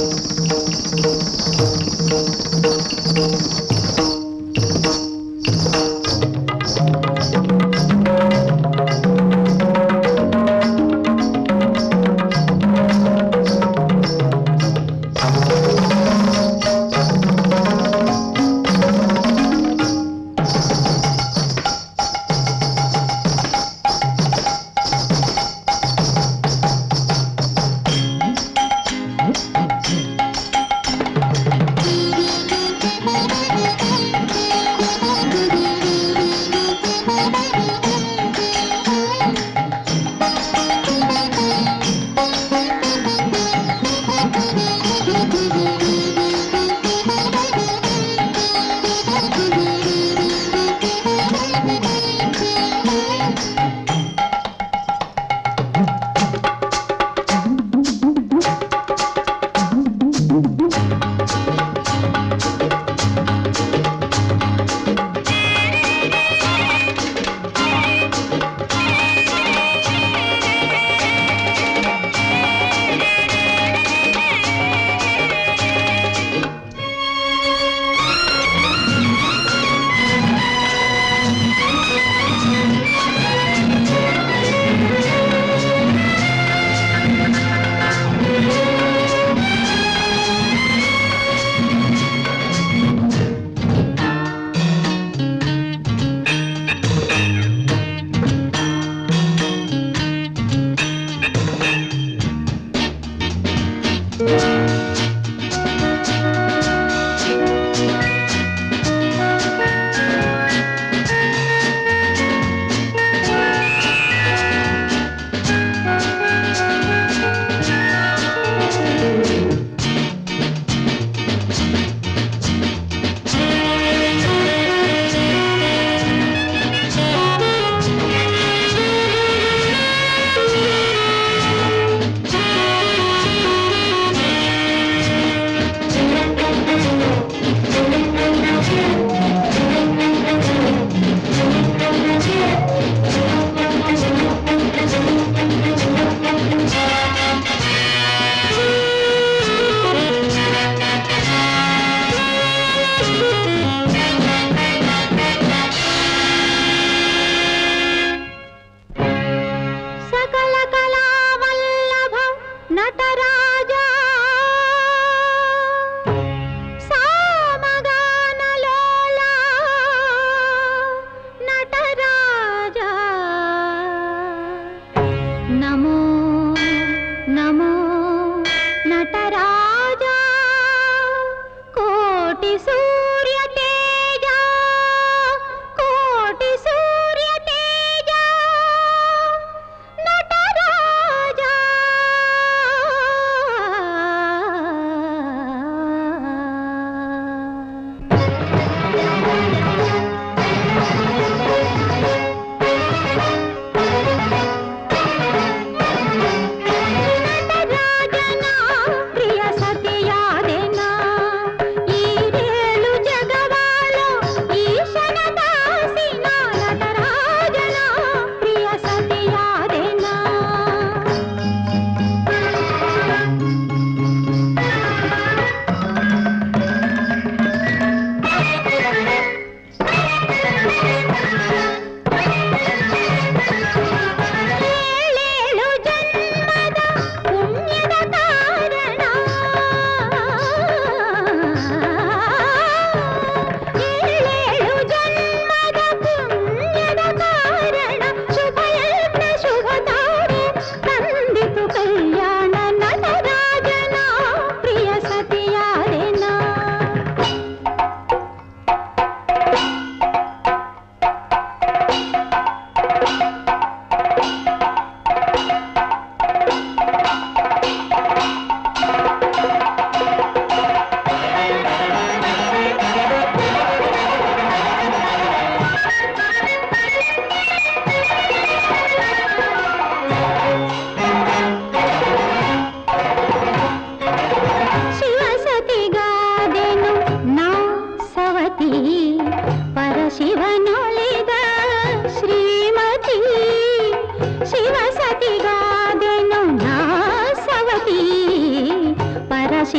Thank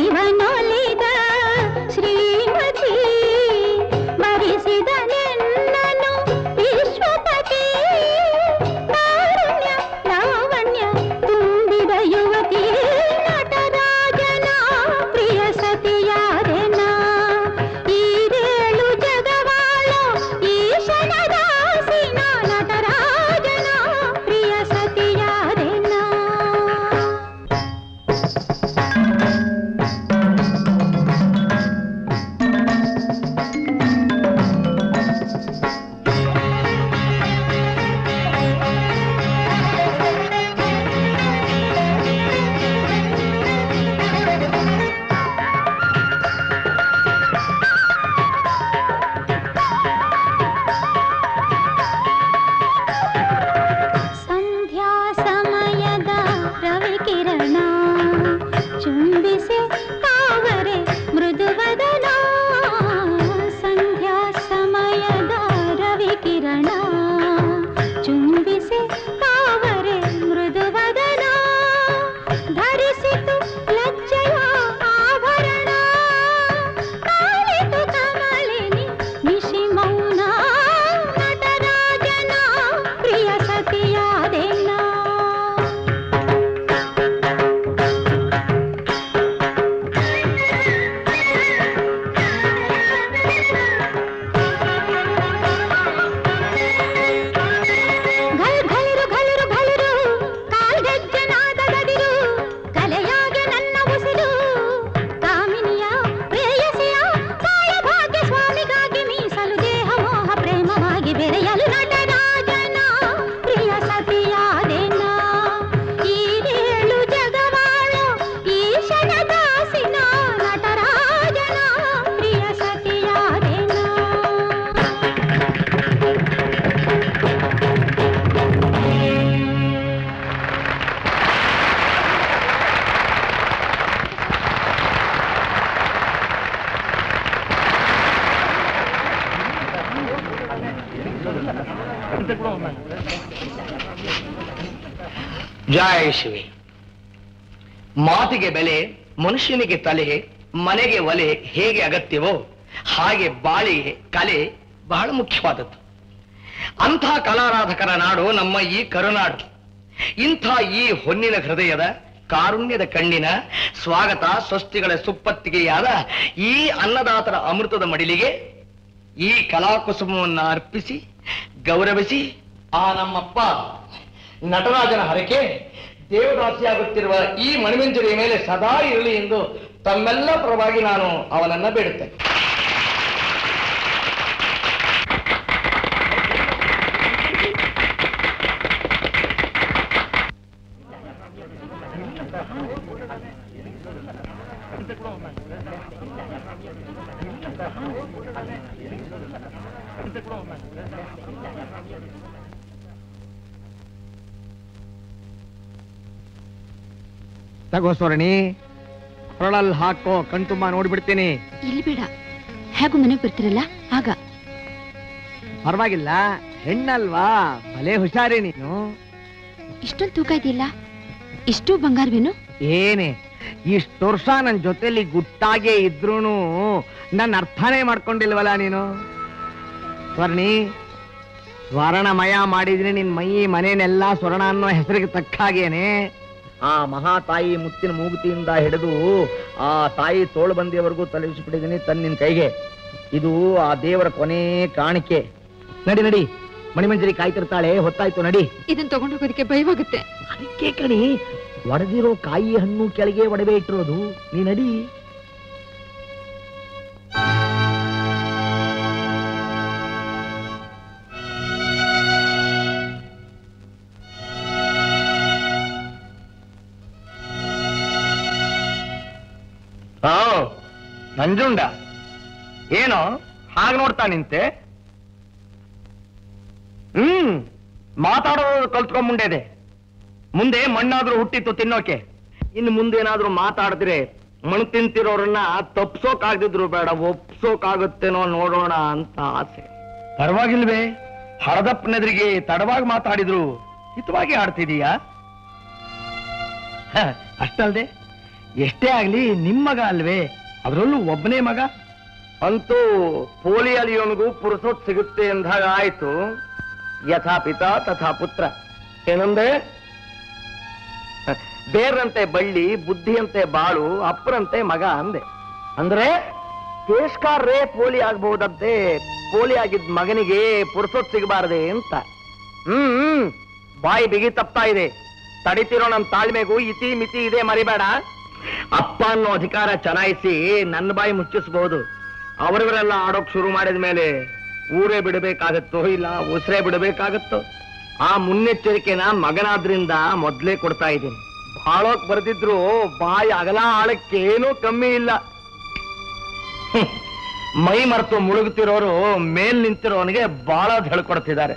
ಇವನೊಲಿದ Shrimati ಮರಿಸಿದ ನಿನ್ನನು ವಿಶ್ವಪತಿ ಕಾರುಣ್ಯ ಲಾವಣ್ಯ ತುಂಬಿದ ಯುವತಿ ನಟರಾಜನ ಪ್ರಿಯ ಸತಿಯಾದೆನ ಈರೇಳು ಜಗವಾಳೋ ಈಶನ ದಾಸಿನ ನಟರಾಜನ ಪ್ರಿಯ ಸತಿಯಾದೆನ ಸಂಧ್ಯಾ ಸಮಯದ ರವಿಕಿರಣ ಚುಂಬಿಸಿ ಕಾವರೆ ಮೃದುವದನ ಸಂಧ್ಯಾ ಸಮಯದ ರವಿಕಿರಣ ಚುಂಬಿಸಿ ಕಾವರೆ ಮೃದುವದನ ಧರಿಸಿತು ಲಜ್ಜೆಯ ಆಭರಣ ಕಾಲಿತು ಕಮಲಿನಿ ನಿಶಿ ಮೌನ ನಟರಾಜನ ಪ್ರಿಯ ಸತಿಯಾದೆನ ಘಲ್ ಘಲಿರು ಘಲಿರು ಘಲಿರು ಕಾಲ್ಗೆಜ್ಜೆನಾದದಿರು ಕಲೆಯಾಗೆ ನನ್ನ ಉಸಿರು ಕಾಮಿನಿಯ ಪ್ರೇಯಸಿಯ ಭಾಗ್ಯ ಸ್ವಾಮಿಗಾಗಿ ಮೀಸಲು ದೇಹ ಮೋಹ ಪ್ರೇಮವಾಗಿ ಬೆರೆಯಲು ನಟರಾಜನ ಪ್ರಿಯ ಸತಿಯಾದೆನ ಈರೇಳು ಜಗವಾಳೋ ಈಶನ ದಾಸಿನ ನಟರಾಜನ ಪ್ರಿಯ ಸತಿಯಾದೆನ ಜಯ ಶಿವಿ ಮಾತಿಗೆ ಬೆಲೆ ಮನುಷ್ಯನಿಗೆ ತಲೆ ಮನೆಗೆ ಒಲೆ ಹೇಗೆ ಅಗತ್ಯವೋ ಹಾಗೆ ಬಾಳಿಗೆ ಕಲೆ ಬಹಳ ಮುಖ್ಯವಾದದ್ದು ಅಂಥ ಕಲಾರಾಧಕರ ನಾಡು ನಮ್ಮ ಈ ಕರುನಾಡು ಇಂಥ ಈ ಹೊನ್ನಿನ ಹೃದಯದ ಕಾರುಣ್ಯದ ಕಣ್ಣಿನ ಸ್ವಾಗತ ಸ್ವಸ್ತಿಗಳ ಸುಪ್ಪತ್ತಿಗೆಯಾದ ಈ ಅನ್ನದಾತರ ಅಮೃತದ ಮಡಿಲಿಗೆ ಈ ಕಲಾಕುಸುಮವನ್ನು ಅರ್ಪಿಸಿ ಗೌರವಿಸಿ ಆ ನಮ್ಮಪ್ಪ ನಟರಾಜನ ಹರಕೆ ದೇವದಾಸಿಯಾಗುತ್ತಿರುವ ಈ ಮಣಿಮಂಜರಿಯ ಮೇಲೆ ಸದಾ ಇರಲಿ ಎಂದು ತಮ್ಮೆಲ್ಲ ಪರವಾಗಿ ನಾನು ಅವನನ್ನ ಬೇಡುತ್ತೇನೆ ತಗೋ ಸ್ವರ್ಣಿ ಕೊರಳಲ್ಲಿ ಹಾಕೋ ಕಣ್ತುಂಬ ನೋಡ್ಬಿಡ್ತೀನಿ ಇಲ್ಲಿ ಬೇಡ ಹೇಗೂ ಮನೆಗೆ ಬರ್ತಿರಲ್ಲ ಆಗ ಪರವಾಗಿಲ್ಲ ಹೆಣ್ಣಲ್ವಾ ಭಲೇ ಹುಷಾರಿ ನೀನು ಇಷ್ಟೊಂದು ತೂಕ ಇದೆಯಲ್ಲ ಇಷ್ಟು ಬಂಗಾರವೇನು ಏನೇ ಇಷ್ಟು ವರ್ಷ ನನ್ನ ಜೊತೆಲಿ ಗುಟ್ಟಾಗೆ ಇದ್ರೂನು ನನ್ನ ಅರ್ಥನೇ ಮಾಡ್ಕೊಂಡಿಲ್ವಲ್ಲ ನೀನು ಸ್ವರ್ಣಿ ಸ್ವರ್ಣಮಯ ಮಾಡಿದ್ರೆ ನಿನ್ ಮೈ ಮನೇನೆಲ್ಲ ಸ್ವರ್ಣ ಅನ್ನೋ ಹೆಸರಿಗೆ ತಕ್ಕ ಹಾಗೇನೆ ಆ ಮಹಾ ತಾಯಿ ಮುತ್ತಿನ ಮೂಗುತಿಯಿಂದ ಹಿಡಿದು ಆ ತಾಯಿ ತೋಳು ಬಂದಿಯವರೆಗೂ ತಲುಪಿಸ್ಬಿಟ್ಟಿದ್ದೀನಿ ತನ್ನ ನಿನ್ ಕೈಗೆ ಇದು ಆ ದೇವರ ಕೊನೆ ಕಾಣಿಕೆ ನಡಿ ನಡಿ ಮಣಿಮಂಜರಿ ಕಾಯ್ತಿರ್ತಾಳೆ ಹೊತ್ತಾಯ್ತು ನಡಿ ಇದನ್ನ ತಗೊಂಡು ಹೋಗೋದಕ್ಕೆ ಭಯವಾಗುತ್ತೆ ಅದಕ್ಕೆ ಕಣಿ ಒಡೆದಿರೋ ಕಾಯಿ ಹಣ್ಣು ಕೆಳಗೆ ಒಡವೆ ಇಟ್ಟಿರೋದು ನೀ ನಡಿ ಹಾ ನಂಜುಂಡ ಏನು ಹಾಗೆ ನೋಡ್ತಾ ನಿಂತೆ ಹ್ಮ್ ಮಾತಾಡೋದು ಕಲ್ತ್ಕೊಂಡ್ಬಂಡಿದೆ ಮುಂದೆ ಮಣ್ಣಾದ್ರೂ ಹುಟ್ಟಿತ್ತು ತಿನ್ನೋಕೆ ಇನ್ನು ಮುಂದೆ ಏನಾದ್ರೂ ಮಾತಾಡಿದ್ರೆ ಮಣ್ಣು ತಿಂತಿರೋರನ್ನ ತಪ್ಸೋಕಾಗದಿದ್ರು ಬೇಡ ಒಪ್ಸೋಕಾಗುತ್ತೇನೋ ನೋಡೋಣ ಅಂತ ಆಸೆ ಪರವಾಗಿಲ್ವೇ ಹಳದಪ್ಪನೆದ್ರಿಗೆ ತಡವಾಗಿ ಮಾತಾಡಿದ್ರು ಹಿತವಾಗಿ ಆಡ್ತಿದೀಯಾ ಹ, ಅಷ್ಟಲ್ದೆ ಎಷ್ಟೇ ಆಗ್ಲಿ ನಿಮ್ ಮಗ ಅಲ್ವೇ ಅದರಲ್ಲೂ ಒಬ್ಬನೇ ಮಗ ಅಂತೂ ಪೋಲಿ ಅಲಿಯೋನಿಗೂ ಪುರುಸೊತ್ ಸಿಗುತ್ತೆ ಎಂದಾಗ ಆಯ್ತು ಯಥಾ ಪಿತಾ ತಥಾ ಪುತ್ರ ಏನಂದೆ ಬೇರಂತೆ ಬಳ್ಳಿ ಬುದ್ಧಿಯಂತೆ ಬಾಳು ಅಪ್ಪರಂತೆ ಮಗ ಅಂದೆ ಅಂದ್ರೆ ಕೇಶ್ಕಾರ್ರೇ ಪೋಲಿ ಆಗ್ಬಹುದಂತೆ ಪೋಲಿ ಆಗಿದ್ ಮಗನಿಗೆ ಪುರುಸೊತ್ ಸಿಗಬಾರದೆ ಅಂತ ಹ್ಮ್ ಹ್ಮ್ ಬಾಯಿ ಬಿಗಿ ತಪ್ತಾ ಇದೆ ತಡಿತಿರೋ ನಮ್ ತಾಳ್ಮೆಗೂ ಇತಿ ಮಿತಿ ಇದೆ ಮರಿಬೇಡ ಅಪ್ಪ ಅನ್ನೋ ಅಧಿಕಾರ ಚಲಾಯಿಸಿ ನನ್ನ ಬಾಯಿ ಮುಚ್ಚಿಸಬಹುದು ಅವರವರೆಲ್ಲ ಆಡೋಕ್ ಶುರು ಮಾಡಿದ ಮೇಲೆ ಊರೇ ಬಿಡಬೇಕಾಗತ್ತೋ ಇಲ್ಲ ಉಸಿರೇ ಬಿಡಬೇಕಾಗತ್ತೋ ಆ ಮುನ್ನೆಚ್ಚರಿಕೆನ ಮಗನಾದ್ರಿಂದ ಮೊದ್ಲೇ ಕೊಡ್ತಾ ಇದ್ದೀನಿ ಬಾಳೋಕ್ ಬರ್ದಿದ್ರು ಬಾಯಿ ಅಗಲ ಆಳಕ್ಕೇನೂ ಕಮ್ಮಿ ಇಲ್ಲ ಹ್ಮ್. ಮೈ ಮರೆತು ಮುಳುಗುತ್ತಿರೋರು ಮೇಲ್ ನಿಂತಿರೋನಿಗೆ ಬಾಳ ಹೇಳ್ಕೊಡ್ತಿದ್ದಾರೆ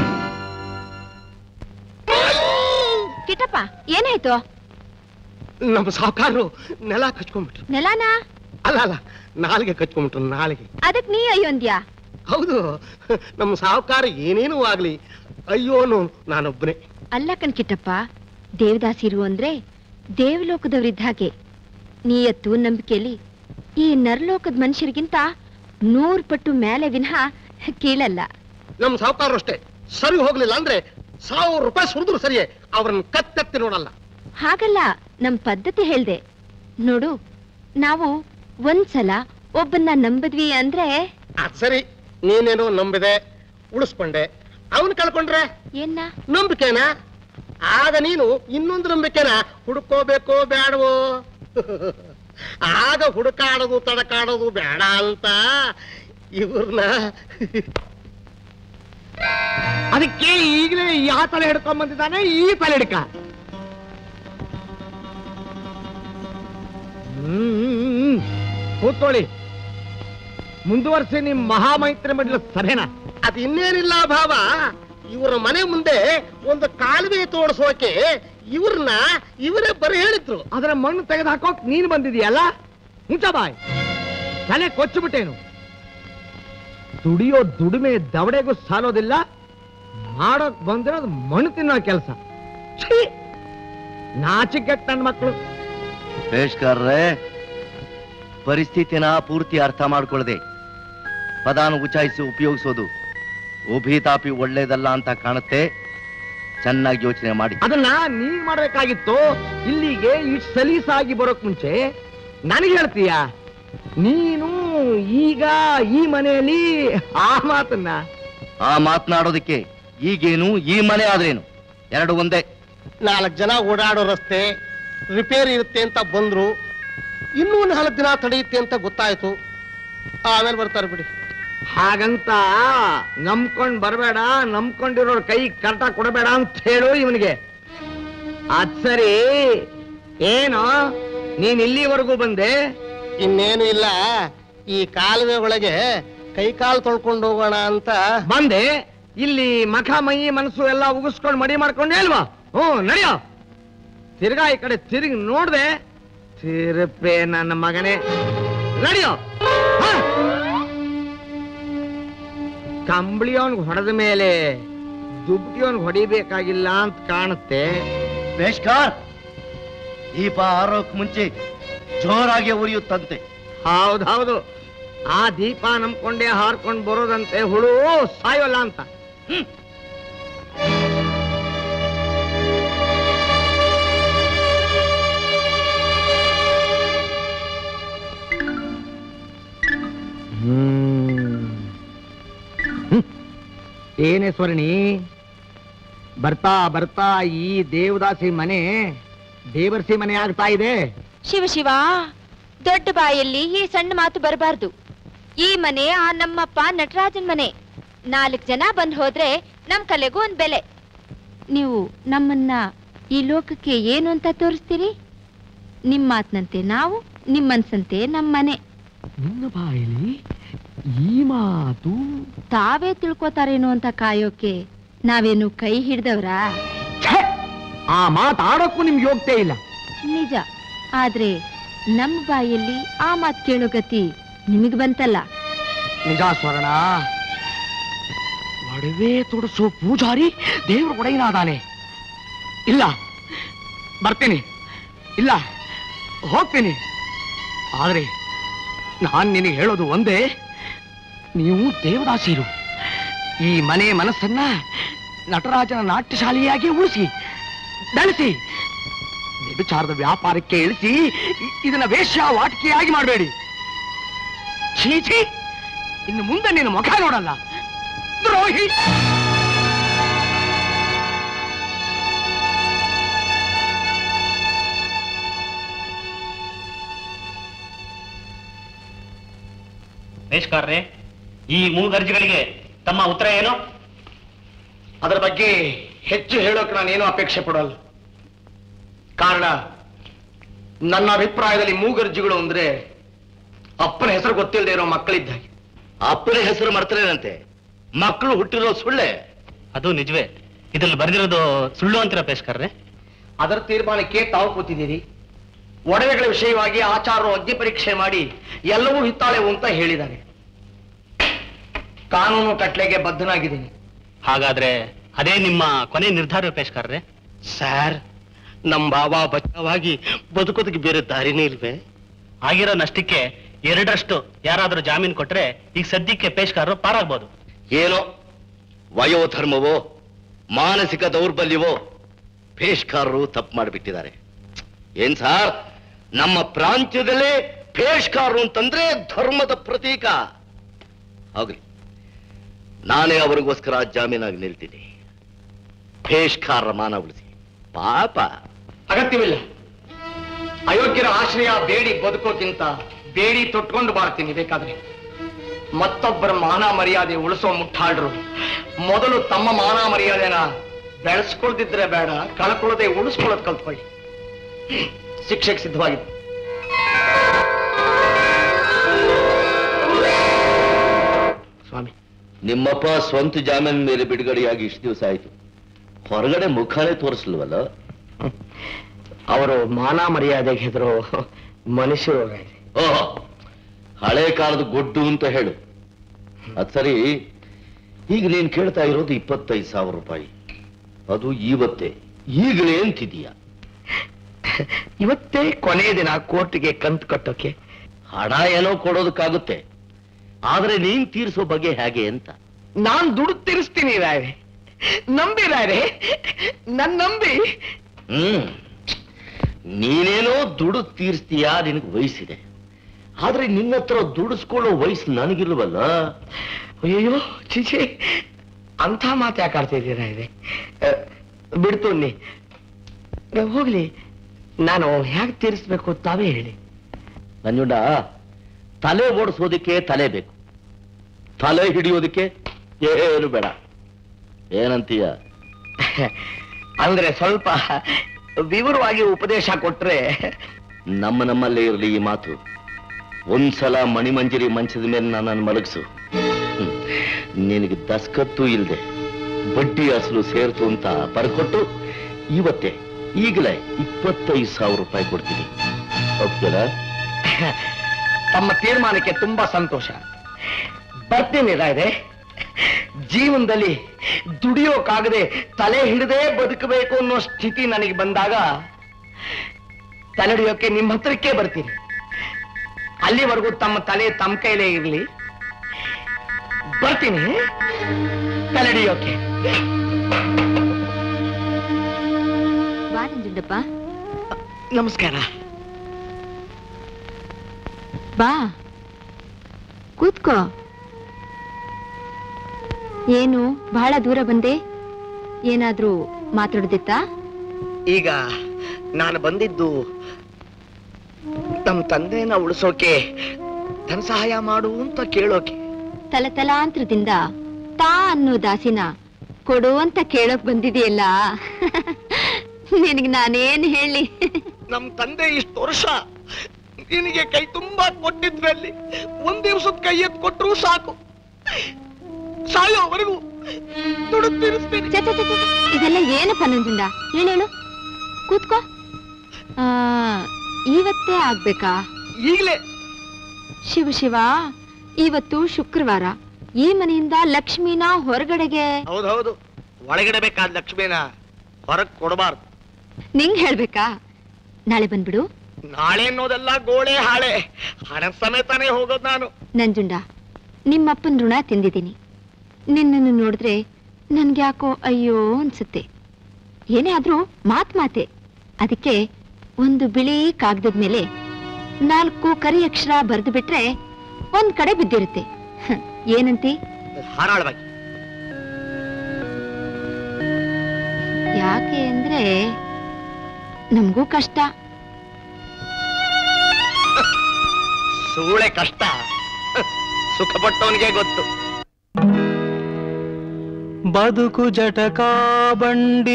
ಕಿಟ್ಟಪ್ಪ ಏನಾಯ್ತು ನಮ್ಮ ಸಾವುಕಾರರು ನೆಲ ಕಚ್ಕೊಂಡ್ಬಿಟ್ರು ನೆಲಾನ ಅಲ್ಲ ಅಲ್ಲ ನಾಲಿಗೆ ಕಚ್ಕೊಂಡ್ಬಿಟ್ರು ನಾಲಿಗೆ ಅದಕ್ ನೀ ಅಯ್ಯೊಂದ್ಯಾ ಹೌದು ನಮ್ಮ ಸಾವುಕಾರ ಏನೇನೂ ಆಗ್ಲಿ ಅಯ್ಯೋನು ನಾನೊಬ್ಬನೇ ಅಲ್ಲ ಕಣ್ ಕಿಟ್ಟಪ್ಪ ದೇವದಾಸಿರು ಅಂದ್ರೆ ದೇವಲೋಕದವರಿದ್ದ ಹಾಗೆ ನೀಯತ್ತು ನಂಬಿಕೆಯಲ್ಲಿ ಈ ನರಲೋಕದ ಮನುಷ್ಯರಿಗಿಂತ ನೂರ್ ಪಟ್ಟು ಮೇಲೆ ವಿನಃ ಕೀಳಲ್ಲ ನಮ್ಮ ಸಾವುಕಾರರು ಅಷ್ಟೇ ಸರಿ ಹೋಗ್ಲಿಲ್ಲ ಅಂದ್ರೆ ಸಾವಿರ ರೂಪಾಯಿ ಸುರಿದ್ರು ಸರಿಯೇ ಅವ್ರನ್ನ ಕತ್ತೆತ್ತಿ ನೋಡಲ್ಲ ಹಾಗಲ್ಲ ನಮ್ ಪದ್ಧತಿ ಹೇಳ್ದೆ ನೋಡು ನಾವು ಒಂದ್ಸಲ ಒಬ್ಬನ್ನ ನಂಬದ್ವಿ ಅಂದ್ರೆ ಅದ್ ಸರಿ ನೀನೇನೋ ನಂಬಿದೆ ಉಳಿಸ್ಕೊಂಡೆ ಅವನ್ ಕಳ್ಕೊಂಡ್ರೆ ಏನ್ನ ನಂಬಿಕೆನಾ ಆಗ ನೀನು ಇನ್ನೊಂದು ನಂಬಿಕೆನ ಹುಡುಕೋಬೇಕೋ ಬೇಡವೋ ಆಗ ಹುಡುಕಾಡೋದು ತಡಕಾಡೋದು ಬೇಡ ಅಂತ ಇವ್ರನ್ನ ಅದಕ್ಕೆ ಈಗಲೇ ಯಾವ ತಲೆ ಹಿಡ್ಕೊಂಡ್ ಬಂದಿದ್ದಾನೆ ಈ ತಲೆ ಹಿಡ್ಕ ಹ್ಮ್ ಕೂತ್ಕೊಳ್ಳಿ ಮುಂದುವರ್ಸಿ ನಿಮ್ ಮಹಾಮೈತ್ರಿ ಮಂಡಲ ಸಭೆನ ಅದ್ ಇನ್ನೇನಿಲ್ಲ ಭಾವ ಇವ್ರ ಮನೆ ಮುಂದೆ ಒಂದು ಕಾಲುವೆ ತೋಡ್ಸೋಕೆ ಇವ್ರನ್ನ ಇವರೇ ಬರೀ ಹೇಳಿದ್ರು ಅದರ ಮಣ್ಣು ತೆಗೆದು ಹಾಕೋಕ್ ನೀನು ಬಂದಿದೀಯಲ್ಲ ಮುಂಚ ಬಾಯ್ ತಲೆ ಕೊಚ್ಚಿಬಿಟ್ಟೇನು ದುಡಿಯೋ ದುಡಿಮೆ ದವಡೆಗೂ ಸಾಲೋದಿಲ್ಲ ಮಾಡೋಕ್ ಬಂದಿರೋದು ಮಣ್ಣು ತಿನ್ನೋ ಕೆಲಸ ನಾಚಿಕೆಟ್ ನನ್ನ ಮಕ್ಕಳು ಪೇಶ್ಕಾರ್ರೆ ಪರಿಸ್ಥಿತಿನ ಪೂರ್ತಿ ಅರ್ಥ ಮಾಡ್ಕೊಳ್ಳದೆ ಪದಾನ ಉಚಾಯಿಸಿ ಉಪಯೋಗಿಸೋದು ಉಭೀತಾಪಿ ಒಳ್ಳೇದಲ್ಲ ಅಂತ ಕಾಣುತ್ತೆ ಚೆನ್ನಾಗಿ ಯೋಚನೆ ಮಾಡಿ ಅದನ್ನ ನೀನ್ ಮಾಡ್ಬೇಕಾಗಿತ್ತು ಇಲ್ಲಿಗೆ ಇಷ್ಟು ಸಲೀಸಾಗಿ ಬರೋಕ್ ಮುಂಚೆ ನನಗೆ ಹೇಳ್ತೀಯ ನೀನು ಈಗ ಈ ಮನೆಯಲ್ಲಿ ಆ ಮಾತನ್ನ ಆ ಮಾತನಾಡೋದಕ್ಕೆ ಈಗೇನು ಈ ಮನೆ ಆದ್ರೇನು ಎರಡು ಒಂದೇ ನಾಲ್ಕು ಜನ ಓಡಾಡೋ ರಸ್ತೆ ರಿಪೇರಿ ಇರುತ್ತೆ ಅಂತ ಬಂದ್ರು ಇನ್ನೂ ನಾಲ್ಕು ದಿನ ತಡೆಯುತ್ತೆ ಅಂತ ಗೊತ್ತಾಯ್ತು ಆಮೇಲೆ ಬರ್ತಾರೆ ಬಿಡಿ ಹಾಗಂತ ನಂಬ್ಕೊಂಡ್ ಬರಬೇಡ ನಂಬ್ಕೊಂಡಿರೋರ್ ಕೈ ಕರ್ಟ ಕೊಡಬೇಡ ಅಂತ ಹೇಳು ಇವನಿಗೆ ಅದ್ ಸರಿ ಏನು ನೀನ್ ಇಲ್ಲಿವರೆಗೂ ಬಂದೆ ಇನ್ನೇನು ಇಲ್ಲ ಈ ಕಾಲುವೆ ಒಳಗೆ ಕೈ ಕಾಲು ತೊಳ್ಕೊಂಡು ಹೋಗೋಣ ಅಂತ ಬಂದೆ ಇಲ್ಲಿ ಮಖ ಮೈ ಮನಸ್ಸು ಎಲ್ಲ ಉಗಿಸ್ಕೊಂಡು ಮಡಿ ಮಾಡ್ಕೊಂಡೆ ಅಲ್ವಾ ಹ್ಞೂ ನಡೆಯೋ ತಿರ್ಗಾ ಈ ಕಡೆ ತಿರುಗಿ ನೋಡ್ದೆ ತಿರುಪೆ ನನ್ನ ಮಗನೇ ನಡೆಯೋ ಕಂಬಳಿಯವನ್ಗೆ ಹೊಡೆದ ಮೇಲೆ ದುಬ್ಟಿಯವನ್ಗೆ ಹೊಡಿಬೇಕಾಗಿಲ್ಲ ಅಂತ ಕಾಣುತ್ತೆ ಪೇಶ್ಕಾರ್ ದೀಪ ಆರೋಕ್ ಮುಂಚೆ ಜೋರಾಗಿ ಉರಿಯುತ್ತಂತೆ ಹೌದೌದು ಆ ದೀಪ ನಂಬ್ಕೊಂಡೆ ಹಾರ್ಕೊಂಡ್ ಬರೋದಂತೆ ಹುಳು ಸಾಯೋಲ್ಲ ಅಂತ ಏನೇ ಸ್ವರ್ಣಿ ಬರ್ತಾ ಬರ್ತಾ ಈ ದೇವದಾಸಿ ಮನೆ ದೇವರ್ಸಿ ಮನೆ ಆಗ್ತಾ ಇದೆ ಶಿವ ಶಿವ ದೊಡ್ಡ ಬಾಯಲ್ಲಿ ಈ ಸಣ್ಣ ಮಾತು ಬರಬಾರ್ದು ಈ ಮನೆ ಆ ನಮ್ಮಪ್ಪ ನಟರಾಜನ್ ಮನೆ ನಾಲ್ಕು ಜನ ಬಂದ್ ಹೋದ್ರೆ ನಮ್ ಕಲೆಗೂ ಒಂದ್ ಬೆಲೆ ನೀವು ನಮ್ಮನ್ನ ಈ ಲೋಕಕ್ಕೆ ಏನು ಅಂತ ತೋರಿಸ್ತೀರಿ ನಿಮ್ ಮಾತ್ನಂತೆ ನಾವು ನಿಮ್ ಮನ್ಸಂತೆ ನಮ್ ಮನೆ ನಿನ್ನ ಬಾಯಲ್ಲಿ ಈ ಮಾತು ತಾವೇ ತಿಳ್ಕೊತಾರೇನೋ ಅಂತ ಕಾಯೋಕೆ ನಾವೇನು ಕೈ ಹಿಡ್ದವ್ರಾ ಛೆ! ಆ ಮಾತಾಡೋಕ್ಕೂ ನಿಮ್ಗೆ ಯೋಗ್ಯತೆ ಇಲ್ಲ ನಿಜ ಆದ್ರೆ ನಮ್ ಬಾಯಲ್ಲಿ ಆ ಮಾತ್ ಕೇಳೋ ಗತಿ ನಿಮಗ್ ಬಂತಲ್ಲ ನಿಜ ಸ್ವರ್ಣ ಒಡವೆ ತೊಡಸೋ ಪೂಜಾರಿ ದೇವ್ರ ಒಡೆಯನಾದಾನೆ ಇಲ್ಲ ಬರ್ತೀನಿ ಇಲ್ಲ ಹೋಗ್ತೀನಿ ಆದ್ರೆ ನಾನ್ ನಿನಗೆ ಹೇಳೋದು ಒಂದೇ ನೀವು ದೇವದಾಸಿರು ಈ ಮನೆ ಮನಸ್ಸನ್ನ ನಟರಾಜನ ನಾಟ್ಯ ಶಾಲೆಯಾಗಿ ಉಳಿಸಿ ಬೆಳೆಸಿ ವ್ಯಭಿಚಾರದ ವ್ಯಾಪಾರಕ್ಕೆ ಇಳಿಸಿ ಇ- ಇದನ್ನ ವೇಶ್ಯ ವಾಟಿಕೆಯಾಗಿ ಮಾಡಬೇಡಿ ಛೀ ಛೀ ಇನ್ನು ಮುಂದೆ ನಿನ್ನ ಮುಖ ನೋಡಲ್ಲ ದ್ರೋಹಿ ರೇಷ್ಕಾರ್ರೆ ಈ ಮೂರು ಅರ್ಜಿಗಳಿಗೆ ತಮ್ಮ ಉತ್ತರ ಏನು ಅದರ ಬಗ್ಗೆ ಹೆಚ್ಚು ಹೇಳೋಕೆ ನಾನೇನು ಅಪೇಕ್ಷೆ ಪಡೋಲ್ಲ ಕಾರಣ ನನ್ನ ಅಭಿಪ್ರಾಯದಲ್ಲಿ ಮೂಗರ್ಜಿಗಳು ಅಂದ್ರೆ ಅಪ್ಪನ ಹೆಸರು ಗೊತ್ತಿಲ್ಲದೆ ಇರೋ ಮಕ್ಕಳಿದ್ದಾಗೆ ಅಪ್ಪನ ಹೆಸರು ಮರ್ತಲೇನಂತೆ ಮಕ್ಕಳು ಹುಟ್ಟಿರೋ ಸುಳ್ಳೆ ಅದು ನಿಜವೇ ಇದ್ರಲ್ಲಿ ಬರೆದಿರೋದು ಸುಳ್ಳು ಅಂತೀರಾ ಪೇಶ್ಕಾರ್ರೆ ಅದರ ತೀರ್ಮಾನಕ್ಕೆ ತಾವು ಕೂತಿದ್ದೀರಿ ಒಡವೆಗಳ ವಿಷಯವಾಗಿ ಆಚಾರರು ಅಗ್ನಿ ಪರೀಕ್ಷೆ ಮಾಡಿ ಎಲ್ಲವೂ ಹಿತ್ತಾಳೆವು ಅಂತ ಹೇಳಿದ್ದಾರೆ ಕಾನೂನು ಕಟ್ಲೆಗೆ ಬದ್ಧನಾಗಿದ್ದೀನಿ ಹಾಗಾದ್ರೆ ಅದೇ ನಿಮ್ಮ ಕೊನೆ ನಿರ್ಧಾರ ಪೇಶ್ಕಾರ್ರೆ ಸರ್ ನಮ್ ಬಾಬಾ ಬಚಾವಾಗಿ ಬದುಕೋದಕ್ಕೆ ಬೇರೆ ದಾರಿನೇ ಇಲ್ವೇ ಆಗಿರೋ ನಷ್ಟಕ್ಕೆ ಎರಡರಷ್ಟು ಯಾರಾದ್ರೂ ಜಾಮೀನು ಕೊಟ್ರೆ ಈಗ ಸದ್ಯಕ್ಕೆ ಪೇಶ್ಕಾರರು ಪಾರಾಗ್ಬೋದು ಏನೋ ವಯೋಧರ್ಮವೋ ಮಾನಸಿಕ ದೌರ್ಬಲ್ಯವೋ ಪೇಷ್ಕಾರರು ತಪ್ಪು ಮಾಡಿಬಿಟ್ಟಿದ್ದಾರೆ ಏನ್ ಸಾರ್ ನಮ್ಮ ಪ್ರಾಂತ್ಯದಲ್ಲೇ ಪೇಷ್ಕಾರರು ಅಂತಂದ್ರೆ ಧರ್ಮದ ಪ್ರತೀಕ ಹೋಗ್ಲಿ ನಾನೇ ಅವರಿಗೋಸ್ಕರ ಜಾಮೀನಾಗಿ ನಿಲ್ತೀನಿ ಪೇಷ್ಕಾರರ ಮಾನ ಉಳಿಸಿ ಪಾಪ ಅಗತ್ಯವಿಲ್ಲ ಅಯೋಗ್ಯರ ಆಶ್ರಯ ಬೇಡಿ ಬದುಕೋಕ್ಕಿಂತ ಬೇಡಿ ತೊಟ್ಕೊಂಡು ಬಾಳ್ತೀನಿ ಬೇಕಾದ್ರೆ ಮತ್ತೊಬ್ಬರ ಮಾನ ಮರ್ಯಾದೆ ಉಳಿಸೋ ಮುಟ್ಟಾಳ್ರು ಮೊದಲು ತಮ್ಮ ಮಾನ ಮರ್ಯಾದೆನ ಬೆಳೆಸ್ಕೊಳ್ದಿದ್ರೆ ಬೇಡ ಕಳ್ಕೊಳ್ಳದೆ ಉಳಿಸ್ಕೊಳ್ಳೋದು ಕಲ್ತ್ಕೊಳ್ಳಿ ಶಿಕ್ಷೆಗೆ ಸಿದ್ಧವಾಗಿದೆ ಸ್ವಾಮಿ ನಿಮ್ಮಪ್ಪ ಸ್ವಂತ ಜಾಮೀನ್ ಮೇಲೆ ಬಿಡುಗಡೆಯಾಗಿ ಇಷ್ಟು ದಿವಸ ಆಯ್ತು ಹೊರಗಡೆ ಮುಖಾನೇ ತೋರಿಸ್ಲ್ವಲ್ಲ ಅವರು ಮಾನ ಮರ್ಯಾದೆಗೆ ಹೆದರು ಮನುಷ್ಯರು ಓಹೋ ಹಳೆ ಕಾಲದ ಗೊಡ್ಡು ಅಂತ ಹೇಳು ಅದ್ ಸರಿ ಈಗ ನೀನ್ ಕೇಳ್ತಾ ಇರೋದು ಇಪ್ಪತ್ತೈದು ಸಾವಿರ ರೂಪಾಯಿ ಅದು ಇವತ್ತೇ ಈಗಲೇ ಅಂತಿದೀಯ ಇವತ್ತೇ ಕೊನೆ ದಿನ ಕೋರ್ಟ್ಗೆ ಕಂತು ಕಟ್ಟೋಕೆ ಹಣ ಏನೋ ಕೊಡೋದಕ್ಕಾಗುತ್ತೆ ಆದ್ರೆ ನೀನ್ ತೀರಿಸೋ ಬಗ್ಗೆ ಹೇಗೆ ಅಂತ ನಾನ್ ದುಡ್ಡು ತೀರಿಸ್ತೀನಿ ರಾಯರೆ ನಂಬಿ ರಾಯರೆ ನನ್ ನಂಬಿ ಹ್ಮ್ ನೀನೇನೋ ದುಡ್ಡು ತೀರಿಸ್ತೀಯಾ ನಿನಗೆ ವಯಸ್ಸಿದೆ ಆದ್ರೆ ನಿನ್ನ ಹತ್ರ ದುಡಿಸ್ಕೊಳ್ಳೋ ವಯಸ್ಸು ನನಗಿಲ್ವಲ್ಲ ಅಯ್ಯೋ ಚಿಚಿ ಅಂಥ ಮಾತು ಯಾಕೆ ಆಡ್ತಾ ಇದ್ದೀರಾ ಇದೆ ಬಿಡ್ತು ನೀ ಅಹ್, ಹೋಗ್ಲಿ ನಾನು ಹೇಗೆ ತೀರಿಸ್ಬೇಕು ತಾವೇ ಹೇಳಿ ನಂಜುಂಡ ತಲೆ ಓಡಿಸೋದಕ್ಕೆ ತಲೆ ಬೇಕು ತಲೆ ಹಿಡಿಯೋದಕ್ಕೆ ಏನು ಬೇಡ ಏನಂತೀಯ ಅಂದ್ರೆ ಸ್ವಲ್ಪ ವಿವರವಾಗಿ ಉಪದೇಶ ಕೊಟ್ರೆ ನಮ್ಮ ನಮ್ಮಲ್ಲೇ ಇರಲಿ ಈ ಮಾತು ಒಂದ್ಸಲ ಮಣಿಮಂಜರಿ ಮಂಚದ ಮೇಲೆ ನನ್ನನ್ನು ಮಲಗಿಸು ಹ್ಮ್. ನಿನಗೆ ದಸ್ಕತ್ತು ಇಲ್ದೆ ಬಡ್ಡಿ ಅಸಲು ಸೇರ್ತು ಅಂತ ಬರ್ಕೊಟ್ಟು ಇವತ್ತೇ ಈಗಲೇ ಇಪ್ಪತ್ತೈದು ಸಾವಿರ ರೂಪಾಯಿ ಕೊಡ್ತೀನಿ ಒಪ್ತೀರ ತಮ್ಮ ತೀರ್ಮಾನಕ್ಕೆ ತುಂಬಾ ಸಂತೋಷ ಬರ್ತೀನಿ ರಾಯ್ರೆ ಜೀವನದಲ್ಲಿ ದುಡಿಯೋಕಾಗದೆ ತಲೆ ಹಿಡದೆ ಬದುಕಬೇಕು ಅನ್ನೋ ಸ್ಥಿತಿ ನನಗೆ ಬಂದಾಗ ತಲೆ ಹಿಡಿಯೋಕೆ ನಿಮ್ಮ ಹತ್ರಕ್ಕೆ ಬರ್ತೀನಿ ಅಲ್ಲಿವರೆಗೂ ತಮ್ಮ ತಲೆ ತಮ್ಮ ಕೈಲೇ ಇರಲಿ ಬರ್ತೀನಿ ತಲೆ ಹಿಡಿಯೋಕೆ ಬಾ ನಂಜುಂಡಪ್ಪ ನಮಸ್ಕಾರ ಬಾ ಕೂತ್ಕೋ ಏನು ಬಹಳ ದೂರ ಬಂದೆ ಏನಾದ್ರೂ ಮಾತಾಡ್ದಿತ್ತಾ ಈಗ ನಾನು ಬಂದಿದ್ದು ನಮ್ಮ ತಂದೆನ ಉಳಿಸೋಕೆ ಧನ ಸಹಾಯ ಮಾಡು ಅಂತ ಕೇಳೋಕೆ ತಲತಲಾಂತರದಿಂದ ತಾ ಅನ್ನೋ ದಾಸಿನ ಕೊಡು ಅಂತ ಕೇಳೋಕ್ ಬಂದಿದೆಯಲ್ಲ ನಿನಗೆ ನಾನೇನ್ ಹೇಳಿ ನಮ್ ತಂದೆ ಇಷ್ಟು ವರ್ಷ ನಿನಗೆ ಕೈ ತುಂಬಾ ಕೊಟ್ಟಿದ್ರಲ್ಲಿ ಒಂದ್ ದಿವಸದ ಕೈ ಎತ್ ಕೊಟ್ರು ಸಾಕು ಸಾಯೋವರೆಗೂ ದುಡ್ಡು ತೀರಿಸ್ತೀನಿ ಛೆ, ಛೆ, ಛೆ, ಛೆ, ಛೆ. ಇದೆಲ್ಲ ಏನಪ್ಪ ನಂಜುಂಡ ಹೇಳು ಹೇಳು ಕೂತ್ಕೋ ಆ, ಇವತ್ತೇ ಆಗ್ಬೇಕಾ ಈಗಲೇ ಶಿವ ಶಿವ ಇವತ್ತು ಶುಕ್ರವಾರ ಈ ಮನೆಯಿಂದ ಲಕ್ಷ್ಮಿನ ಹೊರಗಡೆಗೆ ಹೌದೌದು ಒಳಗಡೆ ಬೇಕಾದ ಲಕ್ಷ್ಮಿನ ಹೊರಗ್ ಕೊಡಬಾರ್ದು ನಿಂಗ್ ಹೇಳ್ಬೇಕಾ ನಾಳೆ ಬಂದ್ಬಿಡು ನಾಳೆ ಅನ್ನೋದೆಲ್ಲ ಗೋಳೆ ಹಾಳೆ ಹಣ ಸಮೇತಾನೇ ಹೋಗೋದು ನಾನು ನಂಜುಂಡ ನಿಮ್ಮಪ್ಪನ ಋಣ ತಿಂದಿದ್ದೀನಿ ನಿನ್ನನ್ನು ನೋಡಿದ್ರೆ ನನ್ಗ್ಯಾಕೋ ಅಯ್ಯೋ ಅನ್ಸುತ್ತೆ ಏನೇ ಆದ್ರೂ ಮಾತ್ ಮಾತೆ ಅದಕ್ಕೆ ಒಂದು ಬಿಳಿ ಕಾಗದದ ಮೇಲೆ ನಾಲ್ಕು ಕರಿ ಅಕ್ಷರ ಬರೆದು ಬಿಟ್ರೆ ಒಂದ್ ಕಡೆ ಬಿದ್ದಿರುತ್ತೆ ಹ್ಮ್, ಏನಂತಿ ಹಾರಾಳವಾಗಿ ಯಾಕೆ ಅಂದ್ರೆ ನಮಗೂ ಕಷ್ಟ ಸೂಳೆ ಕಷ್ಟ ಸುಖಪಟ್ಟವನಿಗೆ ಗೊತ್ತು ಬದುಕು ಜಟಕಾ ಬಂಡಿ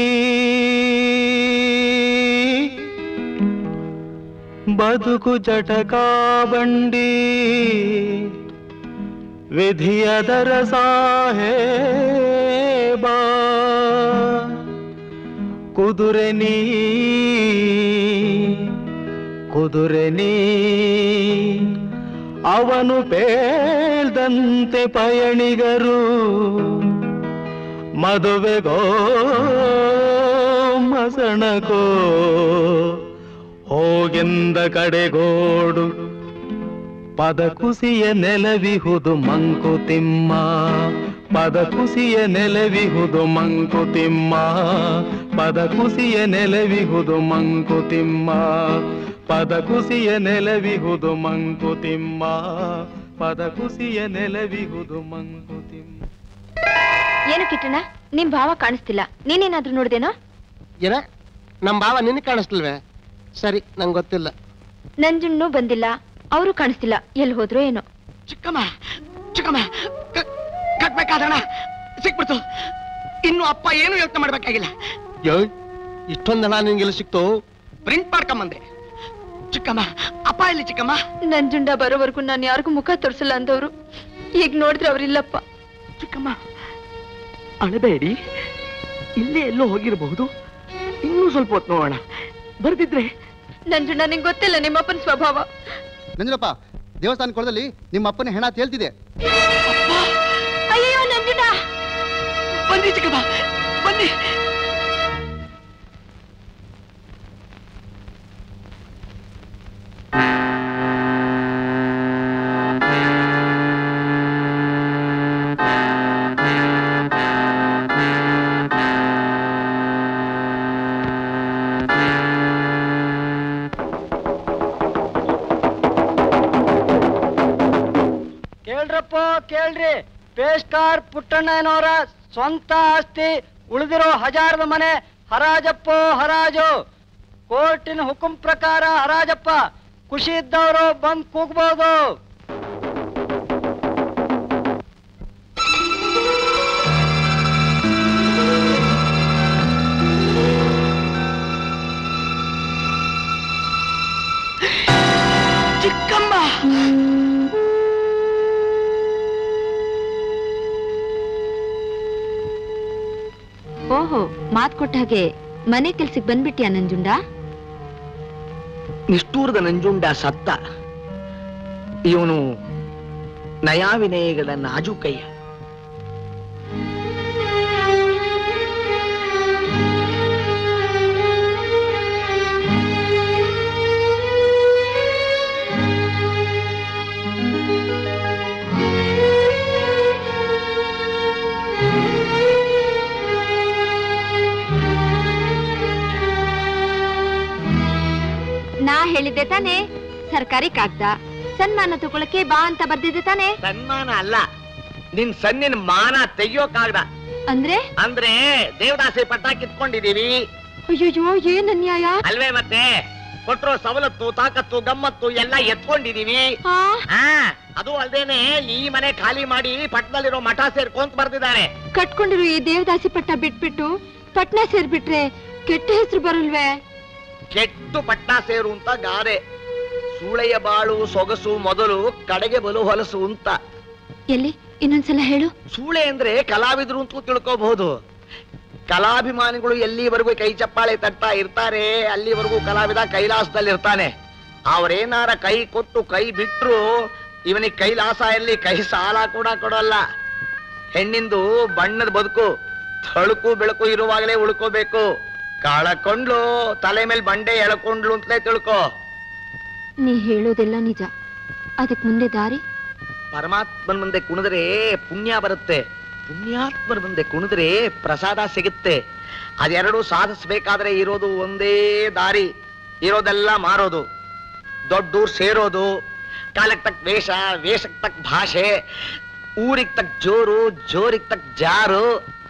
ಬದುಕು ಜಟಕಾ ಬಂಡಿ ವಿಧಿಯದರ ಸಾಹೇಬ ಕುದುರೆ ನೀ ಕುದುರೆ ನೀ ಅವನು ಪೇಳ್ದಂತೆ ಪಯಣಿಗರು ಮದುವೆಗೋ ಮಸಣಕೋ ಹೋಗೆಂದ ಕಡೆಗೋಡು ಪದ ಕುಸಿಯ ನೆಲವಿಹುದು ಮಂಕುತಿಮ್ಮ ಪದ ಕುಸಿಯ ನೆಲವಿಹುದು ಮಂಕುತಿಮ್ಮ ಪದ ಕುಸಿಯ ನೆಲವಿಹುದು ಮಂಕುತಿಮ್ಮ ಪದ ಕುಸಿಯ ನೆಲವಿಹುದು ಮಂಕುತಿಮ್ಮ ಪದ ಕುಸಿಯ ನೆಲವಿಹುದು ಮಂಕುತಿಮ್ಮ ಏನು ಕಿಟ್ಟಣ ನಿಮ್ ಭಾವ ಕಾಣಿಸ್ತಿಲ್ಲ ನೀನೇನಾದ್ರೂ ನೋಡ್ದೇನೋ ಏನ ನಮ್ ಭಾವ ನಿನಗೆ ಕಾಣಿಸ್ತಿಲ್ವೇ ಸರಿ ನಂಗೆ ಗೊತ್ತಿಲ್ಲ ನಂಜುಣ್ಣು ಬಂದಿಲ್ಲ ಅವರು ಕಾಣಿಸ್ತಿಲ್ಲ ಎಲ್ಲಿ ಹೋದ್ರು ಏನೋ ಚಿಕ್ಕಮ್ಮ ಚಿಕ್ಕಮ್ಮ ಕ- ಕಟ್ಬೇಕಾದ ಹಣ ಸಿಕ್ಬಿಡ್ತು ಇನ್ನು ಅಪ್ಪ ಏನು ಯೋಚನೆ ಮಾಡ್ಬೇಕಾಗಿಲ್ಲ ಯೋ ಇಷ್ಟೊಂದು ಹಣ ನಿನ್ಗೆಲ್ಲ ಸಿಕ್ತು ಪ್ರಿಂಟ್ ಮಾಡ್ಕೊಂಬಂದೆ ಚಿಕ್ಕಮ್ಮ ಅಪ್ಪ ಇಲ್ಲಿ ಚಿಕ್ಕಮ್ಮ ನಂಜುಂಡ ಬರೋವರೆಗೂ ನಾನು ಯಾರಿಗೂ ಮುಖ ತೋರಿಸಲ್ಲ ಅಂದವರು ಈಗ ನೋಡಿದ್ರೆ ಅವ್ರಿಲ್ಲಪ್ಪ ಚಿಕ್ಕಮ್ಮ ಅಳಬೇಡಿ ಇಲ್ಲೇ ಎಲ್ಲೋ ಹೋಗಿರಬಹುದು ಇನ್ನೂ ಸ್ವಲ್ಪ ಹೊತ್ತು ನೋಡೋಣ ಬರ್ದಿದ್ರೆ ನಂಜುಂಡ ನಿಂಗೆ ಗೊತ್ತಿಲ್ಲ ನಿಮ್ಮಪ್ಪನ ಸ್ವಭಾವ ನಂಜನಪ್ಪ ದೇವಸ್ಥಾನ ಕೊಳದಲ್ಲಿ ನಿಮ್ಮ ಅಪ್ಪನ ಹೆಣ ತೇಲ್ತಿದೆ ಅಯ್ಯೋ ನಂಜುಂಡ ಬನ್ನಿ ಚಿಕ್ಕಮ್ಮ ಬನ್ನಿ ಕೇಳ್ರಪ್ಪ ಕೇಳ್ರಿ ಪೇಸ್ಕಾರ್ ಪುಟ್ಟಣ್ಣನವರ ಸ್ವಂತ ಆಸ್ತಿ ಉಳಿದಿರೋ ಹಜಾರದ ಮನೆ ಹರಾಜಪ್ಪೋ ಹರಾಜು ಕೋರ್ಟಿನ ಹುಕುಂ ಪ್ರಕಾರ ಹರಾಜಪ್ಪ ಖುಷಿ ಇದ್ದವರು ಬಂದ್ ಕೂಗ್ಬೋದು ಚಿಕ್ಕಮ್ಮ ಓಹೋ ಮಾತ್ ಕೊಟ್ಟ ಹಾಗೆ ಮನೆ ಕೆಲ್ಸಕ್ಕೆ ಬಂದ್ಬಿಟ್ಯಾ ನಂಜುಂಡ ನಿಷ್ಠೂರದ ನಂಜುಂಡ ಸತ್ತ ಇವನು ನಯಾವಿನಯಗಳ ನಾಜೂಕಯ್ಯ ನಾ ಹೇಳಿದ್ದೆ ತಾನೇ ಸರ್ಕಾರಿ ಕಾಗ್ದ ಸನ್ಮಾನ ತಗೊಳಕ್ಕೆ ಬಾ ಅಂತ ಬರ್ದಿದ್ದೆ ತಾನೇ ಸನ್ಮಾನ ಅಲ್ಲ ನಿನ್ ಸನ್ನಿನ ಮಾನ ತೆಗಿಯೋಕಾಗ್ದ ಅಂದ್ರೆ ಅಂದ್ರೆ ದೇವದಾಸಿ ಪಟ್ಟ ಕಿತ್ಕೊಂಡಿದೀವಿ ಅಯ್ಯೋ ಏನ್ ಅನ್ಯಾಯ ಅಲ್ವೇ ಮತ್ತೆ ಕೊಟ್ರೋ ಸವಲತ್ತು ತಾಕತ್ತು ಗಮ್ಮತ್ತು ಎಲ್ಲ ಎತ್ಕೊಂಡಿದೀವಿ ಆ, ಆ ಅದು ಅಲ್ದೇನೆ ಈ ಮನೆ ಖಾಲಿ ಮಾಡಿ ಪಟ್ಟದಲ್ಲಿರೋ ಮಠ ಸೇರ್ಕೊಂತ ಬರ್ದಿದ್ದಾರೆ ಕಟ್ಕೊಂಡಿರೋ ಈ ದೇವದಾಸಿ ಪಟ್ಟ ಬಿಟ್ಬಿಟ್ಟು ಪಟ್ನ ಸೇರ್ಬಿಟ್ರೆ ಕೆಟ್ಟ ಹೆಸರು ಬರಲ್ವೇ ಕೆಟ್ಟು ಪಟ್ಟ ಸೇರು ಅಂತ ಗಾದೆ ಸೂಳೆಯ ಬಾಳು ಸೊಗಸು ಮೊದಲು ಕಡೆಗೆ ಬಲು ಹೊಲಸು ಅಂತ ಎಲ್ಲಿ ಇನ್ನೊಂದ್ಸಲ ಹೇಳು ಸೂಳೆ ಅಂದ್ರೆ ಕಲಾವಿದ್ರು ಅಂತ ತಿಳ್ಕೋಬಹುದು ಕಲಾಭಿಮಾನಿಗಳು ಎಲ್ಲಿವರೆಗೂ ಕೈ ಚಪ್ಪಾಳೆ ತಟ್ತಾ ಇರ್ತಾರೆ ಅಲ್ಲಿವರೆಗೂ ಕಲಾವಿದ ಕೈಲಾಸದಲ್ಲಿ ಇರ್ತಾನೆ ಅವ್ರೇನಾರ ಕೈ ಕೊಟ್ಟು ಕೈ ಬಿಟ್ರು ಇವನಿಗೆ ಕೈಲಾಸ ಎಲ್ಲಿ ಕೈ ಸಾಲ ಕೂಡ ಕೊಡಲ್ಲ ಹೆಣ್ಣಿಂದು ಬಣ್ಣದ ಬದುಕು ತಳುಕು ಬೆಳಕು ಇರುವಾಗಲೇ ಉಳ್ಕೋಬೇಕು ಕಳಕೊಂಡ್ಲು ತಲೆ ಮೇಲೆ ಬಂಡೆ ಎಳ್ಕೊಂಡ್ಲು ಅಂತಲೇ ತಿಳ್ಕೊ ನೀ ಹೇಳೋದೆಲ್ಲ ನಿಜ ಅದಕ್ ಮುಂದೆ ದಾರಿ ಪರಮಾತ್ಮನ ಮುಂದೆ ಕುಣಿದ್ರೆ ಪುಣ್ಯ ಬರುತ್ತೆ ಪುಣ್ಯಾತ್ಮನ ಮುಂದೆ ಕುಣಿದ್ರೆ ಪ್ರಸಾದ ಸಿಗುತ್ತೆ ಅದೆರಡು ಸಾಧಿಸ್ಬೇಕಾದ್ರೆ ಇರೋದು ಒಂದೇ ದಾರಿ ಇರೋದೆಲ್ಲ ಮಾರೋದು ದೊಡ್ಡೂರ್ ಸೇರೋದು ಕಾಲಕ್ಕೆ ತಕ್ಕ ವೇಷ ವೇಷಕ್ಕೆ ತಕ್ಕ ಭಾಷೆ ಊರಿಗೆ ತಕ್ಕ ಜೋರು ಜೋರಿಗೆ ತಕ್ಕ ಜಾರು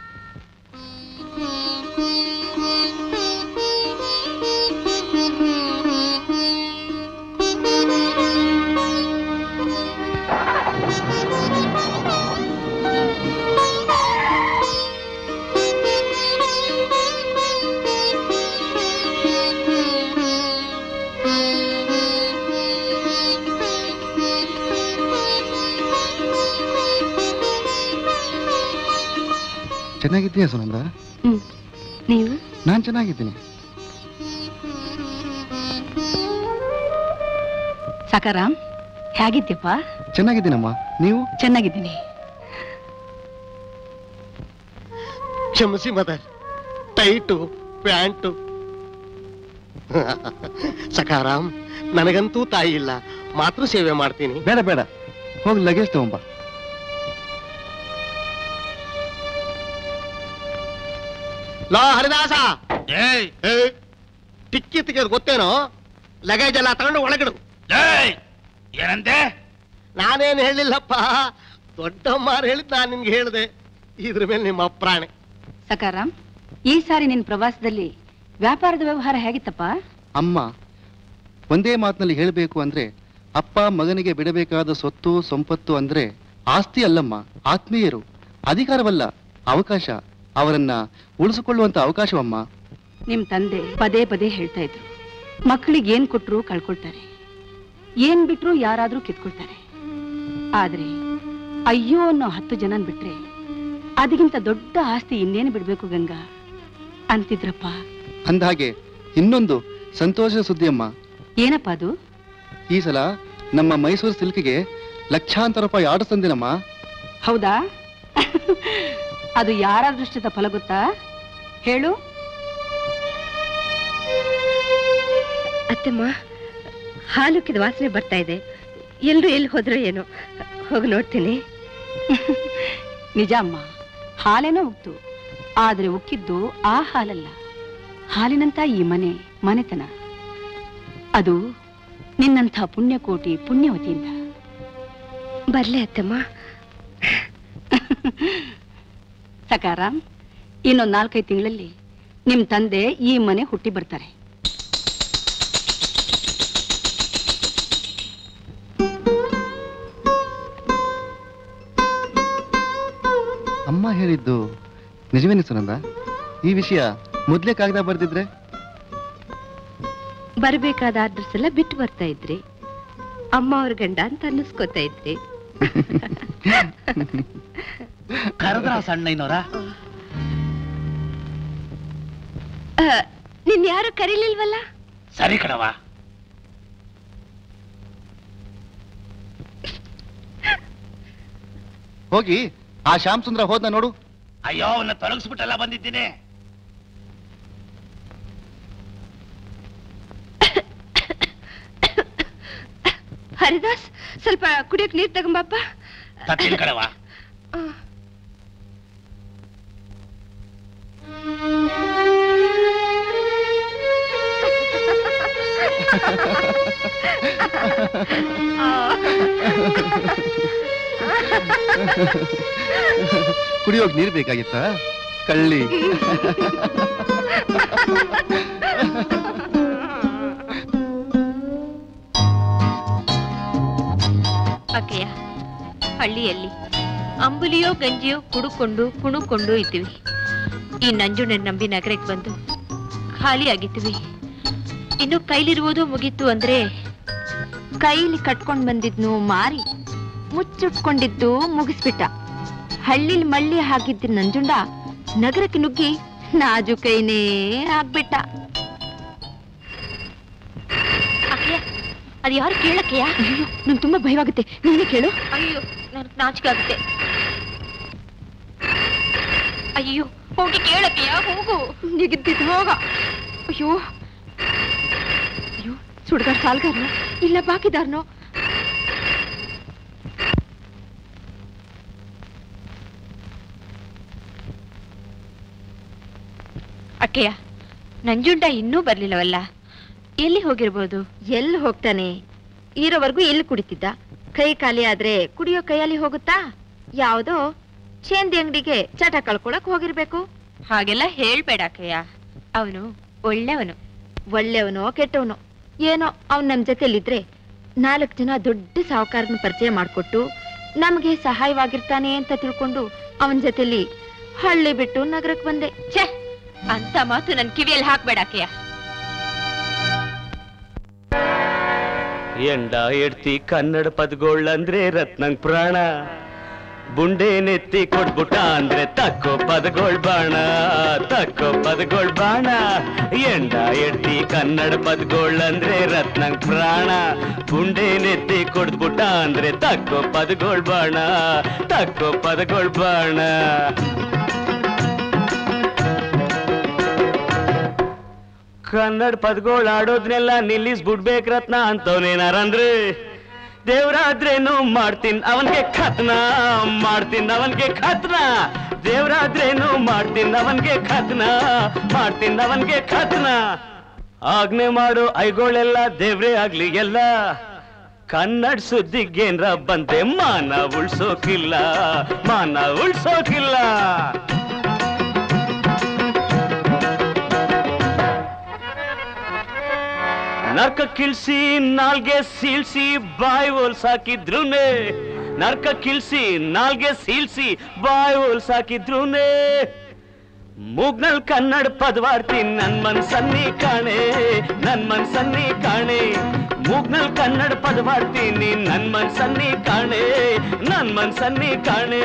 ಚೆನ್ನಾಗಿದ್ದೀಯ ಸುನಂದ ಹ್ಮ್ ನೀವು ನಾನು ಚೆನ್ನಾಗಿದ್ದೀನಿ ಸಕಾರಾಮ್ ಹೇಗಿದ್ದೀಪ್ಪ ಚೆನ್ನಾಗಿದ್ದೀನಮ್ಮ ನೀವು ಚೆನ್ನಾಗಿದ್ದೀನಿ ಕ್ಷಮಿಸಿ ಮದರ್ ಟೈಟು ಪ್ಯಾಂಟು ಸಕಾರಾಮ್ ನನಗಂತೂ ತಾಯಿ ಇಲ್ಲ ಮಾತೃ ಸೇವೆ ಮಾಡ್ತೀನಿ ಬೇಡ ಬೇಡ ಹೋಗಿ ಲಗೇಜ್ ತಗೊಂಬ ಲೋ ಹರಿದಾಸ ಏ, ಟಿಕ್ಕಿ ತೆಗೆದು ಗೊತ್ತೇನೋ ಲಗೇಜ್ ಎಲ್ಲ ತಗೊಂಡು ಒಳಗಿಡು ಏನಂತೆ ನಾನೇನು ಹೇಳಿಲ್ಲಪ್ಪ ದೊಡ್ಡಮ್ಮಾರು ಹೇಳಿದ್ ನಾನು ನಿನ್ಗೆ ಹೇಳಿದೆ ಇದ್ರ ಮೇಲೆ ನಿಮ್ಮ ಅಪ್ರಾಣೆ ಸಕಾರಾಮ್ ಈ ಸಾರಿ ನಿನ್ ಪ್ರವಾಸದಲ್ಲಿ ವ್ಯಾಪಾರದ ವ್ಯವಹಾರ ಹೇಗಿತ್ತಪ್ಪ ಅಮ್ಮ ಒಂದೇ ಮಾತಿನಲ್ಲಿ ಹೇಳಬೇಕು ಅಂದ್ರೆ ಅಪ್ಪ ಮಗನಿಗೆ ಬಿಡಬೇಕಾದ ಸ್ವತ್ತು ಸಂಪತ್ತು ಅಂದ್ರೆ ಆಸ್ತಿ ಅಲ್ಲಮ್ಮ ಆತ್ಮೀಯರು ಅಧಿಕಾರವಲ್ಲ ಅವಕಾಶ ಅವರನ್ನ ಉಳಿಸಿಕೊಳ್ಳುವಂತ ಅವಕಾಶವಮ್ಮ ನಿಮ್ ತಂದೆ ಪದೇ ಪದೇ ಹೇಳ್ತಾ ಇದ್ರು ಮಕ್ಕಳಿಗೆ ಏನ್ ಕೊಟ್ರು ಕಳ್ಕೊಳ್ತಾರೆ ಏನ್ ಬಿಟ್ರು ಯಾರಾದ್ರೂ ಕಿತ್ಕೊಳ್ತಾರೆ ಆದ್ರೆ ಅಯ್ಯೋ ಅನ್ನೋ ಹತ್ತು ಜನನ್ ಬಿಟ್ರೆ ಅದಕ್ಕಿಂತ ದೊಡ್ಡ ಆಸ್ತಿ ಇನ್ನೇನು ಬಿಡ್ಬೇಕು ಗಂಗಾ ಅಂತಿದ್ರಪ್ಪ ಅಂದಹಾಗೆ ಇನ್ನೊಂದು ಸಂತೋಷದ ಸುದ್ದಿಯಮ್ಮ ಏನಪ್ಪ ಅದು ಈ ಸಲ ನಮ್ಮ ಮೈಸೂರು ಸಿಲ್ಕಿಗೆ ಲಕ್ಷಾಂತರ ರೂಪಾಯಿ ಆರ್ಡರ್ ತಂದಿನಮ್ಮ ಹೌದಾ ಅದು ಯಾರ ದೃಷ್ಟದ ಫಲ ಗೊತ್ತಾ ಹೇಳು ಅತ್ತಮ್ಮ ಹಾಲುಕ್ಕಿದ ವಾಸನೆ ಬರ್ತಾ ಇದೆ ಎಲ್ರು ಎಲ್ಲಿ ಹೋದ್ರು ಏನೋ ಹೋಗಿ ನೋಡ್ತೀನಿ ನಿಜ ಅಮ್ಮ ಹಾಲೇನೋ ಉಕ್ತು ಆದ್ರೆ ಉಕ್ಕಿದ್ದು ಆ ಹಾಲಲ್ಲ ಹಾಲಿನಂತ ಈ ಮನೆ ಮನೆತನ ಅದು ನಿನ್ನಂಥ ಪುಣ್ಯಕೋಟಿ ಪುಣ್ಯವತಿಯಿಂದ ಬರ್ಲೆ ಅತ್ತಮ್ಮ ಸಕಾರಾಮ್ ಇನ್ನೊಂದ್ ನಾಲ್ಕೈದು ತಿಂಗಳಲ್ಲಿ ನಿಮ್ ತಂದೆ ಈ ಮನೆ ಹುಟ್ಟಿ ಬರ್ತಾರೆ ಅಮ್ಮ ಹೇಳಿದ್ದು ನಿಜವೇನೆ ಸುನಂದ ಈ ವಿಷಯ ಮೊದ್ಲೇ ಕಾಗದ ಬರ್ದಿದ್ರೆ ಬರ್ಬೇಕಾದ ಆರ್ಡರ್ಸ್ ಎಲ್ಲ ಬಿಟ್ಟು ಬರ್ತಾ ಇದ್ರಿ ಅಮ್ಮ ಅವ್ರ ಗಂಡ ಅಂತ ಅನ್ನಿಸ್ಕೊತಾ ಇದ್ರಿ ಕರೆದ್ರ ಸಣ್ಣಯ್ಯನವರ ಆ, ನಿನ್ ಯಾರು ಕರೀಲಿಲ್ವಲ್ಲ ಸರಿ ಕಣವ ಹೋಗಿ ಆ ಶ್ಯಾಮ್ ಸುಂದರ ಹೋದ್ನ ನೋಡು ಅಯ್ಯೋ ಅವನ್ನ ತೊಲಗಿಸ್ಬಿಟ್ಟೆಲ್ಲ ಬಂದಿದ್ದೀನಿ ಹರಿದಾಸ್ ಸ್ವಲ್ಪ ಕುಡಿಯೋಕ್ ನೀರ್ ತಗೊಂಬಪ್ಪ ತತ್ತೀನಿ ಕಣವ ಕುಡಿಯೋಕ್ ನೀರ್ ಬೇಕಾಗಿತ್ತಾ ಕಳ್ಳಿ ಅಕ್ಕಯ್ಯ ಹಳ್ಳಿಯಲ್ಲಿ ಅಂಬುಲಿಯೋ ಗಂಜಿಯೋ ಕುಡುಕೊಂಡು ಕುಣುಕೊಂಡು ಇದ್ದೀವಿ ಈ ನಂಜುಣ್ಣನ್ ನಂಬಿ ನಗರಕ್ಕೆ ಬಂದು ಖಾಲಿ ಆಗಿದ್ದೀವಿ ಇನ್ನು ಕೈಲಿರುವುದು ಮುಗೀತು ಅಂದ್ರೆ ಕೈಲಿ ಕಟ್ಕೊಂಡ್ ಬಂದಿದ್ನು ಮಾರಿ ಮುಚ್ಚಿಟ್ಕೊಂಡಿದ್ದು ಮುಗಿಸ್ಬಿಟ್ಟ ಹಳ್ಳಿಲ್ ಮಳ್ಳಿ ಹಾಕಿದ್ದ ನಂಜುಂಡ ನಗರಕ್ಕೆ ನುಗ್ಗಿ ನಾಜು ಕೈನೇ ಆಗ್ಬಿಟ್ಟ ಅಕ್ಕಯ್ಯ ಅದು ಯಾರು ಕೇಳಕ್ಕಯ್ಯ ಅಯ್ಯೋ ನಂಗೆ ತುಂಬಾ ಭಯವಾಗುತ್ತೆ ನೀನೇ ಕೇಳು ಅಯ್ಯೋ ನನಗೆ ನಾಚಿಕೆ ಆಗುತ್ತೆ ಅಯ್ಯೋ ಹೋಗಿ ಕೇಳಕ್ಕೆಯ ಹೋಗು ನಿಗಿದ್ದಿದ್ ಹೋಗ ಅಯ್ಯೋ ಅಯ್ಯೋ ಸುಡ್ಗಾರ್ ಸಾಲ್ಗಾರ್ನೋ ಇಲ್ಲ ಬಾಕಿದಾರ್ನೋ ಅಕ್ಕೆಯ ನಂಜುಂಡ ಇನ್ನೂ ಬರ್ಲಿಲ್ಲವಲ್ಲ ಎಲ್ಲಿ ಹೋಗಿರ್ಬೋದು ಎಲ್ಲಿ ಹೋಗ್ತಾನೆ ಇರೋವರೆಗೂ ಎಲ್ಲಿ ಕುಡಿತಿದ್ದ ಕೈ ಖಾಲಿ ಆದ್ರೆ ಕುಡಿಯೋ ಕೈಯಲ್ಲಿ ಹೋಗುತ್ತಾ ಯಾವ್ದೋ ಚೇಂದಿ ಅಂಗಡಿಗೆ ಚಟ ಕಳ್ಕೊಳಕ್ ಹೋಗಿರ್ಬೇಕು ಹಾಗೆಲ್ಲ ಹೇಳ್ಬೇಡ ಅಕ್ಕಯ್ಯ ಅವನು ಒಳ್ಳೆಯವನು ಒಳ್ಳೆಯವನೋ ಕೆಟ್ಟವನೋ ಏನೋ ಅವ್ನ್ ನಮ್ ಜೊತೆಲಿದ್ರೆ ನಾಲ್ಕು ಜನ ದೊಡ್ಡ ಸಾಹುಕಾರನ ಪರಿಚಯ ಮಾಡ್ಕೊಟ್ಟು ನಮ್ಗೆ ಸಹಾಯವಾಗಿರ್ತಾನೆ ಅಂತ ತಿಳ್ಕೊಂಡು ಅವನ ಜೊತೆಲಿ ಹಳ್ಳಿ ಬಿಟ್ಟು ನಗರಕ್ಕೆ ಬಂದೆ ಛೇ ಅಂತ ಮಾತು ನನ್ ಕಿವಿಯಲ್ಲಿ ಹಾಕ್ಬೇಡ ಅಕ್ಕಯ್ಯ ಎಂಡ ಎಡ್ತಿ ಕನ್ನಡ ಪದಗಳಂದ್ರೆ ರತ್ನಂಗ್ ಪ್ರಾಣ ಬುಂಡೆ ನೆತ್ತಿ ಕೊಟ್ಬಿಟ್ಟ ಅಂದ್ರೆ ತಕ್ಕೋ ಪದಗಳ್ ಬಾಣ ತಕ್ಕೋ ಪದಗಳ್ ಬಾಣ ಎಂಡ ಎಡ್ತಿ ಕನ್ನಡ ಪದಗಳಂದ್ರೆ ರತ್ನಂಗ್ ಪ್ರಾಣ ಬುಂಡೆ ನೆತ್ತಿ ಕೊಡ್ಬಿಟ್ಟ ಅಂದ್ರೆ ತಕ್ಕೋ ಪದಗಳ್ ಬಾಣ ತಕ್ಕೋ ಪದಗಳ್ ಬಾಣ ಕನ್ನಡ ಪದಗಳು ಆಡೋದ್ನೆಲ್ಲ ನಿಲ್ಲಿಸ್ಬಿಡ್ಬೇಕ್ ರತ್ನ ಅಂತವನೇನಾರಂದ್ರೆ ದೇವ್ರಾದ್ರೇನು ಮಾಡ್ತೀನಿ ಅವನ್ಗೆ ಖತ್ನ ಮಾಡ್ತೀನಿ ಅವನ್ಗೆ ಖತ್ನ ದೇವ್ರಾದ್ರೇನು ಮಾಡ್ತೀನಿ ಅವನ್ಗೆ ಖತ್ನ ಮಾಡ್ತೀನಿ ಅವನ್ಗೆ ಖತ್ನ ಆಜ್ಞೆ ಮಾಡು ಐಗೋಳೆಲ್ಲ ದೇವ್ರೇ ಆಗ್ಲಿ ಎಲ್ಲ ಕನ್ನಡ ಸುದ್ದಿಗೇನ್ರ ಬಂದೆ ಮಾನ ಉಳ್ಸೋಕಿಲ್ಲ ಮಾನ ಉಳ್ಸೋಕಿಲ್ಲ ನರ್ಕ ಕಿಲ್ಸಿ ನಾಲ್ಗೆ ಸೀಳ್ಸಿ ಬಾಯಿ ಹೋಲ್ಸಾಕಿದ್ರುನೆ ನರ್ಕ ಕಿಲ್ಸಿ ನಾಲ್ಗೆ ಸೀಳ್ಸಿ ಬಾಯಿ ಹೋಲ್ಸಾಕಿದ್ರುನೆ ಮೂಗ್ನಲ್ ಕನ್ನಡ ಪದವಾರ್ತಿ ನನ್ ಮನ್ಸನ್ನಿ ಕಾಣೆ ನನ್ ಮನ್ಸನ್ನಿ ಕಾಣೆ ಮೂಗ್ನಲ್ ಕನ್ನಡ ಪದವಾರ್ತೀನಿ ನನ್ ಮನ್ಸನ್ನಿ ಕಾಣೆ ನನ್ ಮನ್ಸನ್ನಿ ಕಾಣೆ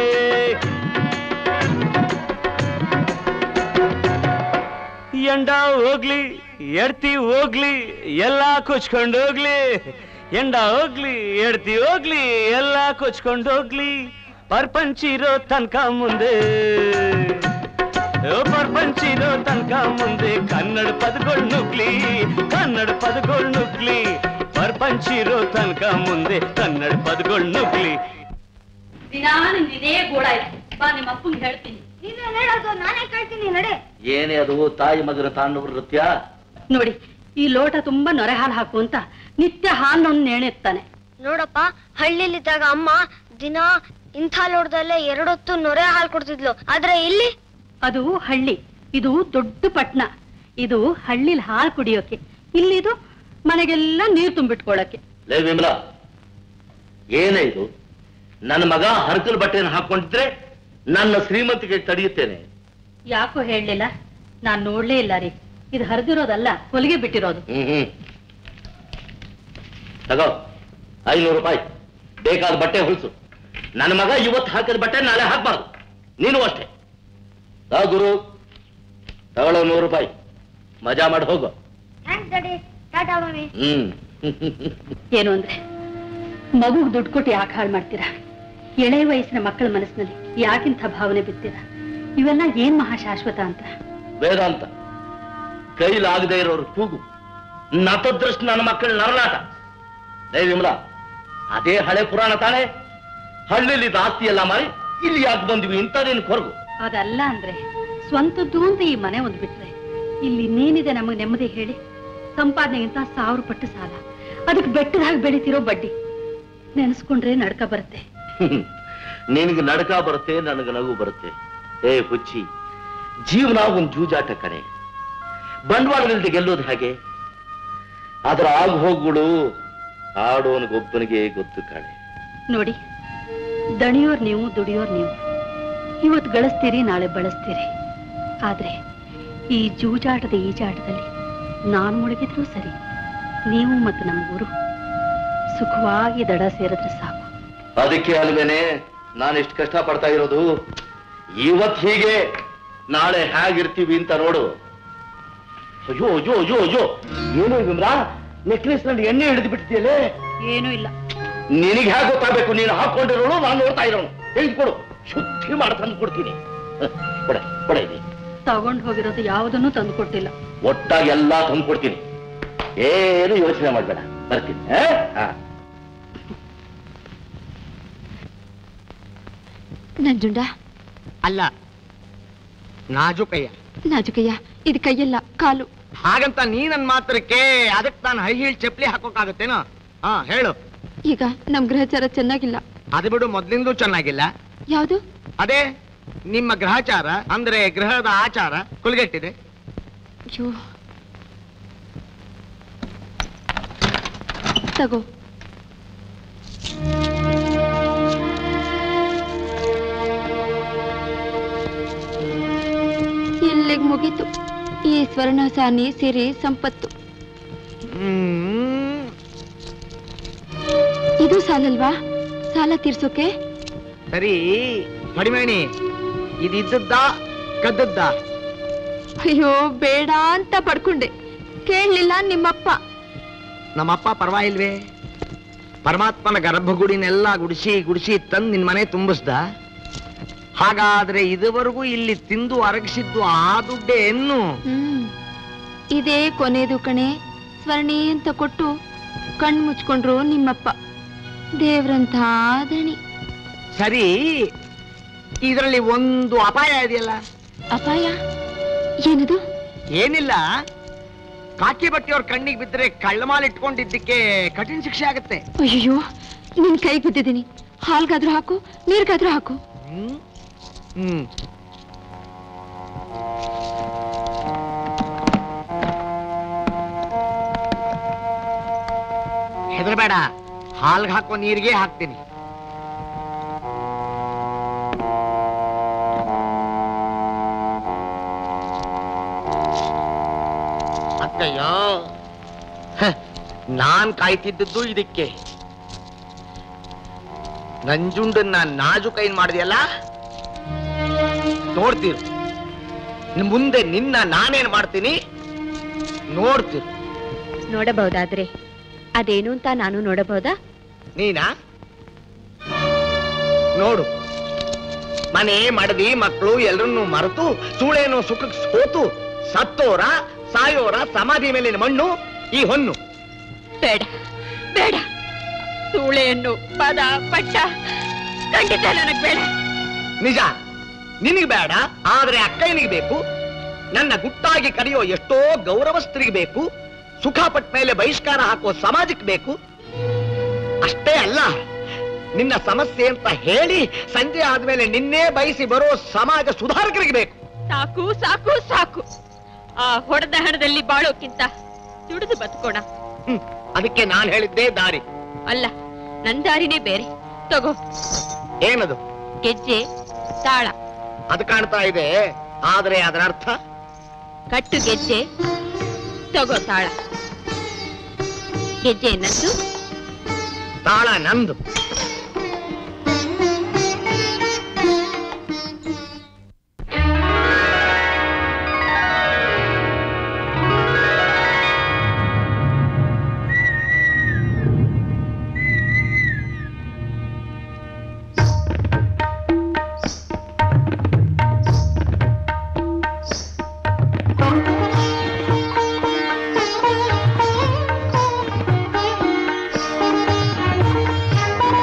ಎಂಡ ಹೋಗ್ಲಿ ಎಡ್ತಿ ಹೋಗ್ಲಿ ಎಲ್ಲ ಕೊಚ್ಕೊಂಡು ಹೋಗ್ಲಿ ಎಂಡ ಹೋಗ್ಲಿ ಎಡ್ತಿ ಹೋಗ್ಲಿ ಎಲ್ಲ ಕೊಚ್ಕೊಂಡು ಹೋಗ್ಲಿ ಪರ್ಪಂಚಿರೋ ತನಕ ಮುಂದೆ ಓ ಪರ್ಪಂಚಿರೋ ತನಕ ಮುಂದೆ ಕನ್ನಡ ಪದಗಳು ನುಗ್ಲಿ ಕನ್ನಡ ಪದಗಳು ನುಗ್ಲಿ ಪರ್ಪಂಚಿರೋ ತನಕ ಮುಂದೆ ಕನ್ನಡ ಪದಗಳು ನುಗ್ಲಿ ದಿನಾ ನಿಂದಿದೇ ಗೋಳ ಇದೆ ಬಾ ನಿಮ್ಮ ಅಪ್ಪಂಗೆ ಹೇಳ್ತೀನಿ ನಾನೇ ಕೇಳ್ತೀನಿ ನಡೆ ಏನೇ ಅದು ತಾಯಿ ಮಗನ ತಾಂಡವ ನೃತ್ಯ ನೋಡಿ ಈ ಲೋಟ ತುಂಬಾ ನೊರೆ ಹಾಲು ಹಾಕು ಅಂತ ನಿತ್ಯ ಹಾಲನ್ನು ನೇಣೆತ್ತಾನೆ ನೋಡಪ್ಪ ಹಳ್ಳಿಲಿದ್ದಾಗ ಅಮ್ಮ ದಿನ ಇಂಥ ಲೋಟದಲ್ಲೇ ಎರಡೊತ್ತು ನೊರೆ ಹಾಲು ಕೊಡ್ತಿದ್ಲು ಆದ್ರೆ ಇಲ್ಲಿ ಅದು ಹಳ್ಳಿ ಇದು ದೊಡ್ಡ ಪಟ್ನ ಇದು ಹಳ್ಳಿಲ್ ಹಾಲು ಕುಡಿಯೋಕೆ ಇಲ್ಲಿದು ಮನೆಗೆಲ್ಲ ನೀರು ತುಂಬಿಟ್ಕೊಳ್ಳೋಕೆ ಲೇ ವಿಮಲಾ ಏನೇ ಇದು ನನ್ನ ಮಗ ಹರಕಲ್ ಬಟ್ಟೆಯನ್ನು ಹಾಕೊಂಡಿದ್ರೆ ನನ್ನ ಶ್ರೀಮಂತಿಗೆ ತಡೆಯುತ್ತೇನೆ ಯಾಕೋ ಹೇಳಲಿಲ್ಲ ನಾನ್ ನೋಡ್ಲೇ ಇಲ್ಲ ರೀ ಇದು ಹರಿದಿರೋದಲ್ಲ ಹೊಲಿಗೆ ಬಿಟ್ಟಿರೋದು ಹ್ಮ್ ಹ್ಮ್ ತಗೋ ಐನೂರು ರೂಪಾಯಿ ಬೇಕಾದ ಬಟ್ಟೆ ಹೊಲ್ಸು ನನ್ನ ಮಗ ಇವತ್ತು ಹಾಕಿದ ಬಟ್ಟೆ ನಾಳೆ ಹಾಕ್ಬಾರ್ದು ನೀನು ಅಷ್ಟೇ ಆ ಗುರು ತಗೊಳ್ಳೋ ನೂರು ರೂಪಾಯಿ ಮಜಾ ಮಾಡಿ ಹೋಗು ಟಾಟಾ ಮಮ್ಮಿ ಹ್ಮ್ ಏನು ಅಂದ್ರೆ ಮಗುಗ್ ದುಡ್ಡು ಕೊಟ್ಟು ಯಾಕೆ ಹಾಳು ಮಾಡ್ತೀರಾ ಎಳೆ ವಯಸ್ಸಿನ ಮಕ್ಕಳ ಮನಸ್ಸಿನಲ್ಲಿ ಯಾಕಿಂಥ ಭಾವನೆ ಬಿತ್ತೀರಾ ಇವೆಲ್ಲ ಏನ್ ಮಹಾ ಶಾಶ್ವತ ಅಂತ ವೇದಾಂತ ಕೈಲಾಗದೆ ಇರೋರು ಕೂಗು ನತದೃಷ್ಟ ನನ್ನ ಮಕ್ಕಳ ನರನಾಟ ಲೇ ವಿಮಲಾ ಅದೇ ಹಳೆ ಪುರಾಣ ತಾನೇ ಹಳ್ಳಿಲಿ ಆಸ್ತಿ ಎಲ್ಲ ಮಾರಿ ಇಲ್ಲಿ ಯಾಕೆ ಬಂದ್ವಿ ಇಂಥದೇನು ಕೊರಗು ಅದಲ್ಲ ಅಂದ್ರೆ ಸ್ವಂತದ್ದು ಅಂತ ಈ ಮನೆ ಒಂದು ಬಿಟ್ರೆ ಇಲ್ಲಿ ಇನ್ನೇನಿದೆ ನಮಗೆ ನೆಮ್ಮದಿ ಹೇಳಿ ಸಂಪಾದನೆಗಿಂತ ಸಾವಿರ ಪಟ್ಟು ಸಾಲ ಅದಕ್ಕೆ ಬೆಟ್ಟದಾಗ ಬೆಳಿತಿರೋ ಬಡ್ಡಿ ನೆನೆಸ್ಕೊಂಡ್ರೆ ನಡ್ಕ ಬರುತ್ತೆ ನಿನಗೆ ನಡಕ ಬರುತ್ತೆ ನನಗೆ ನಗು ಬರುತ್ತೆ ಏ ಹುಚ್ಚಿ ಜೀವನ ಒಂದು ಜೂಜಾಟ ಕಣೆ ಬಂಡವಾಳವಿಲ್ಲದೆ ಗೆಲ್ಲೋದು ಹೇಗೆ ಅದರ ಆಗ ಹೋಗುಗಳು ಆಡೋನಿಗೊಬ್ಬನಿಗೆ ಗೊತ್ತು ಕಣೆ ನೋಡಿ ದಣಿಯೋರ್ ನೀವು ದುಡಿಯೋರ್ ನೀವು ಇವತ್ತು ಗಳಿಸ್ತೀರಿ ನಾಳೆ ಬಳಸ್ತೀರಿ ಆದ್ರೆ ಈ ಜೂಜಾಟದ ಈಜಾಟದಲ್ಲಿ ನಾನು ಮುಳುಗಿದ್ರು ಸರಿ ನೀವು ಮತ್ತು ನಮ್ಮ ಗುರು ಸುಖವಾಗಿ ದಡ ಸೇರಿದ್ರೆ ಸಾಕು ಅದಕ್ಕೆ ಅಲ್ವೇನೆ ನಾನು ಎಷ್ಟು ಕಷ್ಟ ಪಡ್ತಾ ಇರೋದು ಇವತ್ ಹೀಗೆ ನಾಳೆ ಹೇಗಿರ್ತೀವಿ ಅಂತ ನೋಡು ಅಯ್ಯೋ ಅಯ್ಯೋ ಅಯ್ಯೋ ಅಯ್ಯೋ ಏನು ವಿಮ್ರಾ ನೆಕ್ಲೆಸ್ ನಲ್ಲಿ ಎಣ್ಣೆ ಹಿಡಿದು ಬಿಟ್ಟಿದೆಯಲ್ಲೇ ಏನೂ ಇಲ್ಲ ನಿನಗೆ ಹೇಗೆ ಗೊತ್ತಾಗಬೇಕು ನೀನು ಹಾಕೊಂಡಿರೋಳು ನಾನು ನೋಡ್ತಾ ಇರೋನು ತೆಗೆದುಕೊಡು ಶುದ್ಧಿ ಮಾಡಿ ತಂದು ಕೊಡ್ತೀನಿ ಹ, ಕೊಡ ಕೊಡ ಇಲ್ಲಿ ತಗೊಂಡ್ ಹೋಗಿರೋದು ಯಾವುದನ್ನು ತಂದು ಕೊಟ್ಟಿಲ್ಲ ಒಟ್ಟಾಗಿ ಎಲ್ಲಾ ತಂದ್ಕೊಡ್ತೀನಿ ಏನು ಯೋಚನೆ ಮಾಡ್ಬೇಡ ಬರ್ತೀನಿ ಆ? ಆ. ನಂಜುಂಡ ಅಲ್ಲ ನಾಜುಕಯ್ಯ ನಾಜುಕಯ್ಯ ಇದು ಕೈಯಲ್ಲ ಕಾಲು ಹಾಗಂತ ನೀ ನನ್ ಮಾತ್ರಕ್ಕೆ ಅದಕ್ಕೆ ನಾನು ಹೈ ಹೀಲ್ ಚಪ್ಲಿ ಹಾಕೋಕ್ಕಾಗತ್ತೇನೋ ಹಾ ಹೇಳು ಈಗ ನಮ್ ಗ್ರಹಚಾರ ಚೆನ್ನಾಗಿಲ್ಲ ಅದು ಬಿಡು ಮೊದ್ಲಿಂದೂ ಚೆನ್ನಾಗಿಲ್ಲ ಯಾವುದು ಅದೇ ನಿಮ್ಮ ಗ್ರಹಚಾರ ಅಂದ್ರೆ ಗ್ರಹದ ಆಚಾರ ಕುಲ್ಗೆಟ್ಟಿದೆ ಅಯ್ಯೋ ತಗೋ ಎಲ್ಲಿಗ್ ಮುಗೀತು ಈ ಸ್ವರ್ಣ ಸಾನಿ ಸಿರಿ ಸಂಪತ್ತು ಹ್ಮ್ ಇದು ಸಾಲಲ್ವಾ ಸಾಲ ತೀರ್ಸೋಕೆ ಸರಿ ಮಡಿಮೇಣಿ ಇದಿದ್ದದ್ದ ಕದ್ದದ್ದ ಅಯ್ಯೋ ಬೇಡ ಅಂತ ಪಡ್ಕೊಂಡೆ ಕೇಳಲಿಲ್ಲ ನಿಮ್ಮಪ್ಪ ನಮ್ಮಪ್ಪ ಪರವಾಗಿಲ್ವೇ ಪರಮಾತ್ಮನ ಗರ್ಭಗುಡಿನೆಲ್ಲ ಗುಡಿಸಿ ಗುಡಿಸಿ ತಂದು ನಿನ್ ಮನೆ ತುಂಬಿಸ್ದ ಹಾಗಾದ್ರೆ ಇದುವರೆಗೂ ಇಲ್ಲಿ ತಿಂದು ಅರಗಿಸಿದ್ದು ಆ ದುಡ್ಡೇ ಎನ್ನು ಹ್ಮ್ ಇದೇ ಕೊನೆದು ಕಣೆ ಸ್ವರ್ಣಿ ಅಂತ ಕೊಟ್ಟು ಕಣ್ ಮುಚ್ಕೊಂಡ್ರು ನಿಮ್ಮಪ್ಪ ದೇವ್ರಂತ ದಣಿ ಸರಿ ಇದರಲ್ಲಿ ಒಂದು ಅಪಾಯ ಇದೆಯಲ್ಲ ಅಪಾಯ ಏನದು ಏನಿಲ್ಲ ಕಾಕಿ ಬಟ್ಟೆಯವ್ರ ಕಣ್ಣಿಗೆ ಬಿದ್ದರೆ ಕಳ್ಳಮಾಲ್ ಇಟ್ಕೊಂಡಿದ್ದಕ್ಕೆ ಕಠಿಣ ಶಿಕ್ಷೆ ಆಗುತ್ತೆ ಅಯ್ಯೋ ನಿನ್ ಕೈಗೆ ಬಿದ್ದಿದ್ದೀನಿ ಹಾಲ್ಗಾದ್ರೂ ಹಾಕು ನೀರ್ಗಾದ್ರೂ ಹಾಕು ಹ್ಮ್ ಹ್ಮ್ ಹೆದರಬೇಡ ಹಾಲ್ಗೆ ಹಾಕೋ ನೀರಿಗೆ ಹಾಕ್ತೀನಿ ಅಕ್ಕಯ್ಯೋ ಹ, ನಾನ್ ಕಾಯ್ತಿದ್ದದ್ದು ಇದಕ್ಕೆ ನಂಜುಂಡನ್ನ ನಾಜುಕೈನ್ ಮಾಡಿದೆಯಲ್ಲ ನೋಡ್ತೀರು ನಿಮ್ ಮುಂದೆ ನಿನ್ನ ನಾನೇನ್ ಮಾಡ್ತೀನಿ ನೋಡ್ತೀರು ನೋಡಬಹುದಾದ್ರೆ ಅದೇನು ಅಂತ ನಾನು ನೋಡಬಹುದಾ ನೀನಾ ನೋಡು ಮನೆ ಮಡದಿ ಮಕ್ಕಳು ಎಲ್ಲರನ್ನೂ ಮರೆತು ಸೂಳೇನೋ ಸುಖಕ್ಕೆ ಸೋತು ಸತ್ತೋರ ಸಾಯೋರ ಸಮಾಧಿ ಮೇಲಿನ ಮಣ್ಣು ಈ ಹೊನ್ನು ಬೇಡ ಬೇಡ ಸೂಳೆಯನ್ನು ಪದ ಪಟ್ಟ ಖಂಡಿತ ನನಗ್ ಬೇಡ ನಿಜ ನಿನಗೆ ಬೇಡ ಆದ್ರೆ ಅಕ್ಕಯ್ಯನಿಗೆ ಬೇಕು ನನ್ನ ಗುಟ್ಟಾಗಿ ಕರೆಯೋ ಎಷ್ಟೋ ಗೌರವಸ್ಥರಿಗೆ ಬೇಕು ಸುಖ ಪಟ್ಟ ಮೇಲೆ ಬಹಿಷ್ಕಾರ ಹಾಕೋ ಸಮಾಜಕ್ಕೆ ಬೇಕು ಅಷ್ಟೇ ಅಲ್ಲ ನಿನ್ನ ಸಮಸ್ಯೆ ಅಂತ ಹೇಳಿ ಸಂಜೆ ಆದ್ಮೇಲೆ ನಿನ್ನೆ ಬಯಸಿ ಬರೋ ಸಮಾಜ ಸುಧಾರಕರಿಗೆ ಬೇಕು ಸಾಕು ಸಾಕು ಸಾಕು ಆ ಹೊಡೆದ ಹಣದಲ್ಲಿ ಬಾಳೋಕ್ಕಿಂತ ದುಡಿದು ಬದುಕೋಣ ಹ್ಮ್, ಅದಕ್ಕೆ ನಾನು ಹೇಳಿದ್ದೇ ದಾರಿ ಅಲ್ಲ ನನ್ ದಾರಿನೇ ಬೇರೆ ತಗೋ ಏನದು ಗೆಜ್ಜೆ ತಾಳ ಅದು ಕಾಣ್ತಾ ಇದೆ ಆದ್ರೆ ಅದರ ಅರ್ಥ ಕಟ್ಟು ಗೆಜ್ಜೆ ತಗೋ ತಾಳ ಗೆಜ್ಜೆ ನದ್ದು ತಾಳ ನಂದು ಆ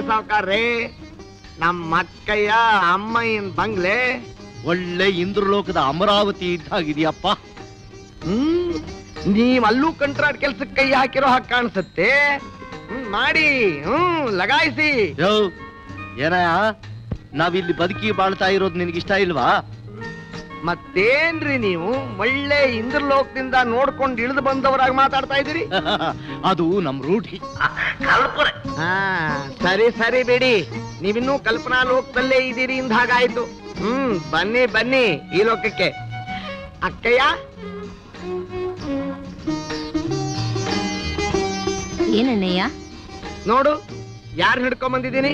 ಸಾವುಕಾರ್ರೆ ನಮ್ಮ ಅಕ್ಕಯ್ಯ ಅಮ್ಮಯ್ಯನ್ ಬಂಗ್ಲೆ ಒಳ್ಳೆ ಇಂದ್ರಲೋಕದ ಅಮರಾವತಿ ಇದ್ದಾಗಿದೆಯಪ್ಪ ಹ್ಮ್ ನೀವ್ ಅಲ್ಲೂ ಕಂಟ್ರಾಟ್ ಕೆಲ್ಸಕ್ಕೆ ಕೈ ಹಾಕಿರೋ ಹಾಗೆ ಕಾಣಿಸುತ್ತೆ ಹ್ಮ್ ಮಾಡಿ ಹ್ಮ್ ಲಗಾಯಿಸಿ ಯೋ ಏನಯ್ಯ ನಾವಿಲ್ಲಿ ಬದುಕಿ ಬಾಳ್ತಾ ಇರೋದು ನಿನಗೆ ಇಷ್ಟ ಇಲ್ವಾ ಮತ್ತೇನ್ರಿ ನೀವು ಒಳ್ಳೆ ಇಂದ್ರಲೋಕದಿಂದ ನೋಡ್ಕೊಂಡು ಇಳಿದು ಬಂದವರಾಗಿ ಮಾತಾಡ್ತಾ ಇದ್ದೀರಿ ಅದು ನಮ್ ರೂಢಿ ಹಾ ಸರಿ ಸರಿ ಬಿಡಿ ನೀವಿನ್ನೂ ಕಲ್ಪನಾ ಲೋಕದಲ್ಲೇ ಇದ್ದೀರಿ ಇಂದ ಹಾಗಾಯ್ತು ಹ್ಮ್ ಬನ್ನಿ ಬನ್ನಿ ಈ ಲೋಕಕ್ಕೆ ಅಕ್ಕಯ್ಯ ಏನಣ್ಣಯ್ಯ ನೋಡು ಯಾರು ಹಿಡ್ಕೊಂಡ್ ಬಂದಿದ್ದೀನಿ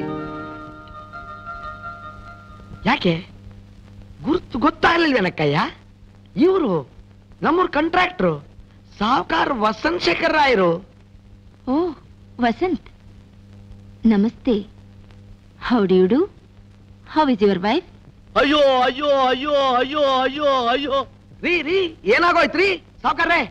ಯಾಕೆ ಗುರ್ತು ಗೊತ್ತಾಗ್ಲಿಲ್ವೇನಕ್ಕಯ್ಯ ಇವರು ನಮ್ಮೂರ್ ಕಾಂಟ್ರಾಕ್ಟ್ರು ಸಾವುಕಾರ ವಸಂತ್ ಶೇಖರ್ ರಾಯರು ಓ ವಸಂತ್ ನಮಸ್ತೆ how do you do how is your wife ಅಯ್ಯೋ ಅಯ್ಯೋ ಅಯ್ಯೋ ಅಯ್ಯೋ ಅಯ್ಯೋ ಅಯ್ಯೋ ರೀ ರೀ ಏನಾಗೋಯ್ತ್ರಿ ಸಾವುಕಾರ್ರೆ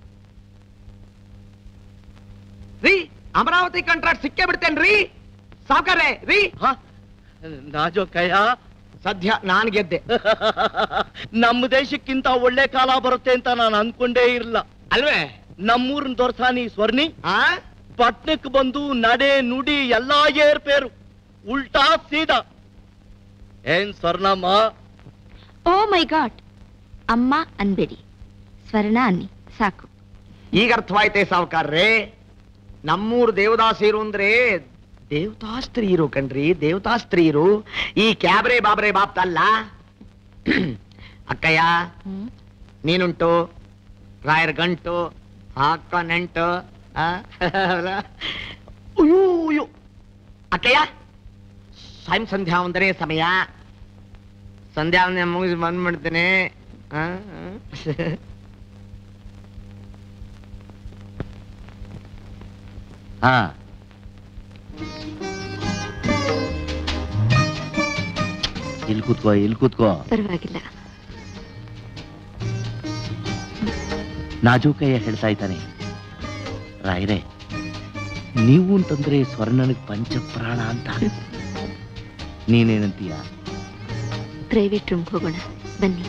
ರೀ ಅಮರಾವತಿ ಕಾಂಟ್ರಾಕ್ಟ್ ಸಿಕ್ಕೇ ಬಿಡ್ತೇನ್ರಿ ಸಾವುಕಾರ್ರೆ ರೀ ನಾಜೋ ಕಯ್ಯ ಸದ್ಯ ನಾನ್ ಗೆದ್ದೆ ನಮ್ಮ ದೇಶಕ್ಕಿಂತ ಒಳ್ಳೆ ಕಾಲ ಬರುತ್ತೆ ಅಂತ ನಾನು ಅನ್ಕೊಂಡೇ ಇರಲ್ಲ ಅಲ್ವೇ ನಮ್ಮೂರಿನ ದೊರ್ಸಾನಿ ಸ್ವರ್ಣಿ ಆ ಪಟ್ನಕ್ ಬಂದು ನಡೆ ನುಡಿ ಎಲ್ಲಾ ಏರ್ಪೇರು ಉಲ್ಟಾ ಸೀದಾ ಏನ್ ಸ್ವರ್ಣಮ್ಮ ಓ ಮೈ ಗಾಡ್ ಅಮ್ಮ ಅನ್ಬೇಡಿ ಸ್ವರ್ಣ ಅನ್ನಿ ಸಾಕು ಈಗ ಅರ್ಥವಾಯ್ತೆ ಸಾವುಕಾರ್ರೆ ನಮ್ಮೂರ್ ದೇವದಾಸಿರು ಅಂದ್ರೆ ದೇವತಾ ಸ್ತ್ರೀಯರು ಕಣ್ರಿ ದೇವತಾ ಸ್ತ್ರೀಯರು ಈ ಕ್ಯಾಬ್ರೆ ಬಾಬ್ರೆ ಬಾಪ್ತಲ್ಲ ಅಕ್ಕಯ್ಯ ನೀನುಂಟು ರಾಯರ್ ಗಂಟು ಅಕ್ಕ ನೆಂಟು ಆ? ಉಯ್ಯೂ, ಉಯ್ಯೂ. ಅಕ್ಕಯ್ಯ ಸಾಯಂ ಸಂಧ್ಯಾ ಒಂದರೆ ಸಮಯ ಸಂಧ್ಯಾ ವಂದನೆ ಮುಗಿಸಿ ಬಂದ್ಬಿಡ್ತೇನೆ ಆ, ಆ. ಹಾ ಇಲ್ಲಿ ಕೂತ್ಕೋ ಇಲ್ಲಿ ಕೂತ್ಕೋ ಪರವಾಗಿಲ್ಲ ನಾಜೂಕಯ್ಯ ಹೇಳ್ತಾ ಇದ್ದಾನೆ ರಾಯರೇ ನೀವು ಅಂತಂದ್ರೆ ಸ್ವರ್ಣನಿಗೆ ಪಂಚಪ್ರಾಣ ಅಂತ ನೀನೇನಂತೀಯ ಪ್ರೈವೇಟ್ ರೂಮ್ಗೆ ಹೋಗೋಣ ಬನ್ನಿ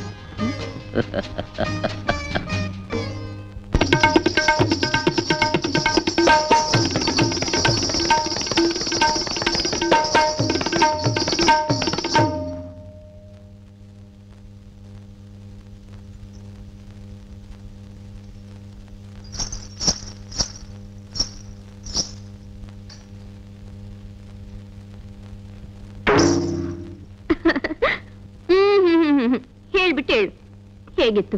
ಹ್ಮ್ ಹ್ಮ್ ಹ್ಮ್ ಹ್ಮ್ ಹೇಳ್ಬಿಟ್ಟು ಹೇಳು ಹೇಗಿತ್ತು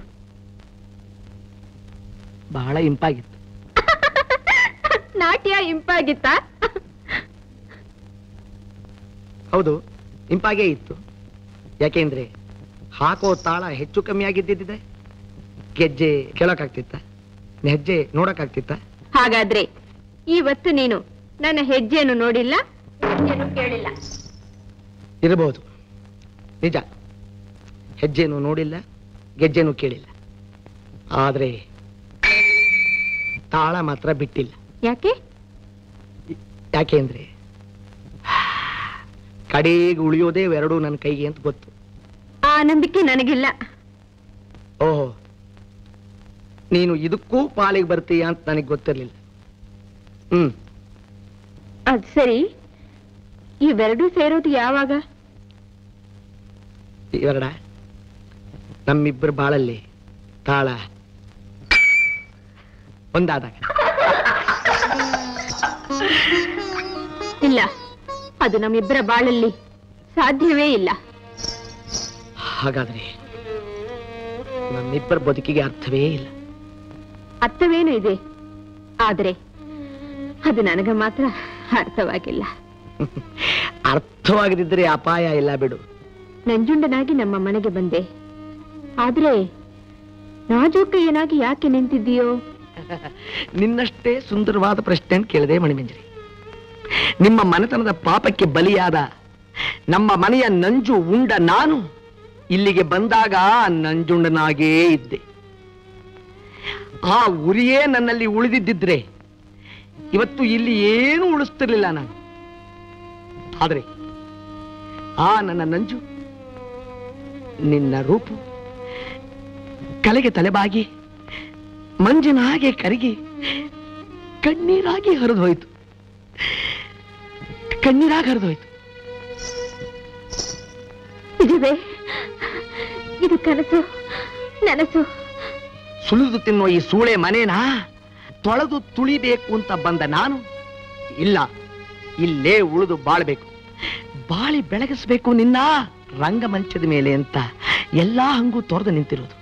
ಬಹಳ ಇಂಪಾಗಿತ್ತು ನಾಟ್ಯ ಇಂಪಾಗಿತ್ತಾ ಹೌದು ಇಂಪಾಗೇ ಇತ್ತು ಯಾಕೆಂದ್ರೆ ಹಾಕೋ ತಾಳ ಹೆಚ್ಚು ಕಮ್ಮಿ ಆಗಿದ್ದಿದ್ದೆ ಗೆಜ್ಜೆ ಕೇಳೋಕ್ಕಾಗ್ತಿತ್ತ ಹೆಜ್ಜೆ ನೋಡಕ್ಕಾಗ್ತಿತ್ತ ಹಾಗಾದ್ರೆ ಇವತ್ತು ನೀನು ನನ್ನ ಹೆಜ್ಜೆಯನ್ನು ನೋಡಿಲ್ಲ ಹೆಜ್ಜೆಯನ್ನು ಕೇಳಿಲ್ಲ ಇರಬಹುದು ನಿಜ ಹೆಜ್ಜೆನು ನೋಡಿಲ್ಲ ಗೆಜ್ಜೆನು ಕೇಳಿಲ್ಲ ಆದ್ರೆ ತಾಳ ಮಾತ್ರ ಬಿಟ್ಟಿಲ್ಲ ಯಾಕೆ ಯಾಕೆಂದ್ರೆ ಕಡೆಗೆ ಉಳಿಯೋದೇ ಎರಡು ನನ್ನ ಕೈಗೆ ಅಂತ ಗೊತ್ತು ಆ ನಂಬಿಕೆ ನನಗಿಲ್ಲ ಓಹೋ ನೀನು ಇದಕ್ಕೂ ಪಾಲಿಗೆ ಬರ್ತೀಯ ಅಂತ ನನಗೆ ಗೊತ್ತಿರ್ಲಿಲ್ಲ ಹ್ಮ್ ಅದ್ ಸರಿ ಇವೆರಡೂ ಸೇರೋದು ಯಾವಾಗ ಇವರಡ ನಮ್ಮಿಬ್ಬರ ಬಾಳಲ್ಲಿ ತಾಳ ಒಂದಾದಾಗ ಇಲ್ಲ ಅದು ನಮ್ಮಿಬ್ಬರ ಬಾಳಲ್ಲಿ ಸಾಧ್ಯವೇ ಇಲ್ಲ ಹಾಗಾದ್ರೆ ನಮ್ಮಿಬ್ಬರ ಬದುಕಿಗೆ ಅರ್ಥವೇ ಇಲ್ಲ ಅರ್ಥವೇನು ಇದೆ ಆದ್ರೆ ಅದು ನನಗೆ ಮಾತ್ರ ಅರ್ಥವಾಗಿಲ್ಲ ಅರ್ಥವಾಗದಿದ್ರೆ ಅಪಾಯ ಇಲ್ಲ ಬಿಡು ನಂಜುಂಡನಾಗಿ ನಮ್ಮ ಮನೆಗೆ ಬಂದೆ ಆದ್ರೆ ನಾಜೂಕಯ್ಯನಾಗಿ ಯಾಕೆ ನಿಂತಿದ್ದೀಯೋ ನಿನ್ನಷ್ಟೇ ಸುಂದರವಾದ ಪ್ರಶ್ನೆ ಕೇಳಿದೆ ಮಣಿಮಂಜರಿ ನಿಮ್ಮ ಮನೆತನದ ಪಾಪಕ್ಕೆ ಬಲಿಯಾದ ನಮ್ಮ ಮನೆಯ ನಂಜು ಉಂಡ ನಾನು ಇಲ್ಲಿಗೆ ಬಂದಾಗ ನಂಜುಂಡನಾಗೇ ಇದ್ದೆ ಆ ಉರಿಯೇ ನನ್ನಲ್ಲಿ ಉಳಿದಿದ್ದಿದ್ರೆ ಇವತ್ತು ಇಲ್ಲಿ ಏನು ಉಳಿಸ್ತಿರ್ಲಿಲ್ಲ ನಾನು ಆದರೆ ಆ ನನ್ನ ನಂಜು ನಿನ್ನ ರೂಪು ಕಲೆಗೆ ತಲೆಬಾಗಿ ಮಂಜಿನ ಹಾಗೆ ಕರಗಿ ಕಣ್ಣೀರಾಗಿ ಹರಿದು ಹೋಯ್ತು ಕಣ್ಣೀರಾಗಿ ಹರಿದು ಹೋಯ್ತು ಇದುವೇ ಇದು ಕನಸು ನನಸು ಸುಳಿದು ತಿನ್ನುವ ಈ ಸೂಳೆ ಮನೇನ ತೊಳೆದು ತುಳಿಬೇಕು ಅಂತ ಬಂದ ನಾನು ಇಲ್ಲ ಇಲ್ಲೇ ಉಳಿದು ಬಾಳ್ಬೇಕು ಬಾಳಿ ಬೆಳಗಿಸ್ಬೇಕು ನಿನ್ನ ರಂಗಮಂಚದ ಮೇಲೆ ಅಂತ ಎಲ್ಲಾ ಹಂಗೂ ತೊರೆದು ನಿಂತಿರೋದು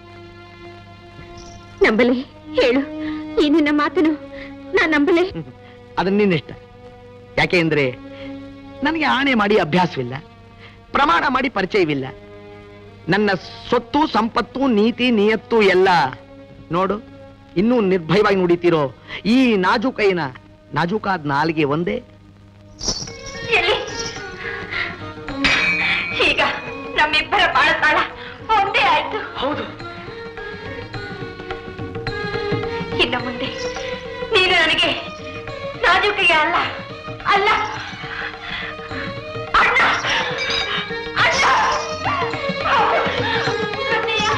ನಂಬಲೆ ಹೇಳು ಈ ನಿನ್ನ ಮಾತನು ನಾ ನಂಬಲೆ ಅದನ್ನ ನಿನ್ನಿಷ್ಟ ಯಾಕೆ ಅಂದ್ರೆ ನನಗೆ ಆಣೆ ಮಾಡಿ ಅಭ್ಯಾಸವಿಲ್ಲ ಪ್ರಮಾಣ ಮಾಡಿ ಪರಿಚಯವಿಲ್ಲ ನನ್ನ ಸೊತ್ತು ಸಂಪತ್ತು ನೀತಿ ನಿಯತ್ತು ಎಲ್ಲ ನೋಡು ಇನ್ನೂ ನಿರ್ಭಯವಾಗಿ ನುಡಿತೀರೋ ಈ ನಾಜೂಕೈನ ನಾಜೂಕಾದ ನಾಲಿಗೆ ಒಂದೇ ಈಗ ನಮ್ಮಿಬ್ಬರ ಬಾಳತಾಳ ಒಂದೇ ಆಯ್ತು ಹೌದು ಇನ್ನು ಮುಂದೆ ನೀನು ನನಗೆ ನಾಜೂಕಿಗೆ ಅಲ್ಲ ಅಲ್ಲ ಅಣ್ಣ ಅಣ್ಣ ಅಣ್ಣಯ್ಯ.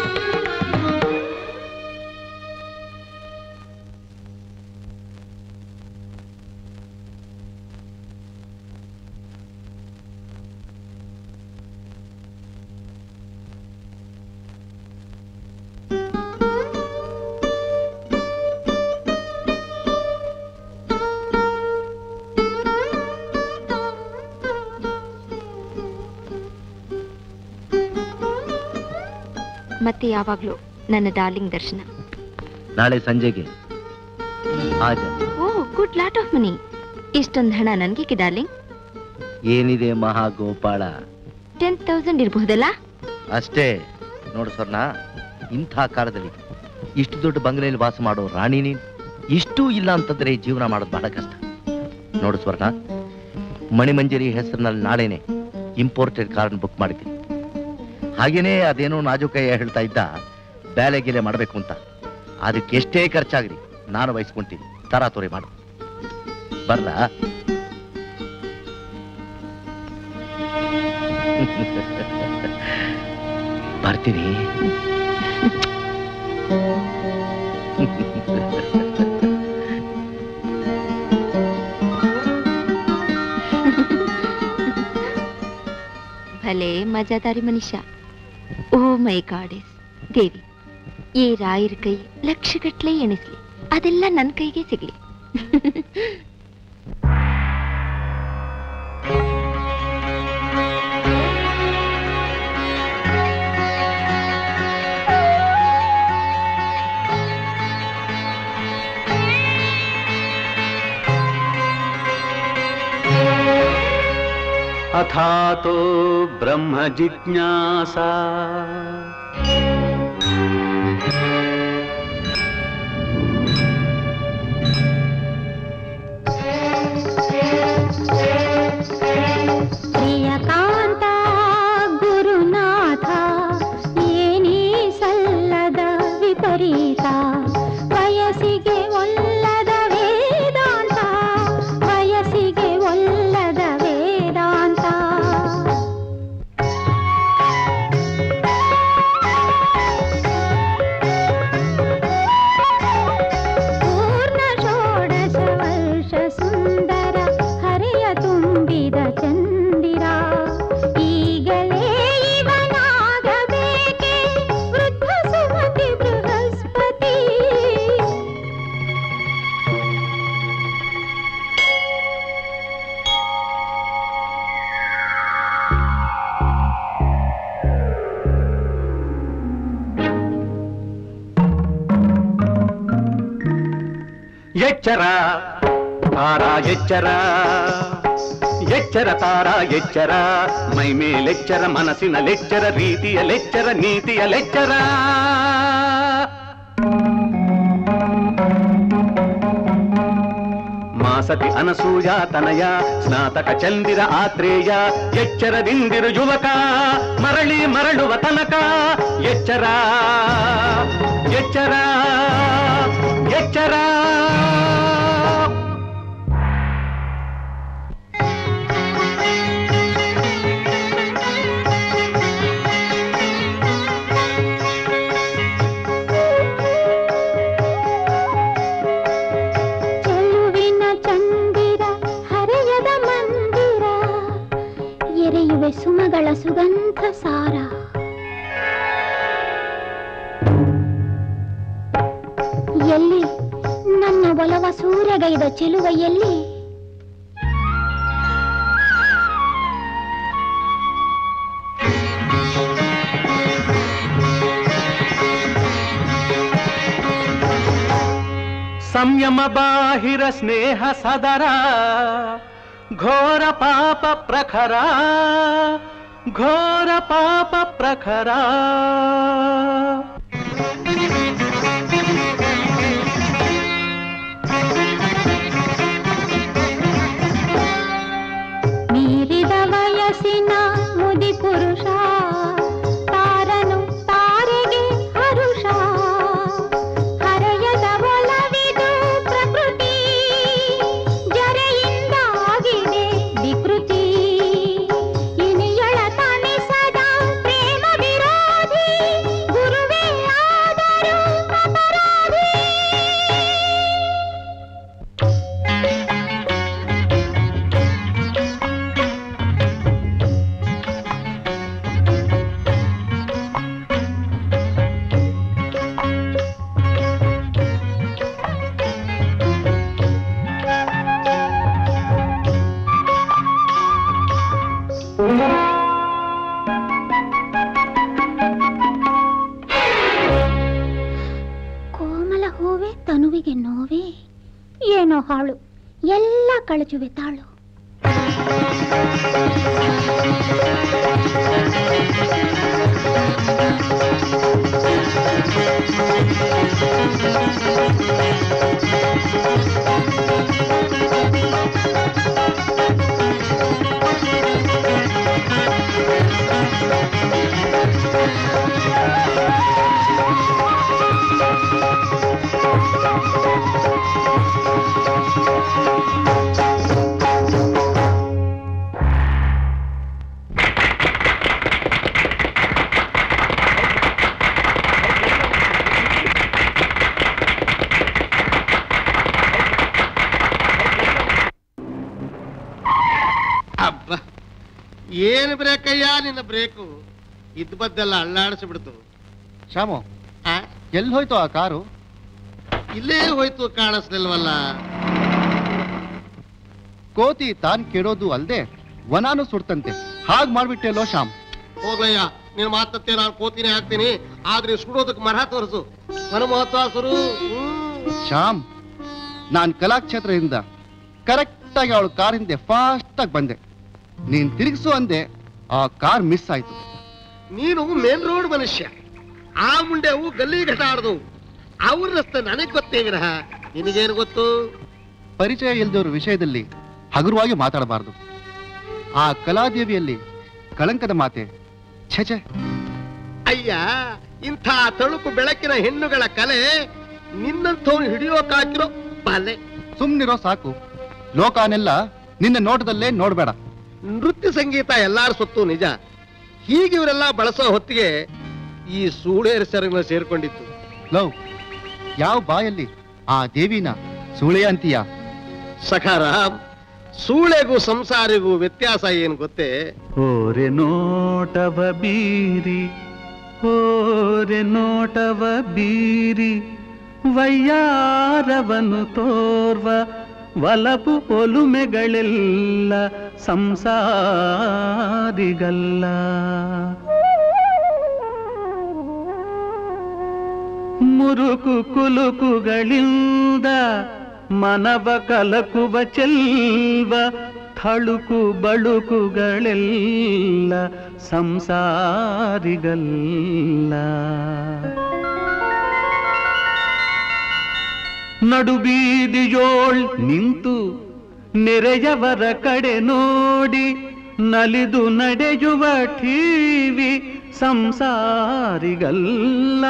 ಮತ್ತೆ ಯಾವಾಗ್ಲೂ ನನ್ನ ಡಾರ್ಲಿಂಗ್ ದರ್ಶನ ನಾಳೆ ಸಂಜೆಗೆ ಆಜ ಓ ಗುಡ್ ಲಾಟ್ ಆಫ್ ಮನಿ ಇಷ್ಟೊಂದು ಹಣ ನನ್ಗೆ ಡಾರ್ಲಿಂಗ್ ಏನಿದೆ ಮಹಾಗೋಪಾಳ ಟೆನ್ ತೌಸಂಡ್ ಇರಬಹುದಲ್ಲ ಅಷ್ಟೇ ನೋಡು ಸ್ವರ್ಣ ಇಂಥ ಕಾಲದಲ್ಲಿ ಇಷ್ಟು ದೊಡ್ಡ ಬಂಗಲೆಯಲ್ಲಿ ವಾಸ ಮಾಡೋ ರಾಣಿ ನೀನು ಇಷ್ಟೂ ಇಲ್ಲ ಅಂತಂದ್ರೆ ಜೀವನ ಮಾಡೋದು ಬಹಳ ಕಷ್ಟ ನೋಡು ಸ್ವರ್ಣ ಮಣಿಮಂಜರಿ ಹೆಸರಿನಲ್ಲಿ ನಾಳೆನೆ ಇಂಪೋರ್ಟೆಡ್ ಕಾರನ್ನು ಬುಕ್ ಮಾಡಿದ್ದೀನಿ ಹಾಗೇನೇ ಅದೇನೋ ನಾಜೂಕಯ್ಯ ಹೇಳ್ತಾ ಇದ್ದ ಬ್ಯಾಲೆ ಗಿಲೆ ಮಾಡಬೇಕು ಅಂತ ಅದಕ್ಕೆ ಎಷ್ಟೇ ಖರ್ಚಾಗ್ಲಿ ನಾನು ವಹಿಸ್ಕೊಂತೀನಿ ತರಾತುರಿ ಮಾಡು ಬರ್ಲಾ ಬರ್ತೀನಿ ಭಲೆ ಮಜಾದಾರಿ ಮನುಷ್ಯ ಓ ಮೈ ಗಾಡೆಸ್ ದೇವಿ ಈ ರಾಯರ ಕೈ ಲಕ್ಷಗಟ್ಲೆ ಎಣಿಸ್ಲಿ ಅದೆಲ್ಲ ನನ್ನ ಕೈಗೆ ಸಿಗ್ಲಿ अथातो ब्रह्म जिज्ञासा ಪ್ರಿಯಕಾಂತ ಗುರುನಾಥ ಏನೀ ಸಲ್ಲದ ವಿಪರೀತ ವಯಸ್ಸಿಗೆ ಒಲ್ಲದ ವೇದಾಂತ ವಯಸ್ಸಿಗೆ ಒಲ್ಲದ ವೇದಾಂತ ಪೂರ್ಣ ಷೋಡಶ ವರ್ಷ ಸುಂದರ ಹರೆಯ ತುಂಬಿದ ಚಂದಿರ ಈಗಲೇ ಇವನಾಗಬೇಕೆ ವೃದ್ಧ ಸುಮತಿ ಬೃಹಸ್ಪತಿ ಎಚ್ಚರ ತಾರ ಎಚ್ಚರ ಎಚ್ಚರ ತಾರ ಎಚ್ಚರ ಮೈ ಮೇಲೆಚ್ಚರ ಮನಸ್ಸಿನ ಲೆಚ್ಚರ ರೀತಿಯ ಲೆಚ್ಚರ ನೀತಿಯ ಲೆಚ್ಚರ ಮಾಸತಿ ಅನಸೂಯ ತನಯ ಸ್ನಾತಕ ಚಂದಿರ ಆತ್ರೇಯ ಎಚ್ಚರದಿಂದಿರು ಯುವಕ ಮರಳಿ ಮರಳುವ ತನಕ ಎಚ್ಚರ ಎಚ್ಚರ ಎಚ್ಚರ ಸೂರ್ಯಗೈದ ಚೆಲುವೈಯಲ್ಲಿ ಸಂಯಮ ಬಾಹಿರ ಸ್ನೇಹ ಸದರ ಘೋರ ಪಾಪ ಪ್ರಖರ ಘೋರ ಪಾಪ ಪ್ರಖರ ಮೀರಿದ ವಯಸ್ಸಿನ ಮುದಿ ಪುರುಷ ತಾರನು ತಾರೆಗೆ ಹರುಷ ಹರೆಯದ ಒಲವಿದು ಪ್ರಕೃತಿ ಜರೆಯಿಂದಾಗಿದೆ ವಿಕೃತಿ ಇನಿಯಳ ತಣಿಸದ ಪ್ರೇಮ ವಿರೋಧಿ ಗುರುವೇ ಆದರೂ ಅಪರಾಧಿ ಕೋಮಲ ಹೂವೆ ತನುವಿಗೆ ನೋವೇ ಏನೋ ಹಾಳು ಎಲ್ಲ ಕಳಚುವೆ ತಾಳು ಅಬ್ಬ ಏನು ಬ್ರೇಕಯ್ಯ ನಿನ್ನ ಬ್ರೇಕು ಇದ್ ಬದ್ದೆಲ್ಲ ಅಳ್ಳಾಡಿಸ್ಬಿಡ್ತು ಶ್ಯಾಮು ಎಲ್ಲಿ ಹೋಯ್ತು ಆ ಕಾರು ಇಲ್ಲೇ ಹೋಯ್ತು ಕಾಣಿಸ್ಲಿಲ್ವಲ್ಲ ಕೋತಿ ತಾನ್ ಕೆಡೋದು ಅಲ್ದೆ ವನಾನು ಸುಡ್ತಂತೆ ಹಾಗ್ ಮಾಡ್ಬಿಟ್ಟೆಲ್ಲೋ ಶ್ಯಾಮ್ ಹೋಗ್ಲಯ್ಯ ನಿನ್ ಮಾತತ್ತೆ ನಾನು ಕೋತಿನೇ ಹಾಕ್ತೀನಿ ಆದ್ರೆ ಸುಡೋದಕ್ಕೆ ಮರ ತೋರಿಸು ಮಹತ್ವಾಸುರು ಶ್ಯಾಮ್ ನಾನ್ ಕಲಾಕ್ಷೇತ್ರದಿಂದ ಕರೆಕ್ಟ್ ಆಗಿ ಅವಳು ಕಾರ್ ಹಿಂದೆ ಫಾಸ್ಟ್ ಆಗಿ ಬಂದೆ ನೀನ್ ತಿರುಗಿಸು ಅಂದೆ ಆ ಕಾರ್ ಮಿಸ್ ಆಯ್ತು ನೀನು ಮೇನ್ ರೋಡ್ ಮನುಷ್ಯ ಆ ಮುಂಡೆವು ಗಲ್ಲಿ ಘಟ ಆಡ್ದು ಅವ್ರ ರಸ್ತೆ ನನಗ್ ಗೊತ್ತೇ ವಿನಃ ನಿನಗೇನು ಗೊತ್ತು ಪರಿಚಯ ಇಲ್ದವ್ರ ವಿಷಯದಲ್ಲಿ ಹಗುರವಾಗಿ ಮಾತಾಡಬಾರದು ಆ ಕಲಾದೇವಿಯಲ್ಲಿ ಕಳಂಕದ ಮಾತೆ ಛೆ ಅಯ್ಯ ಇಂಥ ತಳುಕು ಬೆಳಕಿನ ಹೆಣ್ಣುಗಳ ಕಲೆ ನಿನ್ನಂಥವ್ನು ಹಿಡಿಯೋಕಾಕಿರೋ ಬಲೆ ಸುಮ್ನಿರೋ ಸಾಕು ಲೋಕಾನೆಲ್ಲ ನಿನ್ನ ನೋಟದಲ್ಲೇ ನೋಡ್ಬೇಡ ನೃತ್ಯ ಸಂಗೀತ ಎಲ್ಲಾರ ಸೊತ್ತು ನಿಜ ಹೀಗೆ ಇವರೆಲ್ಲ ಬಳಸೋ ಹೊತ್ತಿಗೆ ಈ ಸೂಳೇರ್ ಸೆರಗಿನ ಸೇರ್ಕೊಂಡಿತ್ತು ಲವ್ ಯಾವ ಬಾಯಲ್ಲಿ ಆ ದೇವಿನ ಸುಳೆಯ ಅಂತೀಯ ಸಖಾರಾಮ್ ಸೂಳೆಗೂ ಸಂಸಾರಿಗೂ ವ್ಯತ್ಯಾಸ ಏನು ಗೊತ್ತೇ ಓರೆ ನೋಟವ ಬೀರಿ ಓರೆ ನೋಟವ ಬೀರಿ ವಯ್ಯಾರವನು ತೋರ್ವ ವಲಪು ಒಲುಮೆಗಳೆಲ್ಲ ಸಂಸಾರಿಗಲ್ಲ ಮುರುಕು ಕುಲುಕುಗಳಿಂದ ಮನವ ಕಲಕುವ ಚೆಲ್ವ ಥಳುಕು ಬಳುಕುಗಳೆಲ್ಲ ಸಂಸಾರಿಗಲ್ಲ ನಡುಬೀದಿಯೋಳ್ ನಿಂತು ನೆರೆಯವರ ಕಡೆ ನೋಡಿ ನಲಿದು ನಡೆಯುವ ಠೀವಿ ಸಂಸಾರಿಗಲ್ಲ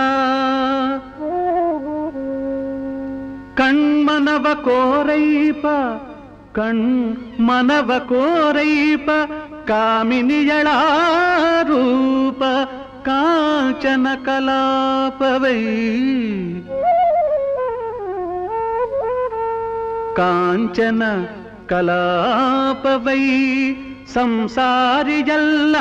ಕಣ್ಮನವ ಕೋರೈಪ ಕಣ್ ಮನವ ಕೋರೈಪ ಕಾಮಿನಿಯಳ ರೂಪ ಕಾಂಚನ ಕಲಾಪವೈ ಕಾಂಚನ ಕಲಾಪವೈ ಸಂಸಾರಿಯಲ್ಲ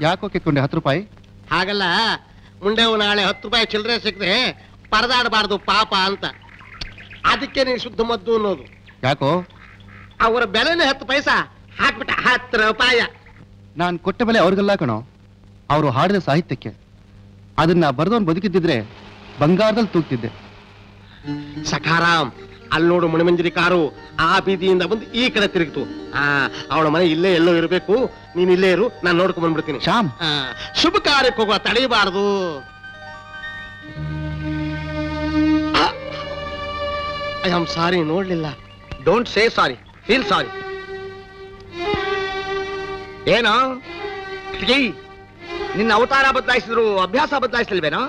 ಯಾಕೋ ಕಿತ್ಕೊಂಡೆ ಹತ್ತು ರೂಪಾಯಿ ಹಾಗಲ್ಲ ಮುಂಡೆವು ನಾಳೆ ಹತ್ತು ರೂಪಾಯಿ ಚಿಲ್ಲರೆ ಸಿಕ್ಕದೆ ಪರದಾಡಬಾರ್ದು ಪಾಪ ಅಂತ ಅದಕ್ಕೆ ನೀನು ಶುದ್ಧ ಮದ್ದು ಅನ್ನೋದು ಯಾಕೋ ಅವರ ಬೆಲೆನೇ ಹತ್ತು ಪೈಸಾ ಹಾಕ್ಬಿಟ್ಟ ಹತ್ತು ರೂಪಾಯ ನಾನು ಕೊಟ್ಟ ಬೆಲೆ ಅವ್ರಿಗೆಲ್ಲ ಕಣೋ ಅವರು ಹಾಡಿದ ಸಾಹಿತ್ಯಕ್ಕೆ ಅದನ್ನ ಬರೆದವನು ಬದುಕಿದ್ದಿದ್ರೆ ಬಂಗಾರದಲ್ಲಿ ತೂಗ್ತಿದ್ದೆ ಸಖಾರಾಮ್ ಅಲ್ಲಿ ನೋಡು ಮಣಿಮಂಜರಿ ಕಾರು ಆ ಬೀದಿಯಿಂದ ಬಂದು ಈ ಕಡೆ ತಿರುಗಿತು ಆ ಅವಳ ಮನೆ ಇಲ್ಲೇ ಎಲ್ಲೋ ಇರಬೇಕು ನೀನ್ ಇಲ್ಲೇ ಇರು ನಾನು ನೋಡ್ಕೊಂಡ್ ಬಂದ್ಬಿಡ್ತೀನಿ ಶ್ಯಾಮ್ ಆ, ಶುಭ ಕಾರ್ಯಕ್ಕೆ ಹೋಗುವ ತಡೆಯಬಾರದು ಐ ಆಮ್ ಸಾರಿ ನೋಡ್ಲಿಲ್ಲ ಡೋಂಟ್ ಸೇ ಸಾರಿ ಫೀಲ್ ಸಾರಿ ಏನು ಕಿಟಕಿ, ನಿನ್ನ ಅವತಾರ ಬದಲಾಯಿಸಿದ್ರು ಅಭ್ಯಾಸ ಬದಲಾಯಿಸಲ್ವೇನೋ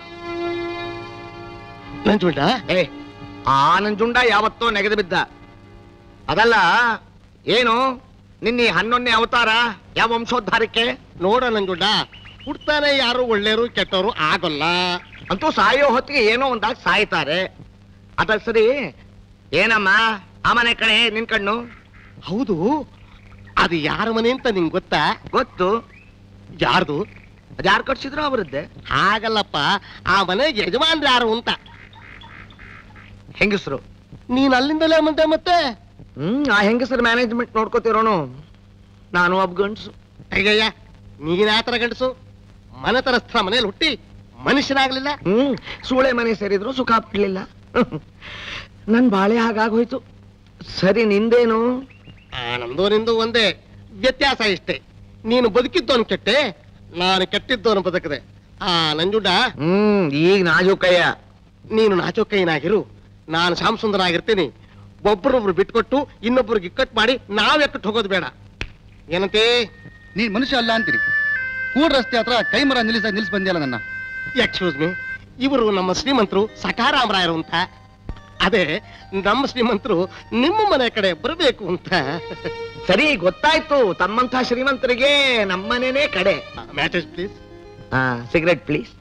ನಂಜುಂಡ ಏ ಆ ನಂಜುಂಡ ಯಾವತ್ತೋ ನೆಗೆದು ಬಿದ್ದ ಅದಲ್ಲ ಏನು ನಿನ್ನ ಈ ಹನ್ನೊಂದನೇ ಅವತಾರ ಯಾವ ವಂಶೋದ್ಧಾರಕ್ಕೆ ನೋಡ ನಂಜುಂಡ ಹುಡ್ತಾನೆ ಯಾರು ಒಳ್ಳೆಯರು ಕೆಟ್ಟವರು ಆಗೋಲ್ಲ ಅಂತೂ ಸಾಯೋ ಹೊತ್ತಿಗೆ ಏನೋ ಒಂದಾಗ ಸಾಯ್ತಾರೆ ಅದ ಸರಿ ಏನಮ್ಮ ಆ ಮನೆ ಕಣೆ ನಿನ್ ಕಣ್ಣು ಹೌದು ಅದು ಯಾರ ಮನೆ ಅಂತ ನಿಂಗೆ ಗೊತ್ತಾ ಗೊತ್ತು ಯಾರ್ದು ಅದ್ಯಾರು ಕಟ್ಸಿದ್ರು ಅವರದ್ದೇ ಹಾಗಲ್ಲಪ್ಪ ಆ ಮನೆಗೆ ಯಜಮಾನ್ರು ಯಾರು ಅಂತ ಹೆಂಗಸರು ನೀನ್ ಅಲ್ಲಿಂದಲೇ ಮುಂದೆ ಮತ್ತೆ ಹ್ಮ್ ಆ ಹೆಂಗಸರು ಮ್ಯಾನೇಜ್ಮೆಂಟ್ ನೋಡ್ಕೋತಿರೋನು ನಾನು ಒಬ್ಬ ಗಂಡ್ಸು ಅಯ್ಯಯ್ಯ ನೀನ್ ಆತರ ಗಂಡಸು ಮನೆತನಸ್ಥ ಮನೇಲಿ ಹುಟ್ಟಿ ಮನುಷ್ಯನಾಗ್ಲಿಲ್ಲ ಹ್ಮ್ ಸೂಳೆ ಮನೆ ಸೇರಿದ್ರು ಸುಖ ಆಗ್ಲಿಲ್ಲ ನನ್ ಬಾಳೆ ಹಾಗಾಗೋಯ್ತು ಸರಿ ನಿಂದೇನು ಆ, ನಮ್ದು ನಿಂದು ಒಂದೇ ವ್ಯತ್ಯಾಸ ಇಷ್ಟೇ ನೀನು ಬದುಕಿದ್ದವನು ಕೆಟ್ಟೆ ನಾನು ಕೆಟ್ಟಿದ್ದವನು ಬದುಕದೆ ಆ ನಂಜುಂಡ ಹ್ಮ್ ಈಗ ನಾಜೂಕಯ್ಯ ನೀನು ನಾಚೋಕೈನಾಗಿರು ನಾನು ಶ್ಯಾಮ್ ಸುಂದರ ಆಗಿರ್ತೀನಿ ಒಬ್ರೊಬ್ರು ಬಿಟ್ಕೊಟ್ಟು ಇನ್ನೊಬ್ರಿಗೆ ಇಕ್ಕಟ್ಟು ಮಾಡಿ ನಾವ್ ಎಕ್ಕಟ್ಟು ಹೋಗೋದು ಬೇಡ ಏನಂತೆ ನೀನ್ ಮನುಷ್ಯ ಅಲ್ಲ ಅಂತೀರಿ ಕೂಡ್ ರಸ್ತೆ ಹತ್ರ ಕೈ ಮರ ನಿಲ್ಲಿಸ ನಿಲ್ಸ್ ಬಂದಿಯಲ್ಲ ನನ್ನ ಎಕ್ಸ್ಕ್ಯೂಸ್ ಮೀ ಇವರು ನಮ್ಮ ಶ್ರೀಮಂತರು ಸಕಾರಾಮರಾಯರು ಅಂತ ಅದೇ ನಮ್ಮ ಶ್ರೀಮಂತರು ನಿಮ್ಮ ಮನೆ ಕಡೆ ಬರಬೇಕು ಅಂತ ಸರಿ ಗೊತ್ತಾಯ್ತು ತಮ್ಮಂಥ ಶ್ರೀಮಂತರಿಗೆ ನಮ್ಮನೇನೆ ಕಡೆ ಮ್ಯಾಟೇಜ್ ಪ್ಲೀಸ್ ಸಿಗರೆಟ್ ಪ್ಲೀಸ್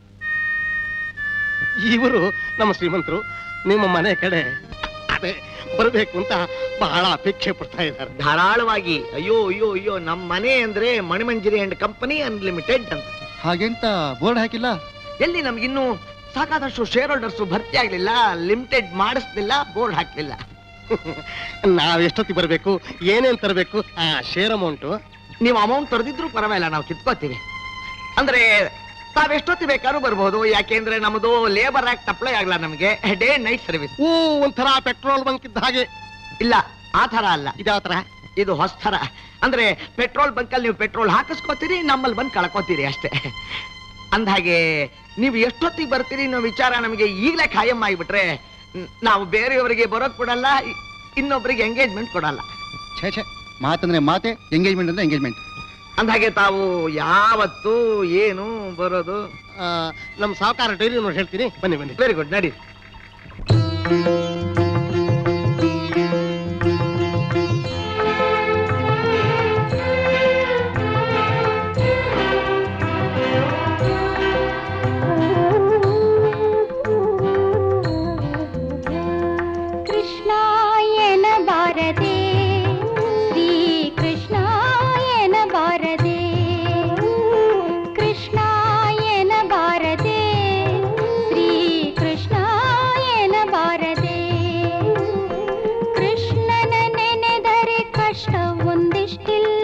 ಇವರು ನಮ್ಮ ಶ್ರೀಮಂತರು ನಿಮ್ಮ ಮನೆ ಕಡೆ ಅದೇ ಬರಬೇಕು ಅಂತ ಬಹಳ ಅಪೇಕ್ಷೆ ಪಡ್ತಾ ಇದ್ದಾರೆ ಧಾರಾಳವಾಗಿ ಅಯ್ಯೋ ಅಯ್ಯೋ ಅಯ್ಯೋ ನಮ್ಮ ಮನೆ ಅಂದ್ರೆ ಮಣಿಮಂಜರಿ ಅಂಡ್ ಕಂಪನಿ ಅನ್ಲಿಮಿಟೆಡ್ ಅಂತ ಹಾಗೆಂತ ಬೋರ್ಡ್ ಹಾಕಿಲ್ಲ ಎಲ್ಲಿ ನಮ್ಗಿನ್ನು ಸಾಕಾದಷ್ಟು ಶೇರ್ ಹೋಲ್ಡರ್ಸ್ ಭರ್ತಿ ಆಗ್ಲಿಲ್ಲ ಲಿಮಿಟೆಡ್ ಮಾಡಿಸ್ಲಿಲ್ಲ ಬೋರ್ಡ್ ಹಾಕ್ಲಿಲ್ಲ ನಾವ್ ಎಷ್ಟೊತ್ತಿಗೆ ಬರಬೇಕು ಏನೇನ್ ತರಬೇಕು ಆ ಶೇರ್ ಅಮೌಂಟು ನೀವು ಅಮೌಂಟ್ ತರದಿದ್ರು ಪರವಾಗಿಲ್ಲ ನಾವು ಕಿತ್ಕೋತೀವಿ ಅಂದ್ರೆ ತಾವೆಷ್ಟೊತ್ತಿ ಬೇಕಾದ್ರೂ ಬರ್ಬೋದು ಯಾಕೆಂದ್ರೆ ನಮ್ದು ಲೇಬರ್ ಆಕ್ಟ್ ಅಪ್ಲೈ ಆಗಲ್ಲ ನಮಗೆ ಡೇ ನೈಟ್ ಸರ್ವಿಸ್ ಓ ಒಂಥರ ಪೆಟ್ರೋಲ್ ಬಂಕ್ ಇದ್ದ ಹಾಗೆ ಇಲ್ಲ ಆ ತರ ಅಲ್ಲ ಇದ್ಯಾವ ತರ ಇದು ಹೊಸ ಥರ ಅಂದ್ರೆ ಪೆಟ್ರೋಲ್ ಬಂಕಲ್ಲಿ ನೀವು ಪೆಟ್ರೋಲ್ ಹಾಕಿಸ್ಕೋತೀರಿ ನಮ್ಮಲ್ಲಿ ಬಂದು ಕಳ್ಕೊತೀರಿ ಅಷ್ಟೇ ಅಂದ್ಹಾಗೆ ನೀವು ಎಷ್ಟೊತ್ತಿಗೆ ಬರ್ತೀರಿ ಅನ್ನೋ ವಿಚಾರ ನಮಗೆ ಈಗಲೇ ಖಾಯಂ ಆಗಿಬಿಟ್ರೆ ನ್- ನಾವು ಬೇರೆಯವರಿಗೆ ಬರೋದ್ ಕೊಡಲ್ಲ ಇ- ಇನ್ನೊಬ್ರಿಗೆ ಎಂಗೇಜ್ಮೆಂಟ್ ಕೊಡಲ್ಲ ಛೇ ಛೇ ಮಾತಂದ್ರೆ ಮಾತೆ ಎಂಗೇಜ್ಮೆಂಟ್ ಅಂದ್ರೆ ಎಂಗೇಜ್ಮೆಂಟ್ ಅಂದ್ಹಾಗೆ ತಾವು ಯಾವತ್ತು ಏನು ಬರೋದು ಆ, ನಮ್ಮ ಸಾವುಕಾರ ಡೈರಿ ನೋಡಿ ಹೇಳ್ತೀನಿ ಬನ್ನಿ ಬನ್ನಿ ವೆರಿ ಗುಡ್ ನಡಿ ಕೃಷ್ಣಾಯನ ಬಾರದೆ ಶ್ರೀ ಕೃಷ್ಣಾಯನ ಬಾರದೆ ಕೃಷ್ಣಾಯನ ಬಾರದೆ ಶ್ರೀ ಕೃಷ್ಣಾಯನ ಬಾರದೆ ಕೃಷ್ಣನ ನೆನೆದರೆ ಕಷ್ಟ ಒಂದಿಷ್ಟಿಲ್ಲ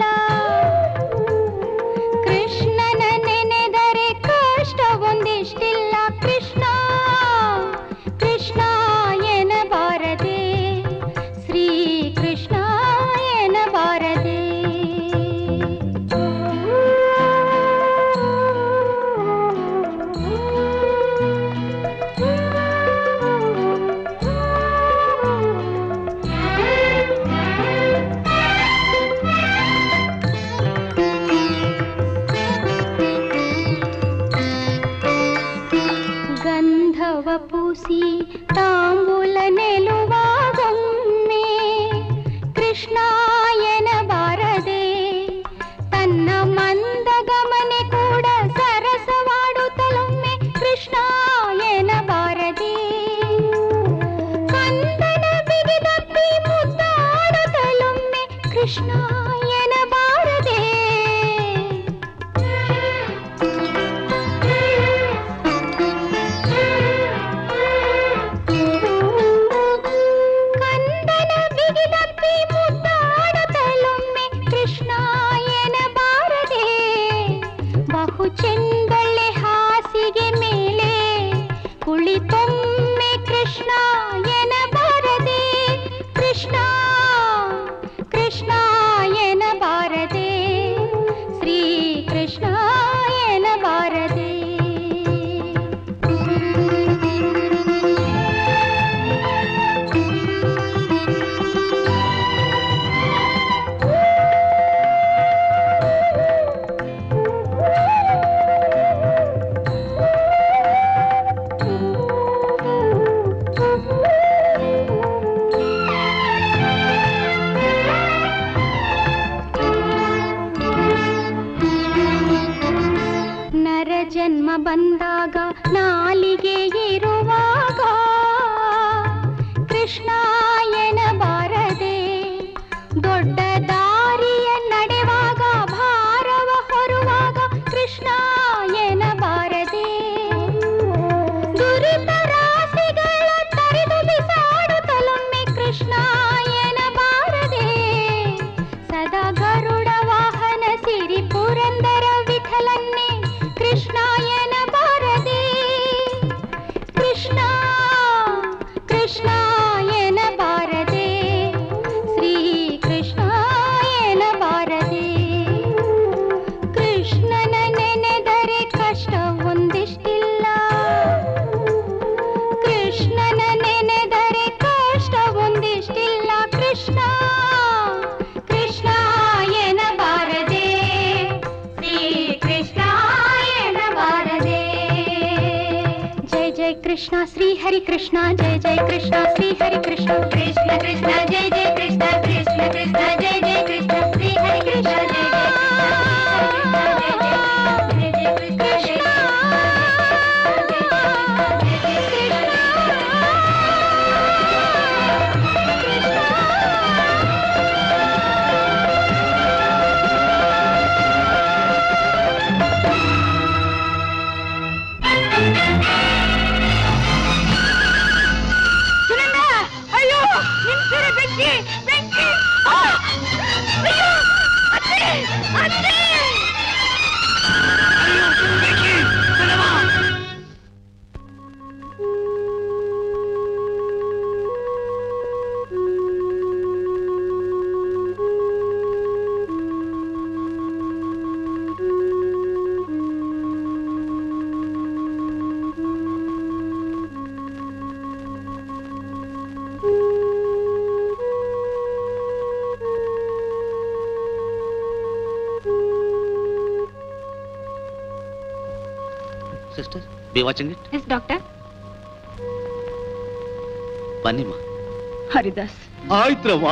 ಕೃಷ್ಣನ ನೆನೆದರೆ ಕಷ್ಟ ಒಂದಿಷ್ಟಿಲ್ಲ ಕೃಷ್ಣ ಕೃಷ್ಣ ಎನಬಾರದೆ ಶ್ರೀ ಕೃಷ್ಣ ಎನಬಾರದೆ ಗಂಧವ ಪೂಸಿ ತಾಂಬೂಲ ನೆಲುವಾಗೊಮ್ಮೆ ಕೃಷ್ಣಾಯನ ಬಾರದೆ ತನ್ನ ಮಂದ ಗಮನೆ ಕೂಡ ಸರಸವಾಡುತ್ತಲೊಮ್ಮೆ ಕೃಷ್ಣಾಯನ ಬಾರದೆ ಕಂದನ ಬಿಗಿದಪ್ಪಿ ಮುದ್ದಾಡುತ್ತಲೊಮ್ಮೆ ಕೃಷ್ಣಾಯನ ಬಾರದೆ ಒಳಿತೊಮ್ಮೆ ಕೃಷ್ಣ ಎನಬಾರದೆ ಕೃಷ್ಣ ಕೃಷ್ಣ ಎನಬಾರದೆ ಶ್ರೀ ಕೃಷ್ಣ ಎನಬಾರದೆ ನರ ಜನ್ಮ ಬಂದಾಗ ನಾಲಿಗೆ ಇರುವಾಗ ಕೃಷ್ಣ ಎನಬಾರದೆ ದೊಡ್ಡ ದಾರಿಯ ನಡೆವಾಗ ಭಾರವ ಹೊರುವಾಗ ಕೃಷ್ಣ ಎನಬಾರದೆ ದುರಿತ ರಾಶಿಗಳ ತರಿದು ಬಿಸಾಡುತ್ತಲೊಮ್ಮೆ ಕೃಷ್ಣ ಎನಬಾರದೆ ಸದಾ ಗರುಡ ವಾಹನ ಸಿರಿ ಪುರಂದರ ವಿಠಲನ್ನೇ ಕೃಷ್ಣ ಎನಬಾರದೆ ಕೃಷ್ಣ ಕೃಷ್ಣ ಎನಬಾರದೆ ಶ್ರೀ ಕೃಷ್ಣ ಎನಬಾರದೆ ಕೃಷ್ಣನ ನೆನೆದರೆ ಕಷ್ಟ ಒಂದಿಷ್ಟಿಲ್ಲ ಕೃಷ್ಣನ ನೆನೆದರೆ ಕಷ್ಟ ಒಂದಿಷ್ಟಿಲ್ಲ ಕೃಷ್ಣ ಕೃಷ್ಣ ಎನಬಾರದೆ ಶ್ರೀ ಕೃಷ್ಣ ಎನಬಾರದೆ ಜಯ ಜಯ ಕೃಷ್ಣ ಶ್ರೀ ಹರಿ ಕೃಷ್ಣ ಜಯ ಜಯ ಕೃಷ್ಣ ಶ್ರೀ ಹರಿ ಕೃಷ್ಣ ಕೃಷ್ಣ ಕೃಷ್ಣ ಜಯ ಜಯ ಕೃಷ್ಣ ಕೃಷ್ಣ ಕೃಷ್ಣ ಜಯ ಜಯ ಕೃಷ್ಣ ಶ್ರೀ ಹರಿ ಕೃಷ್ಣ ಜಯ ಜಯ ಜಯ ಕೃಷ್ಣ ಜಯ ಜಯ ಅಯ್ಯೋ ನಿಮ್ ಸೀರೆ ಬೆಂಕಿ ಬೆಂಕಿ ಆ! ಅಯ್ಯೋ ಅತ್ತೆ ಅತ್ತೆ sister be watching it yes doctor ಬನ್ನಿಮ್ಮ ಹರಿದಾಸ್ ಆಯ್ತ್ರವ್ವ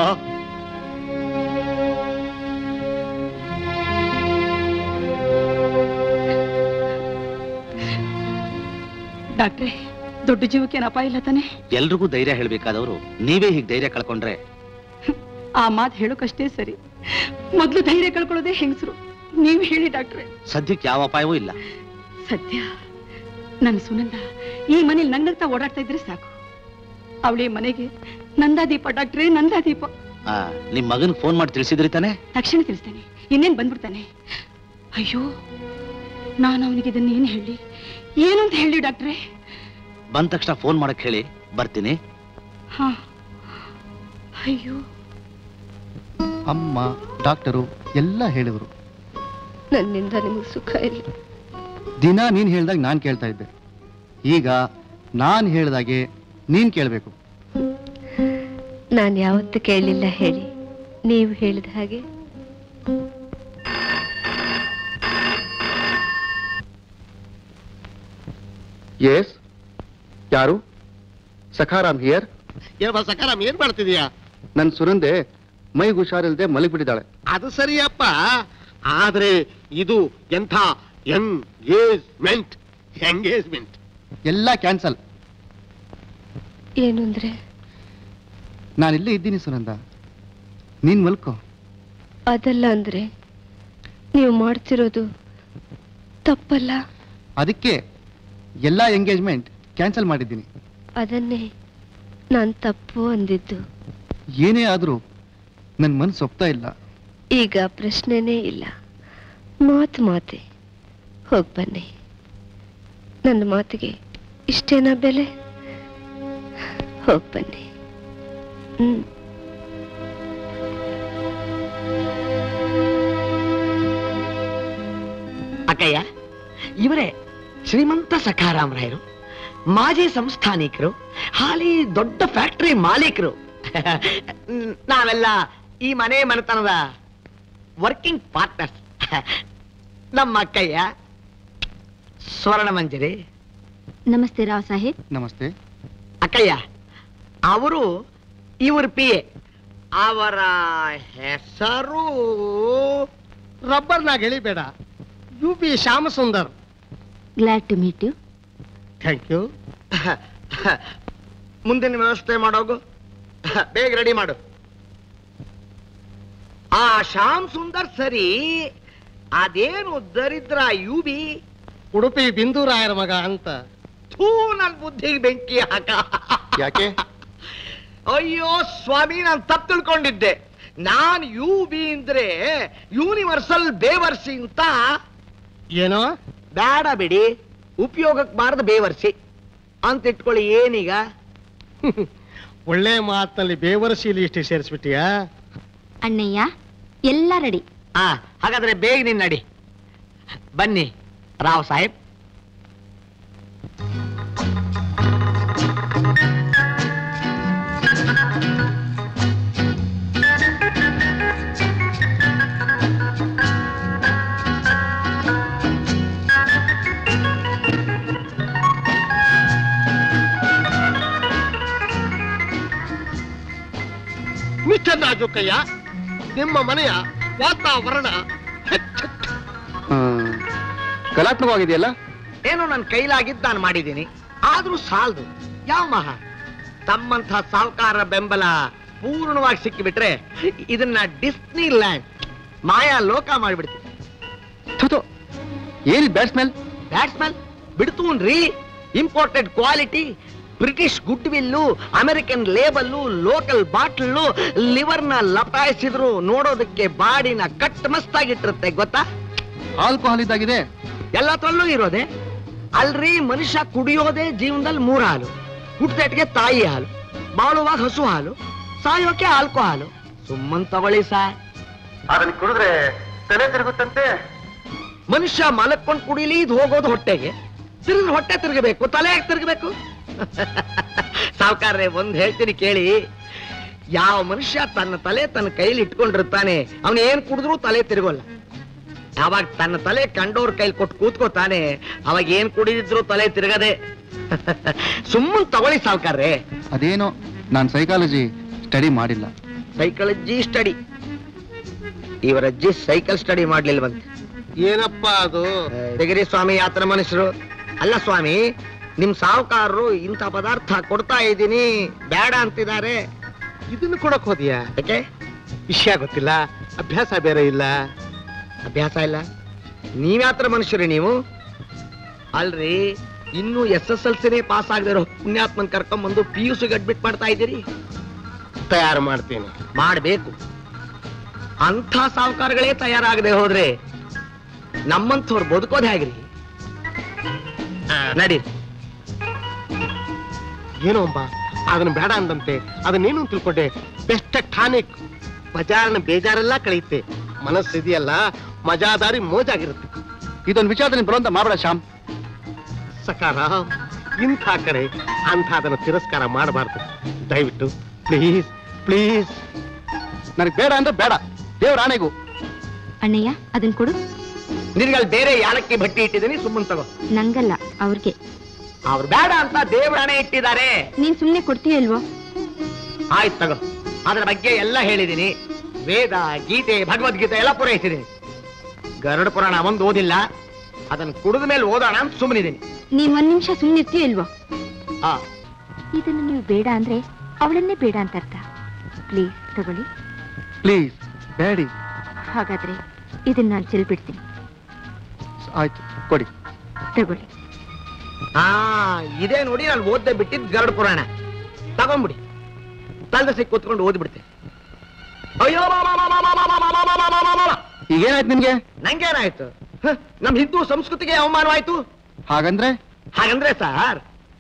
ಡಾಕ್ಟ್ರೆ ದೊಡ್ಡ ಜೀವಕ್ಕೇನು ಅಪಾಯ ಇಲ್ಲ ತಾನೆ ಎಲ್ರಿಗೂ ಧೈರ್ಯ ಹೇಳ್ಬೇಕಾದವರು ನೀವೇ ಹೀಗೆ ಧೈರ್ಯ ಕಳ್ಕೊಂಡ್ರೆ ಆ ಮಾತು ಹೇಳೋಕಷ್ಟೇ ಸರಿ ಮೊದಲು ಧೈರ್ಯ ಕಳ್ಕೊಳ್ಳೋದೇ ಹೆಂಗಸರು ನೀವು ಹೇಳಿ ಡಾಕ್ಟ್ರೆ ಸದ್ಯಕ್ಕೆ ಯಾವ ಅಪಾಯವೂ ಇಲ್ಲ ಸದ್ಯ ನನ್ನ ಸುನಂದ ಈ ಮನೇಲಿ ನಗ್ನಗ್ತಾ ಓಡಾಡ್ತಾ ಇದ್ರೆ ಸಾಕು ಅವಳಿ ಮನೆಗೆ ನಂದಾದೀಪ ಡಾಕ್ಟ್ರೇ ನಂದಾದೀಪ ಆ, ನಿಮ್ ಮಗನ್ ಫೋನ್ ಮಾಡಿ ತಿಳಿಸಿದ್ರಿ ತಾನೆ ತಕ್ಷಣ ತಿಳಿಸ್ತೇನೆ ಇನ್ನೇನ್ ಬಂದ್ಬಿಡ್ತಾನೆ ಅಯ್ಯೋ ನಾನು ಅವನಿಗೆ ಇದನ್ನ ಏನ್ ಹೇಳಿ ಏನು ಅಂತ ಹೇಳಿ ಡಾಕ್ಟ್ರೇ ಬಂದ ತಕ್ಷಣ ಫೋನ್ ಮಾಡಕ್ ಹೇಳಿ ಬರ್ತೀನಿ ಹಾ ಅಯ್ಯೋ ಅಮ್ಮ ಡಾಕ್ಟರು ಎಲ್ಲ ಹೇಳಿದ್ರು ನನ್ನಿಂದ ನಿಮಗೆ ಸುಖ ಇಲ್ಲ ದಿನ ನೀನ್ ಹೇಳ್ದಾಗ ನಾನ್ ಕೇಳ್ತಾ ಇದ್ದೆ ಈಗ ನಾನ್ ಹೇಳ್ದಾಗೆ ನೀನ್ ಕೇಳ್ಬೇಕು ನಾನು ಯಾವತ್ತೂ ಕೇಳಲಿಲ್ಲ ಹೇಳಿ ನೀವು ಹೇಳಿದ ಹಾಗೆ ಎಸ್ ಯಾರು ಸಖಾರಾಮ್ ಹಿಯರ್ ಏನಪ್ಪ ಸಕಾರಾಮ್ ಏನ್ ಮಾಡ್ತಿದೀಯಾ ನನ್ ಸುರಂದೆ ಮೈ ಹುಷಾರಿಲ್ದೆ ಮಲಗಿಬಿಟ್ಟಿದ್ದಾಳೆ ಅದು ಸರಿಯಪ್ಪ ಆದ್ರೆ ಇದು ಎಂಥ ಎಂಗೇಜ್ಮೆಂಟ್ ಎಂಗೇಜ್ಮೆಂಟ್ ಎಲ್ಲ ಕ್ಯಾನ್ಸಲ್ ಏನು ಅಂದ್ರೆ ನಾನು ಇಲ್ಲೇ ಇದ್ದೀನಿ ಸುನಂದ ನೀನ್ ಮಲ್ಕೋ ಅದಲ್ಲ ಅಂದ್ರೆ ನೀವು ಮಾಡ್ತಿರೋದು ತಪ್ಪಲ್ಲ ಅದಕ್ಕೆ ಎಲ್ಲ ಎಂಗೇಜ್ಮೆಂಟ್ ಕ್ಯಾನ್ಸಲ್ ಮಾಡಿದ್ದೀನಿ ಅದನ್ನೇ ನಾನು ತಪ್ಪು ಅಂದಿದ್ದು ಏನೇ ಆದ್ರೂ ನನ್ನ ಮನಸ್ಸು ಒಪ್ತಾ ಇಲ್ಲ ಈಗ ಪ್ರಶ್ನೆನೇ ಇಲ್ಲ ಮಾತು ಮಾತೆ ಹೋಗ್ ಬನ್ನಿ ನನ್ನ ಮಾತಿಗೆ ಇಷ್ಟೇನಾ ಬೆಲೆ ಹೋಗ್ ಬನ್ನಿ ಹ್ಮ್ ಅಕ್ಕಯ್ಯ ಇವರೇ ಶ್ರೀಮಂತ ಸಖಾರಾಮರಾಯರು ಮಾಜಿ ಸಂಸ್ಥಾನಿಕರು ಹಾಲಿ ದೊಡ್ಡ ಫ್ಯಾಕ್ಟರಿ ಮಾಲೀಕರು ನಾವೆಲ್ಲ ಈ ಮನೆ ಮನೆತನದ ವರ್ಕಿಂಗ್ ಪಾರ್ಟ್ನರ್ಸ್ ನಮ್ಮ ಅಕ್ಕಯ್ಯ ಸ್ವರ್ಣ ಮಂಜರಿ ನಮಸ್ತೆ ರಾವ್ ಸಾಹೇಬ್ ನಮಸ್ತೆ ಅಕ್ಕಯ್ಯ ಅವರು ಇವ್ರ ಪಿ ಎ ಅವರ ಹೆಸರು ರಬ್ಬರ್ನಾಗ ಎಳಿಬೇಡ U P Shyamsundar glad to meet you thank you ಮುಂದಿನ ವ್ಯವಸ್ಥೆ ಮಾಡೋಗು ಬೇಗ ರೆಡಿ ಮಾಡು ಆ ಶ್ಯಾಮ್ ಸುಂದರ್ ಸರಿ ಅದೇನು ದರಿದ್ರ ಯು ಬಿ ಉಡುಪಿ ಬಿಂದೂರಾಯರ ಮಗ ಅಂತ ಥೂ ನನ್ ಬುದ್ಧಿಗೆ ಬೆಂಕಿ ಹಾಕ ಯಾಕೆ ಅಯ್ಯೋ ಸ್ವಾಮಿ ನಾನು ತಪ್ಪು ತಿಳ್ಕೊಂಡಿದ್ದೆ ನಾನ್ ಯು ಬಿ ಅಂದ್ರೆ ಯೂನಿವರ್ಸಲ್ ಬೇವರ್ಸಿ ಅಂತ ಏನೋ ಬೇಡ ಬಿಡಿ ಉಪಯೋಗಕ್ಕೆ ಬಾರದು ಬೇವರ್ಸಿ ಅಂತ ಇಟ್ಕೊಳ್ಳಿ ಏನೀಗ ಒಳ್ಳೆ ಮಾತಿನಲ್ಲಿ ಬೇವರಸಿ ಲಿಸ್ಟ್ ಸೇರಿಸ್ಬಿಟ್ಟಿಯಾ ಅಣ್ಣಯ್ಯ ಎಲ್ಲ ರೆಡಿ ಆ ಹಾಗಾದ್ರೆ ಬೇಗ ನಿನ್ನ ನಡಿ ಬನ್ನಿ ರಾವ್ ಸಾಹೇಬ್ ಮಿಸ್ಟರ್ ನಾಜುಕಯ್ಯ ನಿಮ್ಮ ಮನೆಯ ವಾತಾವರಣ ಆ, ಕಲಾತ್ಮಕವಾಗಿದೆಯಲ್ಲ ಏನೋ ನನ್ನ ಕೈಲಾಗಿದ್ದು ನಾನು ಮಾಡಿದ್ದೀನಿ ಆದ್ರೂ ಸಾಲದು ಯಾವ ಮಹಾ ತಮ್ಮಂಥ ಸಾಹುಕಾರ ಬೆಂಬಲ ಪೂರ್ಣವಾಗಿ ಸಿಕ್ಕಿಬಿಟ್ರೆ ಇದನ್ನ ಡಿಸ್ನಿ ಲ್ಯಾಂಡ್ ಮಾಯಾ ಲೋಕ ಮಾಡಿಬಿಡ್ತೀನಿ ಥು ಏನಿ ಬ್ಯಾಡ್ ಸ್ಮೆಲ್ ಬ್ಯಾಟ್ಸ್ಮನ್ ಬಿಡ್ತೂನ್ರಿ imported quality British goodwill American label local bottle ಲಿವರ್ನ ಲಪಾಯಿಸಿದ್ರು ನೋಡೋದಕ್ಕೆ ಬಾಡಿನ ಕಟ್ ಮಸ್ತಾಗಿಟ್ಟಿರುತ್ತೆ ಗೊತ್ತಾ ಆಲ್ಕೋಹಾಲ್ ಇದ್ದಾಗಿದೆ ಎಲ್ಲತ್ರಲ್ಲೂ ಇರೋದೆ ಅಲ್ರಿ ಮನುಷ್ಯ ಕುಡಿಯೋದೇ ಜೀವನದಲ್ಲಿ ಮೂರು ಹಾಲು ಹುಟ್ಟದಟ್ಟಿಗೆ ತಾಯಿ ಹಾಲು ಬಾಳುವಾಗ ಹಸು ಹಾಲು ಸಾಯೋಕೆ ಆಲ್ಕೋ ಹಾಲು ಸುಮ್ಮನ್ ತಗೊಳ್ಳಿ ಸಾರ್ ಅದನ್ನ ಕುಡಿದ್ರೆ ತಲೆ ತಿರುಗುತ್ತಂತೆ ಮನುಷ್ಯ ಮಲಕ್ಕೊಂಡು ಕುಡಿಲಿ ಇದು ಹೋಗೋದು ಹೊಟ್ಟೆಗೆ ತಿರುಗಿ ಹೊಟ್ಟೆ ತಿರುಗಬೇಕು ತಲೆ ಯಾಕೆ ತಿರುಗಬೇಕು ಸಾವುಕಾರ್ರೆ ಒಂದ್ ಹೇಳ್ತೀನಿ ಕೇಳಿ ಯಾವ ಮನುಷ್ಯ ತನ್ನ ತಲೆ ತನ್ನ ಕೈಲಿ ಇಟ್ಕೊಂಡಿರ್ತಾನೆ ಅವನು ಏನ್ ಕುಡಿದ್ರು ತಲೆ ತಿರುಗೋಲ್ಲ ಯಾವಾಗ ತನ್ನ ತಲೆ ಕಂಡೋರ್ ಕೈಲಿ ಕೊಟ್ಟು ಕೂತ್ಕೋತಾನೆ ಅವಾಗ ಏನ್ ಕುಡಿದಿದ್ರು ತಲೆ ತಿರುಗದೆ ಸುಮ್ಮನ್ ತಗೊಳ್ಳಿ ಸಾವುಕಾರ್ರೆ ಅದೇನೋ ನಾನು ಸೈಕಾಲಜಿ ಸ್ಟಡಿ ಮಾಡಿಲ್ಲ ಸೈಕಾಲಜಿ ಸ್ಟಡಿ ಇವರಜ್ಜಿ ಸೈಕಲ್ ಸ್ಟಡಿ ಮಾಡ್ಲಿಲ್ವಂತೆ ಏನಪ್ಪಾ ಅದು ತೆಗಿರಿ ಸ್ವಾಮಿ ಯಾತ್ರ ಮನುಷ್ಯರು ಅಲ್ಲ ಸ್ವಾಮಿ ನಿಮ್ ಸಾಹುಕಾರರು ಇಂಥ ಪದಾರ್ಥ ಕೊಡ್ತಾ ಇದ್ದೀನಿ ಬೇಡ ಅಂತಿದ್ದಾರೆ ಇದನ್ನು ಕೊಡಕ್ ಹೋದಿಯಾ ಯಾಕೆ ವಿಷಯ ಗೊತ್ತಿಲ್ಲ ಅಭ್ಯಾಸ ಬೇರೆ ಇಲ್ಲ ಅಭ್ಯಾಸ ಇಲ್ಲ ನೀವ್ಯಾತ್ರ ಮನುಷ್ಯರೇ ನೀವು ಅಲ್ರಿ ಇನ್ನು ಎಸ್ ಎಸ್ ಎಲ್ ಸಿನೇ ಪಾಸ್ ಆಗದಿರೋ ಪುಣ್ಯಾತ್ಮನ್ ಕರ್ಕೊಂಬಂದು ಪಿ ಯು ಸಿ ಅಡ್ಮಿಟ್ ಮಾಡ್ತಾ ಇದ್ದೀರಿ ತಯಾರು ಮಾಡ್ತೀನಿ ಮಾಡ್ಬೇಕು ಅಂಥ ಸಾಹುಕಾರಗಳೇ ತಯಾರಾಗದೆ ಹೋದ್ರೆ ನಮ್ಮಂಥವ್ರು ಬದುಕೋದು ಹೇಗ್ರಿ ನಡಿ ಏನೋ ಅಂಬ ಅದನ್ನ ಬೇಡ ಅಂದಂತೆ ಅದನ್ನೇನು ತಿಳ್ಕೊಂಡೆ ಬೆಸ್ಟ್ ಟಾನಿಕ್ ಬಜಾರ್ನ ಬೇಜಾರೆಲ್ಲ ಕಳೆಯುತ್ತೆ ಮನಸ್ಸಿದೆಯಲ್ಲ ಮಜಾದಾರಿ ಮೋಜಾಗಿರುತ್ತೆ ಇದೊಂದು ವಿಚಾರದಲ್ಲಿ ಬರುವಂತ ಮಾಡಬೇಡ ಶ್ಯಾಮ್ ಸಕಾರ ಇಂಥ ಕಡೆ ಅಂಥ ಅದನ್ನು ತಿರಸ್ಕಾರ ಮಾಡಬಾರ್ದು ದಯವಿಟ್ಟು ಪ್ಲೀಸ್ ಪ್ಲೀಸ್ ನನಗೆ ಬೇಡ ಅಂದ್ರೆ ಬೇಡ ದೇವ್ರ ಆಣೆಗೂ ಅಣ್ಣಯ್ಯ ಅದನ್ ಕೊಡು ನಿನ್ಗಲ್ಲಿ ಬೇರೆ ಯಾಲಕ್ಕಿ ಭಟ್ಟಿ ಇಟ್ಟಿದ್ದೀನಿ ಸುಮ್ಮನ್ ತಗೋ ನಂಗಲ್ಲ ಅವ್ರಿಗೆ ಅವ್ರು ಬೇಡ ಅಂತ ದೇವರಾಣೆ ಇಟ್ಟಿದ್ದಾರೆ ನೀನ್ ಸುಮ್ನೆ ಕೊಡ್ತೀಯ ಇಲ್ವೋ ಆಯ್ತು ತಗೋ ಅದ್ರ ಬಗ್ಗೆ ಎಲ್ಲ ಹೇಳಿದ್ದೀನಿ ವೇದ ಗೀತೆ ಭಗವದ್ಗೀತೆ ಎಲ್ಲ ಪೂರೈಸಿದ್ದೀನಿ ಗರುಡ ಪುರಾಣ ಒಂದು ಓದಿಲ್ಲ ಅದನ್ನ ಕುಡಿದ ಮೇಲೆ ಓದೋಣ ಅಂತ ಸುಮ್ಮನಿದ್ದೀನಿ ನೀನ್ ಒಂದ್ ನಿಮಿಷ ಸುಮ್ನಿರ್ತೀಯ ಇಲ್ವೋ ಆ ಇದನ್ನು ನೀವು ಬೇಡ ಅಂದ್ರೆ ಅವಳನ್ನೇ ಬೇಡ ಅಂತ ಅರ್ಥ ಪ್ಲೀಸ್ ತಗೊಳ್ಳಿ ಪ್ಲೀಸ್ ಬೇಡಿ ಹಾಗಾದ್ರೆ ಇದನ್ನ ನಾನು ಚೆಲ್ಬಿಡ್ತೀನಿ ಆಯ್ತು ಕೊಡಿ ತಗೊಳ್ಳಿ ಆ ಇದೇ ನೋಡಿ ನಾನು ಓದ್ದೆ ಬಿಟ್ಟಿದ್ ಗರುಡ ಪುರಾಣ ತಗೊಂಬಿಡಿ ತಲೆದ ಸಿಕ್ಕಿ ಕೂತ್ಕೊಂಡು ಓದ್ಬಿಡ್ತೆ ಅಯ್ಯೋ ಮಾ, ಮಾ, ಮಾ, ಮಾ, ಮಾ, ಮಾ, ಮಾ, ಮಾ, ಮಾ, ಮಾ, ಮಾ, ಮಾ, ಮಾ. ಈಗೇನಾಯ್ತು ನಿಮ್ಗೆ ನಂಗೇನಾಯ್ತು ಹ, ನಮ್ ಹಿಂದೂ ಸಂಸ್ಕೃತಿಗೆ ಅವಮಾನವಾಯ್ತು ಹಾಗಂದ್ರೆ ಹಾಗಂದ್ರೆ ಸರ್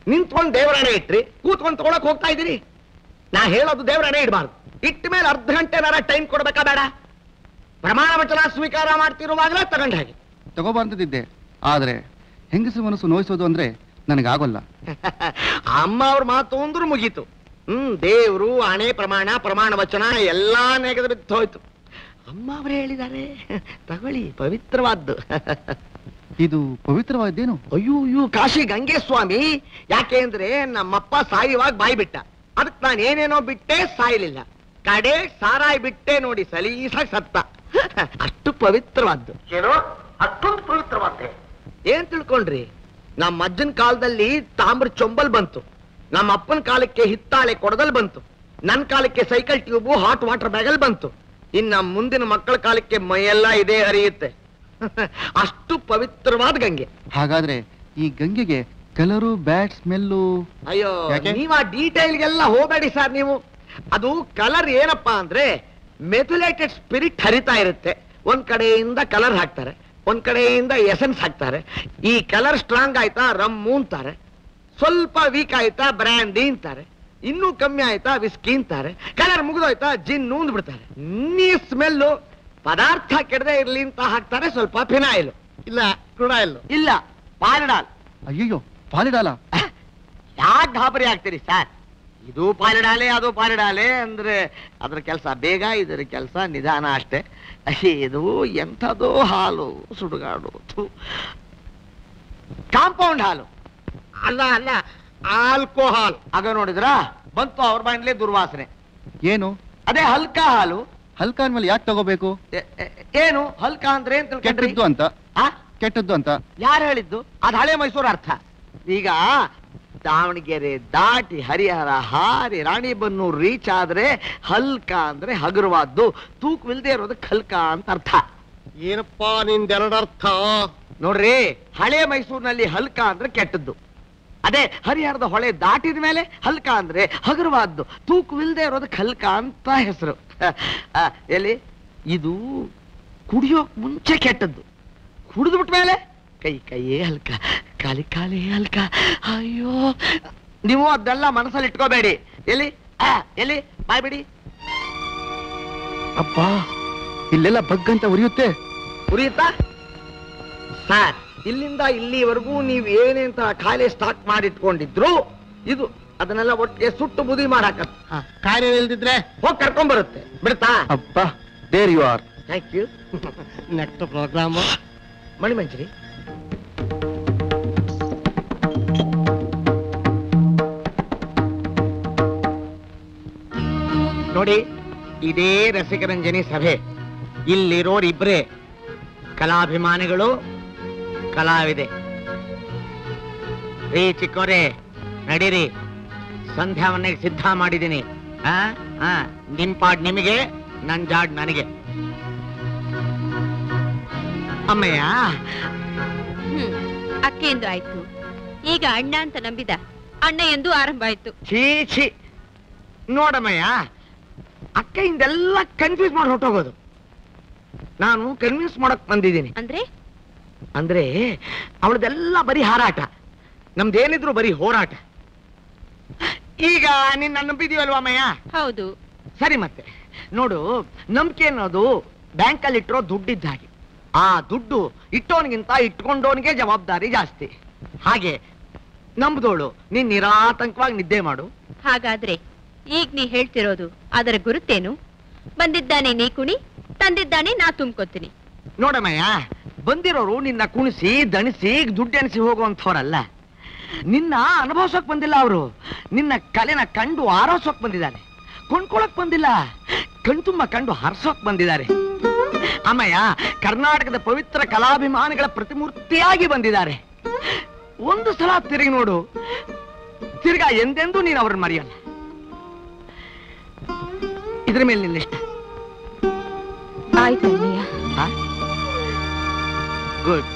ನಿಂತ್ಕೊಂಡು ದೇವರಾಣೆ ಇಟ್ರಿ ಕೂತ್ಕೊಂಡು ತಗೊಳಕ್ ಹೋಗ್ತಾ ಇದ್ದೀರಿ ನಾ ಹೇಳೋದು ದೇವರಾಣೆ ಇಡಬಾರ್ದು ಇಟ್ಟ ಮೇಲೆ ಅರ್ಧ ಗಂಟೆನಾರ ಟೈಮ್ ಕೊಡ್ಬೇಕಾ ಬೇಡ ಪ್ರಮಾಣ ವಚನ ಸ್ವೀಕಾರ ಮಾಡ್ತಿರುವಾಗಲೇ ತಗೊಂಡ ಹಾಗೆ ತಗೋಬಾರ್ದಿದ್ದೆ ಆದ್ರೆ ಹೆಂಗಸರ ಮನಸ್ಸು ನೋಯಿಸೋದು ಅಂದ್ರೆ ನನಗಾಗೋಲ್ಲ ಅಮ್ಮ ಅವ್ರ ಮಾತು ಅಂದ್ರು ಮುಗೀತು ಹ್ಮ್ ದೇವ್ರು ಹಣೆ ಪ್ರಮಾಣ ಪ್ರಮಾಣ ವಚನ ಎಲ್ಲಾ ನೆಗೆದು ಬಿದ್ದು ಹೋಯ್ತು ಅಮ್ಮ ಅವರೇ ಹೇಳಿದ್ದಾರೆ ತಗೊಳ್ಳಿ ಪವಿತ್ರವಾದ್ದು ಇದು ಪವಿತ್ರವಾದ್ದೇನು ಅಯ್ಯೋ ಅಯ್ಯೋ ಕಾಶಿ ಗಂಗೆ ಸ್ವಾಮಿ ಯಾಕೆ ಅಂದ್ರೆ ನಮ್ಮಪ್ಪ ಸಾಯುವಾಗ ಬಾಯಿ ಬಿಟ್ಟ ಅದಕ್ಕೆ ನಾನು ಏನೇನೋ ಬಿಟ್ಟೆ ಸಾಯ್ಲಿಲ್ಲ ಕಡೆ ಸಾರಾಯಿ ಬಿಟ್ಟೆ ನೋಡಿ ಸಲೀಸಾಗಿ ಸತ್ತ ಅಷ್ಟು ಪವಿತ್ರವಾದ್ದು ಏನೋ ಅಷ್ಟೊಂದು ಪವಿತ್ರವಾದ್ದೆ ಏನ್ ತಿಳ್ಕೊಂಡ್ರಿ ನಮ್ಮ ಅಜ್ಜನ ಕಾಲದಲ್ಲಿ ತಾಮ್ರ ಚೊಂಬಲ್ ಬಂತು ನಮ್ಮ ಅಪ್ಪನ ಕಾಲಕ್ಕೆ ಹಿತ್ತಾಳೆ ಕೊಡದಲ್ ಬಂತು ನನ್ನ ಕಾಲಕ್ಕೆ ಸೈಕಲ್ ಟ್ಯೂಬು ಹಾಟ್ ವಾಟರ್ ಬ್ಯಾಗಲ್ ಬಂತು ಇನ್ನ ಮುಂದಿನ ಮಕ್ಕಳ ಕಾಲಕ್ಕೆ ಮೈಯೆಲ್ಲ ಇದೇ ಹರಿಯುತ್ತೆ ಅಷ್ಟು ಪವಿತ್ರವಾದ ಗಂಗೆ ಹಾಗಾದ್ರೆ ಈ ಗಂಗೆಗೆ ಕಲರು ಬ್ಯಾಡ್ ಸ್ಮೆಲ್ಲು ಅಯ್ಯೋ ಯಾಕೆ? ನೀವ್ ಆ ಡೀಟೇಲ್ಗೆಲ್ಲ ಹೋಗಬೇಡಿ ಸರ್ ನೀವು ಅದು ಕಲರ್ ಏನಪ್ಪಾ ಅಂದ್ರೆ ಮೆಥುಲೇಟೆಡ್ ಸ್ಪಿರಿಟ್ ಹರಿತಾ ಇರುತ್ತೆ ಒಂದ್ ಕಡೆಯಿಂದ ಕಲರ್ ಹಾಕ್ತಾರೆ ಒಂದ್ ಕಡೆಯಿಂದ ಎಸೆನ್ಸ್ ಹಾಕ್ತಾರೆ ಈ ಕಲರ್ ಸ್ಟ್ರಾಂಗ್ ಆಯ್ತಾ ರಮ್ಮು ಅಂತಾರೆ ಸ್ವಲ್ಪ ವೀಕ್ ಆಯ್ತಾ ಬ್ರ್ಯಾಂಡಿ ಅಂತಾರೆ ಇನ್ನೂ ಕಮ್ಮಿ ಆಯ್ತಾ ವಿಸ್ಕಿ ಅಂತಾರೆ ಕಲರ್ ಮುಗಿದೋಯ್ತಾ ಜಿನ್ ನೂಂದ್ ಬಿಡ್ತಾರೆ ನೀ ಸ್ಮೆಲ್ಲು ಪದಾರ್ಥ ಕೆಡದೆ ಇರ್ಲಿ ಅಂತ ಹಾಕ್ತಾರೆ ಸ್ವಲ್ಪ ಫಿನಾಯಿಲ್ ಇಲ್ಲ ಕ್ರುಡಾಯಿಲ್ ಇಲ್ಲ ಪಾಲಿಡಾಲ್ ಅಯ್ಯಯ್ಯೋ ಪಾಲಿಡಾಲ ಯಾಕೆ ಗಾಬರಿ ಆಗ್ತೀರಿ ಸರ್ ಇದು ಪಾಲಿಡಾಲೆ ಅದು ಪಾಲಿಡಾಲೆ ಅಂದ್ರೆ ಅದ್ರ ಕೆಲಸ ಬೇಗ ಇದರ ಕೆಲಸ ನಿಧಾನ ಅಷ್ಟೇ ಅಹಿ, ಇದು ಎಂಥದೋ ಹಾಲು ಸುಡುಗಾಡು ಕಾಂಪೌಂಡ್ ಹಾಲು ಅಲ್ಲ ಅಲ್ಲ ಆಲ್ಕೋಹಾಲ್ ಆಗ ನೋಡಿದ್ರಾ ಬಂತು ಅವ್ರ ಬಾಯಿಂದಲೇ ದುರ್ವಾಸನೆ ಏನು ಅದೇ ಹಲ್ಕ ಹಾಲು ಹಲ್ಕ ಅಂದ್ಮೇಲೆ ಯಾಕೆ ತಗೋಬೇಕು ಎ- ಎ- ಏನು ಹಲ್ಕ ಅಂದ್ರೆ ಏನ್ ತಿಳ್ಕೊಂಡ್ರಿ ಕೆಟ್ಟದ್ದು ಅಂತ ಆ? ಕೆಟ್ಟದ್ದು ಅಂತ ಯಾರು ಹೇಳಿದ್ದು ಅದು ಹಳೆ ಮೈಸೂರು ಅರ್ಥ ಈಗ ದಾವಣಗೆರೆ ದಾಟಿ ಹರಿಹರ ಹಾರಿ ರಾಣಿಬನ್ನೂರು ರೀಚ್ ಆದ್ರೆ ಹಲ್ಕ ಅಂದ್ರೆ ಹಗುರವಾದ್ದು ತೂಕವಿಲ್ದೇ ಇರೋದಕ್ಕೆ ಹಲ್ಕ ಅಂತ ಅರ್ಥ ಏನಪ್ಪಾ ನಿಂದೆರಡರ್ಥ ನೋಡ್ರಿ ಹಳೆ ಮೈಸೂರಿನಲ್ಲಿ ಹಲ್ಕ ಅಂದ್ರೆ ಕೆಟ್ಟದ್ದು ಅದೇ ಹರಿಹರದ ಹೊಳೆ ದಾಟಿದ ಮೇಲೆ ಹಲ್ಕ ಅಂದ್ರೆ ಹಗುರವಾದ್ದು ತೂಕವಿಲ್ದೇ ಇರೋದಕ್ಕೆ ಹಲ್ಕ ಅಂತ ಹೆಸರು ಆ, ಎಲ್ಲಿ ಇದು ಕುಡಿಯೋಕ್ ಮುಂಚೆ ಕೆಟ್ಟದ್ದು ಕುಡಿದು ಬಿಟ್ಟ ಮೇಲೆ ಕೈ ಕೈಯೇ ಹಲ್ಕ ಕಾಲಿ ಕಾಲಿ ಹಲ್ಕ ಅಯ್ಯೋ ನೀವು ಅದೆಲ್ಲ ಮನಸ್ಸಲ್ಲಿ ಇಟ್ಕೋಬೇಡಿ ಎಲ್ಲಿ ಆ, ಎಲ್ಲಿ ಬಾಯ್ಬಿಡಿ ಅಪ್ಪ ಇಲ್ಲೆಲ್ಲ ಬಗ್ ಅಂತ ಉರಿಯುತ್ತೆ ಉರಿಯುತ್ತಾ ಸರ್ ಇಲ್ಲಿಂದ ಇಲ್ಲಿವರೆಗೂ ನೀವು ಏನೇಂತ ಖಾಲಿ ಸ್ಟಾಕ್ ಮಾಡಿಟ್ಕೊಂಡಿದ್ರು ಇದು ಅದನ್ನೆಲ್ಲ ಒಟ್ಟಿಗೆ ಸುಟ್ಟು ಬುದಿ ಮಾಡಾಕತ್ ಕಾರ್ಯ ಇಲ್ದಿದ್ರೆ ಹೋಗಿ ಕರ್ಕೊಂಡ್ ಬರುತ್ತೆ ಬಿಡ್ತಾ ಅಪ್ಪ there you are thank you next program Manimanjari ನೋಡಿ ಇದೇ ರಸಿಕರಂಜನಿ ಸಭೆ ಇಲ್ಲಿರೋರಿಬ್ರೇ ಕಲಾಭಿಮಾನಿಗಳು ಕಲಾವಿದೆ ರೀ ಚಿಕ್ಕೋರೆ ನಡೀರಿ ಸಂಧ್ಯಾವನ್ನೇ ಸಿದ್ಧ ಮಾಡಿದ್ದೀನಿ ಆ ಆ ನಿಮ್ ಪಾಡ್ ನಿಮಗೆ ನನ್ ಜಾಡ್ ನನಗೆ ಅಮ್ಮಯ್ಯ ಹ್ಮ್ ಅಕ್ಕೆ ಎಂದು ಆಯ್ತು ಈಗ ಅಣ್ಣ ಅಂತ ನಂಬಿದ ಅಣ್ಣ ಎಂದು ಆರಂಭ ಆಯ್ತು ಛೀ ಛೀ ನೋಡಮ್ಮಯ್ಯ ಅಕ್ಕ ಇಂದೆಲ್ಲ ಕನ್ಫ್ಯೂಸ್ ಮಾಡಿ ಹೊಟ್ಟೋಗೋದು ನಾನು ಕನ್ವಿನ್ಸ್ ಮಾಡಕ್ ಬಂದಿದ್ದೀನಿ ಅಂದ್ರೆ ಅಂದ್ರೆ ಅವಳದೆಲ್ಲ ಬರೀ ಹಾರಾಟ ನಮ್ದೇನಿದ್ರು ಬರೀ ಹೋರಾಟ ಈಗ ನಿನ್ನ ನಂಬಿದೀವಲ್ವಾ ಅಮ್ಮಯ್ಯ ಹೌದು ಸರಿ ಮತ್ತೆ ನೋಡು ನಂಬಿಕೆ ಅನ್ನೋದು ಬ್ಯಾಂಕಲ್ಲಿ ಇಟ್ಟಿರೋ ದುಡ್ಡಿದ್ದ ಹಾಗೆ ಆ ದುಡ್ಡು ಇಟ್ಟೋನಿಗಿಂತ ಇಟ್ಕೊಂಡೋನಿಗೆ ಜವಾಬ್ದಾರಿ ಜಾಸ್ತಿ ಹಾಗೆ ನಂಬ್ದೋಳು ನೀನ್ ನಿರಾತಂಕವಾಗಿ ನಿದ್ದೆ ಮಾಡು ಹಾಗಾದ್ರೆ ಈಗ ನೀ ಹೇಳ್ತಿರೋದು ಅದರ ಗುರುತೇನು ಬಂದಿದ್ದಾನೆ ನೀ ಕುಣಿ ತಂದಿದ್ದಾನೆ ನಾ ತುಂಬ್ಕೊತೀನಿ ನೋಡಮ್ಮಯ್ಯ ಬಂದಿರೋರು ನಿನ್ನ ಕುಣಿಸಿ ದಣಿಸಿ ದುಡ್ಡು ಎಣಿಸಿ ಹೋಗುವಂಥವ್ರಲ್ಲ ನಿನ್ನ ಅನುಭವಿಸೋಕ್ ಬಂದಿಲ್ಲ ಅವರು ನಿನ್ನ ಕಲೆನ ಕಂಡು ಆರೋಸೋಕ್ ಬಂದಿದ್ದಾರೆ ಕೊಂಡ್ಕೊಳಕ್ ಬಂದಿಲ್ಲ ಕಣ್ತುಂಬ ಕಂಡು ಹರ್ಸೋಕ್ ಬಂದಿದ್ದಾರೆ ಅಮ್ಮಯ್ಯ ಕರ್ನಾಟಕದ ಪವಿತ್ರ ಕಲಾಭಿಮಾನಿಗಳ ಪ್ರತಿಮೂರ್ತಿಯಾಗಿ ಬಂದಿದ್ದಾರೆ ಒಂದು ಸಲ ತಿರುಗಿ ನೋಡು ತಿರ್ಗಾ ಎಂದೆಂದೂ ನೀನು ಅವ್ರನ್ನ ಮರೆಯಲ್ಲ ಇದ್ರ ಮೇಲೆ ನಿನ್ನಿಷ್ಟ ಆಯ್ತು ಅಣ್ಣಯ್ಯ ಗುಡ್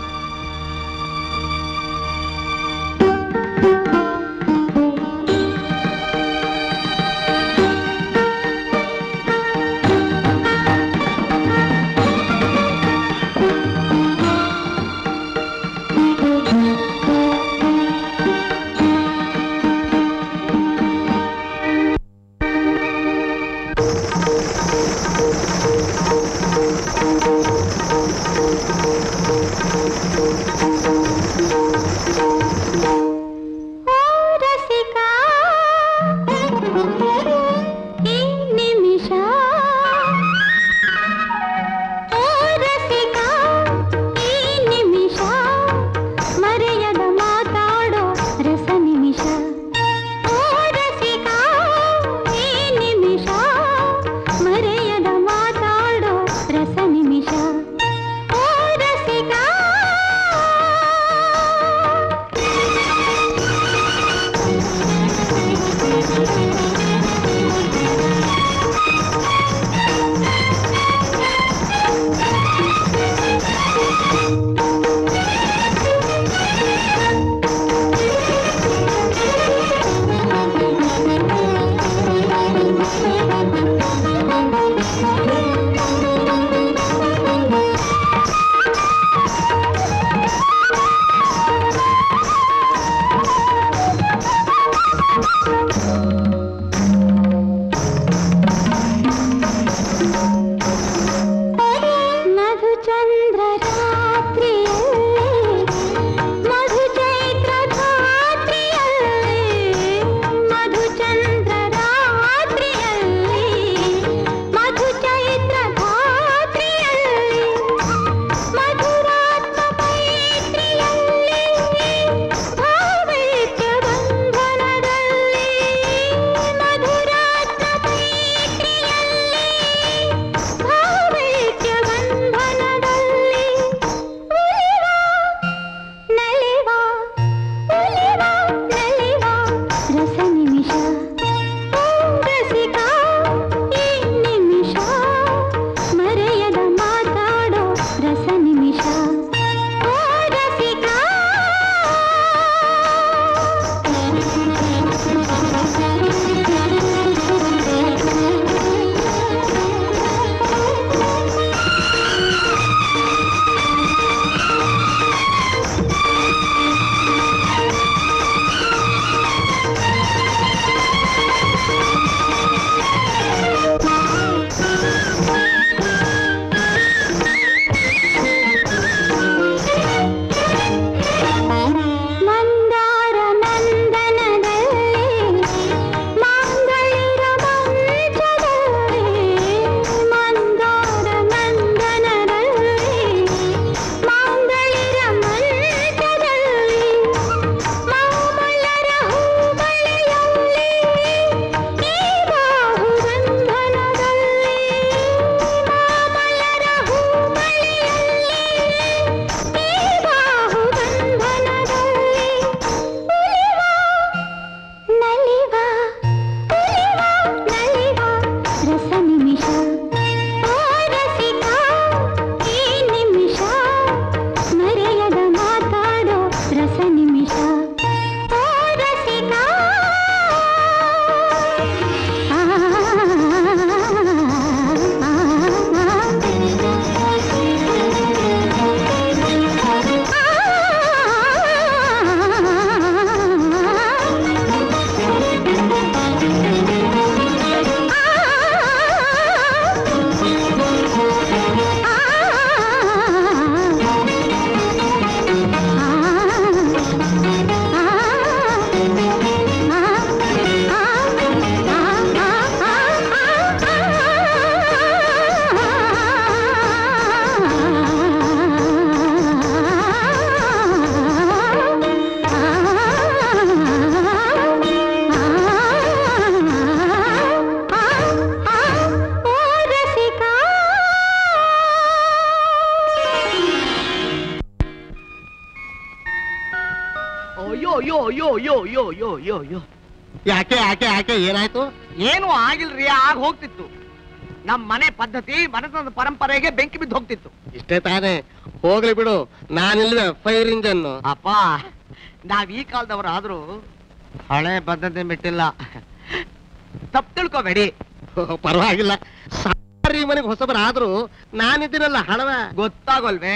ಯೋ ಯೋ ಯೋ ಯೋ ಯೋ ಯೋ ಯಾಕೆ ಯಾಕೆ ಯಾಕೆ ಏನಾಯ್ತು ಏನು ಆಗಿಲ್ರಿ ಆಗ ಹೋಗ್ತಿತ್ತು ನಮ್ ಮನೆ ಪದ್ಧತಿ ಮನೆತನದ ಪರಂಪರೆಗೆ ಬೆಂಕಿ ಬಿದ್ದು ಹೋಗ್ತಿತ್ತು ಇಷ್ಟೇ ತಾನೇ ಹೋಗ್ಲಿ ಬಿಡು ನಾನಿಲ್ವೇ ಫೈರ್ ಇಂಜನ್ ಅಪ್ಪ ನಾವ್ ಈ ಕಾಲದವ್ರು ಆದ್ರೂ ಹಳೆ ಪದ್ಧತಿ ಬಿಟ್ಟಿಲ್ಲ ತಪ್ಪು ತಿಳ್ಕೊಬೇಡಿ ಪರವಾಗಿಲ್ಲ ಸಾರಿ ಮನೆಗೆ ಹೊಸಬರಾದ್ರೂ ನಾನಿದ್ದೀನಲ್ಲ ಹಳವ ಗೊತ್ತಾಗೋಲ್ವೇ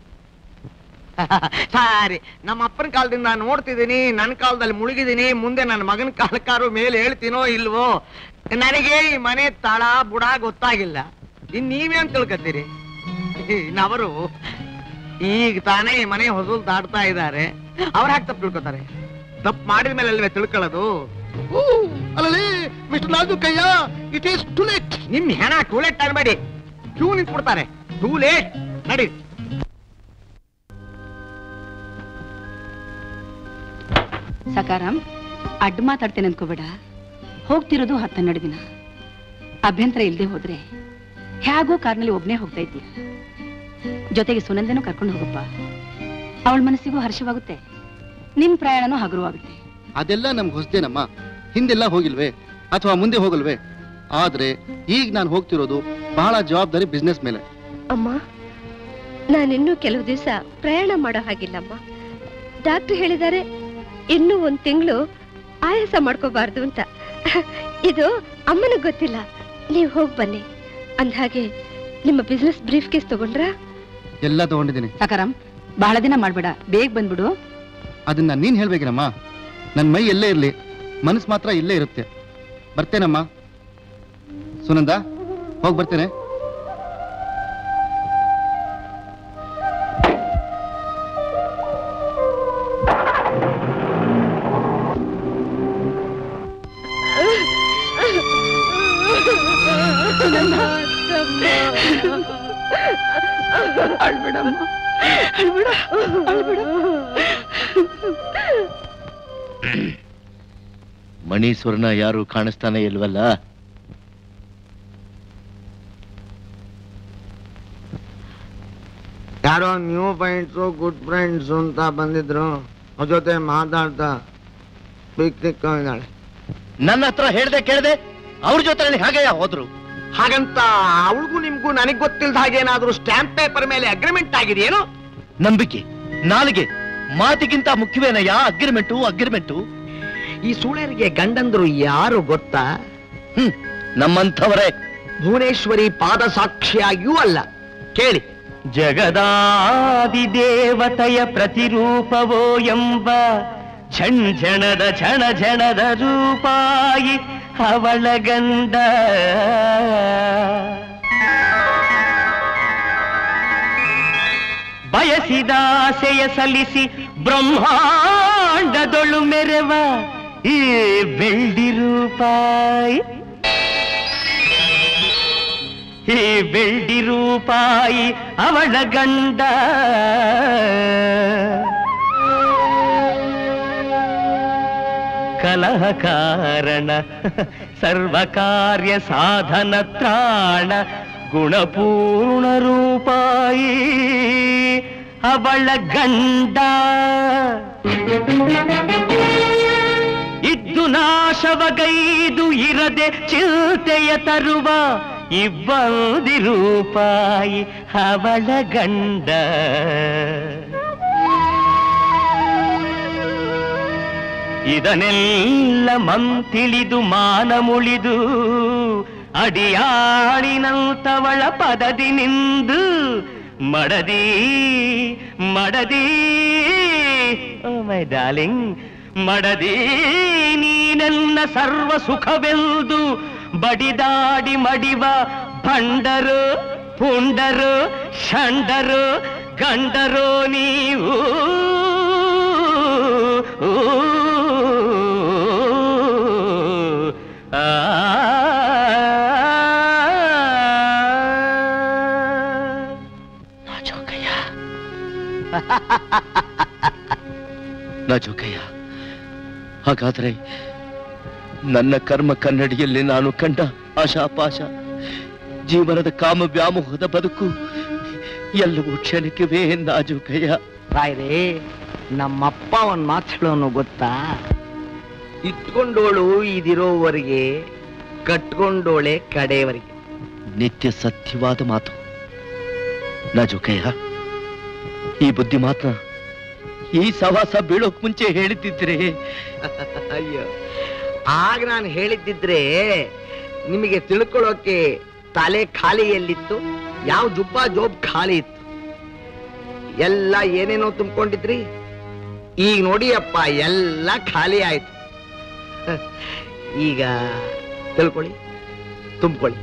ಸಾರಿ ನಮ್ಮ ಅಪ್ಪನ ಕಾಲದಿಂದ ನೋಡ್ತಿದ್ದೀನಿ ನನ್ನ ಕಾಲದಲ್ಲಿ ಮುಳುಗಿದ್ದೀನಿ ಮುಂದೆ ನನ್ನ ಮಗನ ಕಾಲಕ್ಕಾರು ಮೇಲೆ ಹೇಳ್ತೀನೋ ಇಲ್ವೋ ನನಗೆ ಈ ಮನೆ ತಳ ಬುಡ ಗೊತ್ತಾಗಿಲ್ಲ ಇನ್ ನೀವೇನ್ ತಿಳ್ಕೊತೀರಿ ಅವರು ಈಗ ತಾನೇ ಈ ಮನೆ ಹೊಸಲು ದಾಟ್ತಾ ಇದ್ದಾರೆ ಅವ್ರ ಹಾಗೆ ತಪ್ಪು ತಿಳ್ಕೊತಾರೆ ತಪ್ಪು ಮಾಡಿದ ಮೇಲೆ ಅಲ್ವೇ ತಿಳ್ಕೊಳ್ಳೋದು ಅಲ್ಲಲ್ಲಿ ಮಿಸ್ಟರ್ ನಾಜು ಕಯ್ಯ ಇಟ್ ಈಸ್ ಟು ಲೇಟ್ ನಿಮ್ ಹೆಣ ಟೂ ಲೇಟ್ ಅನ್ಬೇಡಿ ಕ್ಯೂ ನಿಂತ್ಬಿಡ್ತಾರೆ ಟೂ ಲೇಟ್ ನಡಿ ಸಕಾರಾಮ್ ಅಡ್ಡ ಮಾತಾಡ್ತೇನೆ ಅನ್ಕೋಬೇಡ ಹೋಗ್ತಿರೋದು ಹತ್ತೆರಡು ದಿನ ಅಭ್ಯಂತರ ಇಲ್ಲದೆ ಹೋದ್ರೆ ಹೇಗೋ ಕಾರ್ನಲ್ಲಿ ಒಬ್ನೇ ಹೋಗ್ತಾ ಇದ್ದೀಯ ಜೊತೆಗೆ ಸುನಂದನೂ ಕರ್ಕೊಂಡು ಹೋಗಪ್ಪ ಅವಳ ಮನಸ್ಸಿಗೂ ಹರ್ಷವಾಗುತ್ತೆ ನಿಮ್ ಪ್ರಯಾಣನೂ ಹಗುರವಾಗುತ್ತೆ ಅದೆಲ್ಲ ನಮ್ಗೆ ಹೊಸದೇನಮ್ಮ ಹಿಂದೆಲ್ಲ ಹೋಗಿಲ್ವೇ ಅಥವಾ ಮುಂದೆ ಹೋಗಲ್ವೇ ಆದ್ರೆ ಈಗ ನಾನು ಹೋಗ್ತಿರೋದು ಬಹಳ ಜವಾಬ್ದಾರಿ ಬಿಸ್ನೆಸ್ ಮೇಲೆ ಅಮ್ಮ ನಾನಿನ್ನೂ ಕೆಲವು ದಿವಸ ಪ್ರಯಾಣ ಮಾಡೋ ಹಾಗಿಲ್ಲಮ್ಮ ಡಾಕ್ಟರ್ ಹೇಳಿದ್ದಾರೆ ಇನ್ನೂ ಒಂದ್ ತಿಂಗಳು ಆಯಾಸ ಮಾಡ್ಕೋಬಾರ್ದು ಅಂತ ಇದು ಅಮ್ಮನಿಗೆ ಗೊತ್ತಿಲ್ಲ ನೀವು ಹೋಗಿ ಬನ್ನಿ ಅಂದ್ಹಾಗೆ ನಿಮ್ಮ ಬಿಸ್ನೆಸ್ ಬ್ರೀಫ್ ಕೇಸ್ ತಗೊಂಡ್ರಾ ಎಲ್ಲ ತಗೊಂಡಿದ್ದೀನಿ ಸಕಾರಾಮ್ ಬಹಳ ದಿನ ಮಾಡ್ಬೇಡ ಬೇಗ ಬಂದ್ಬಿಡು ಅದನ್ನ ನೀನ್ ಹೇಳ್ಬೇಕೇನಮ್ಮ ನನ್ನ ಮೈ ಎಲ್ಲೇ ಇರ್ಲಿ ಮನಸ್ಸು ಮಾತ್ರ ಇಲ್ಲೇ ಇರುತ್ತೆ ಬರ್ತೇನಮ್ಮ ಸುನಂದ ಹೋಗಿ ಬರ್ತೇನೆ ಅಳ್ಬಿಡಮ್ಮ ಅಳ್ಬಿಡ ಅಳ್ಬಿಡ ಮಣೀಶ್ವರನ ಯಾರು ಕಾಣಿಸ್ತಾನೆ ಇಲ್ವಲ್ಲ ಯಾರೋ ನ್ಯೂ ಫ್ರೆಂಡ್ಸು ಗುಡ್ ಫ್ರೆಂಡ್ಸ್ ಅಂತ ಬಂದಿದ್ರು ಅವ್ರ ಜೊತೆ ಮಾತಾಡ್ತಾ ಪಿಕ್ನಿಕ್ ಇದ್ದಾಳೆ ನನ್ನ ಹತ್ರ ಹೇಳ್ದೆ ಕೇಳ್ದೆ ಅವ್ರ ಜೊತೆ ಹಾಗೆ ಹೋದ್ರು ಹಾಗಂತ ಅವಳಿಗೂ ನಿಮ್ಗೂ ನನಗ್ ಗೊತ್ತಿಲ್ದ ಹಾಗೆ ಏನಾದ್ರೂ ಸ್ಟ್ಯಾಂಪ್ ಪೇಪರ್ ಮೇಲೆ ಅಗ್ರಿಮೆಂಟ್ ಆಗಿದೆಯೇನು ನಂಬಿಕೆ ನಾಲಿಗೆ ಮಾತಿಗಿಂತ ಮುಖ್ಯವೇನಯ್ಯ ಅಗ್ರಿಮೆಂಟು ಅಗ್ರಿಮೆಂಟು ಈ ಸುಳೇರಿಗೆ ಗಂಡಂದ್ರು ಯಾರು ಗೊತ್ತಾ ಹ್ಮ್ ನಮ್ಮಂಥವರೇ ಭುವನೇಶ್ವರಿ ಪಾದ ಸಾಕ್ಷಿಯಾಗಿಯೂ ಅಲ್ಲ ಕೇಳಿ ಜಗದಾದಿ ದೇವತೆಯ ಪ್ರತಿರೂಪವೋ ಎಂಬ ಝಣಝಣದ ಝಣ ಝಣದ ರೂಪಾಯಿ ಅವಳ ಗಂಡ ಬಯಸಿದಾಸೆಯ ಸಲ್ಲಿಸಿ ಬ್ರಹ್ಮಾಂಡದೊಳು ಮೆರೆವ ಈ ಬೆಳ್ಳಿ ರೂಪಾಯಿ ಈ ಬೆಳ್ಳಿ ರೂಪಾಯಿ ಅವಳ ಗಂಡ ಕಲಹ ಕಾರಣ ಸರ್ವ ಕಾರ್ಯ ಸಾಧನ ತ್ರಾಣ ಗುಣಪೂರ್ಣ ರೂಪಾಯಿ ಅವಳ ಗಂಡ ಇದ್ದು ನಾಶವಗೈದು ಇರದೆ ಚಿಂತೆಯ ತರುವ ಇಬ್ಬಂದಿ ರೂಪಾಯಿ ಅವಳ ಗಂಡ ಇದನ್ನೆಲ್ಲ ಮಂತಿಳಿದು ಮಾನ ಮುಳಿದು ಅಡಿಯಾಳಿನಂತವಳ ಪದದಿ ನಿಂದು ಮಡದಿ ಮಡದಿ ಓ ಮೈ ಡಾರ್ಲಿಂಗ್ ಮಡದಿ ನೀನೆನ್ನ ಸರ್ವ ಸುಖವೆಂದು ಬಡಿದಾಡಿ ಮಡಿವ ಭಂಡರು ಪುಂಡರು ಷಂಡರು ಗಂಡರು ನೀವು ಆ ನಾಜೂಕಯ್ಯ ಹಾಗಾದ್ರೆ ನನ್ನ ಕರ್ಮ ಕನ್ನಡಿಯಲ್ಲಿ ನಾನು ಕಂಡ ಆಶಾಪಾಶ ಜೀವನದ ಕಾಮ ವ್ಯಾಮೋಹದ ಬದುಕು ಎಲ್ಲವೂ ಕ್ಷಣಿಕವೇ ನಾಜೂಕಯ್ಯ ರಾಯ್ರೆ ನಮ್ಮಪ್ಪ ಒಂದ್ ಮಾತು ಹೇಳೋನು ಗೊತ್ತಾ ಇಟ್ಕೊಂಡೋಳು ಇದಿರೋವರೆಗೆ ಕಟ್ಕೊಂಡೋಳೆ ಕಡೆಯವರೆಗೆ ನಿತ್ಯ ಸತ್ಯವಾದ ಮಾತು ನಾಜುಕಯ್ಯ ಈ ಬುದ್ಧಿ ಮಾತನ್ನ ಈ ಸವಾಸ ಬೀಳೋಕ್ ಮುಂಚೆ ಹೇಳಿದ್ದಿದ್ರೆ ಅಯ್ಯೋ ಆಗ ನಾನು ಹೇಳಿದ್ದಿದ್ರೆ ನಿಮಗೆ ತಿಳ್ಕೊಳ್ಳೋಕೆ ತಲೆ ಖಾಲಿ ಎಲ್ಲಿತ್ತು ಯಾವ ಜುಬ್ಬ ಜೋಬ್ ಖಾಲಿ ಇತ್ತು ಎಲ್ಲ ಏನೇನೋ ತುಂಬಿಕೊಂಡಿದ್ರಿ ಈಗ ನೋಡಿ ಅಪ್ಪ ಎಲ್ಲ ಖಾಲಿ ಆಯ್ತು ಈಗ ತಿಳ್ಕೊಳ್ಳಿ ತುಂಬಿಕೊಳ್ಳಿ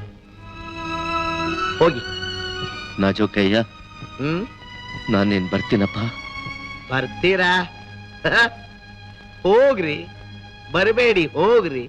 ಹೋಗಿ ನಾಜುಕಯ್ಯ ಹ್ಮ್ ನಾನೇನ್ ಬರ್ತೀನಪ್ಪ ಬರ್ತೀರಾ ಹೋಗ್ರಿ ಬರಬೇಡಿ ಹೋಗ್ರಿ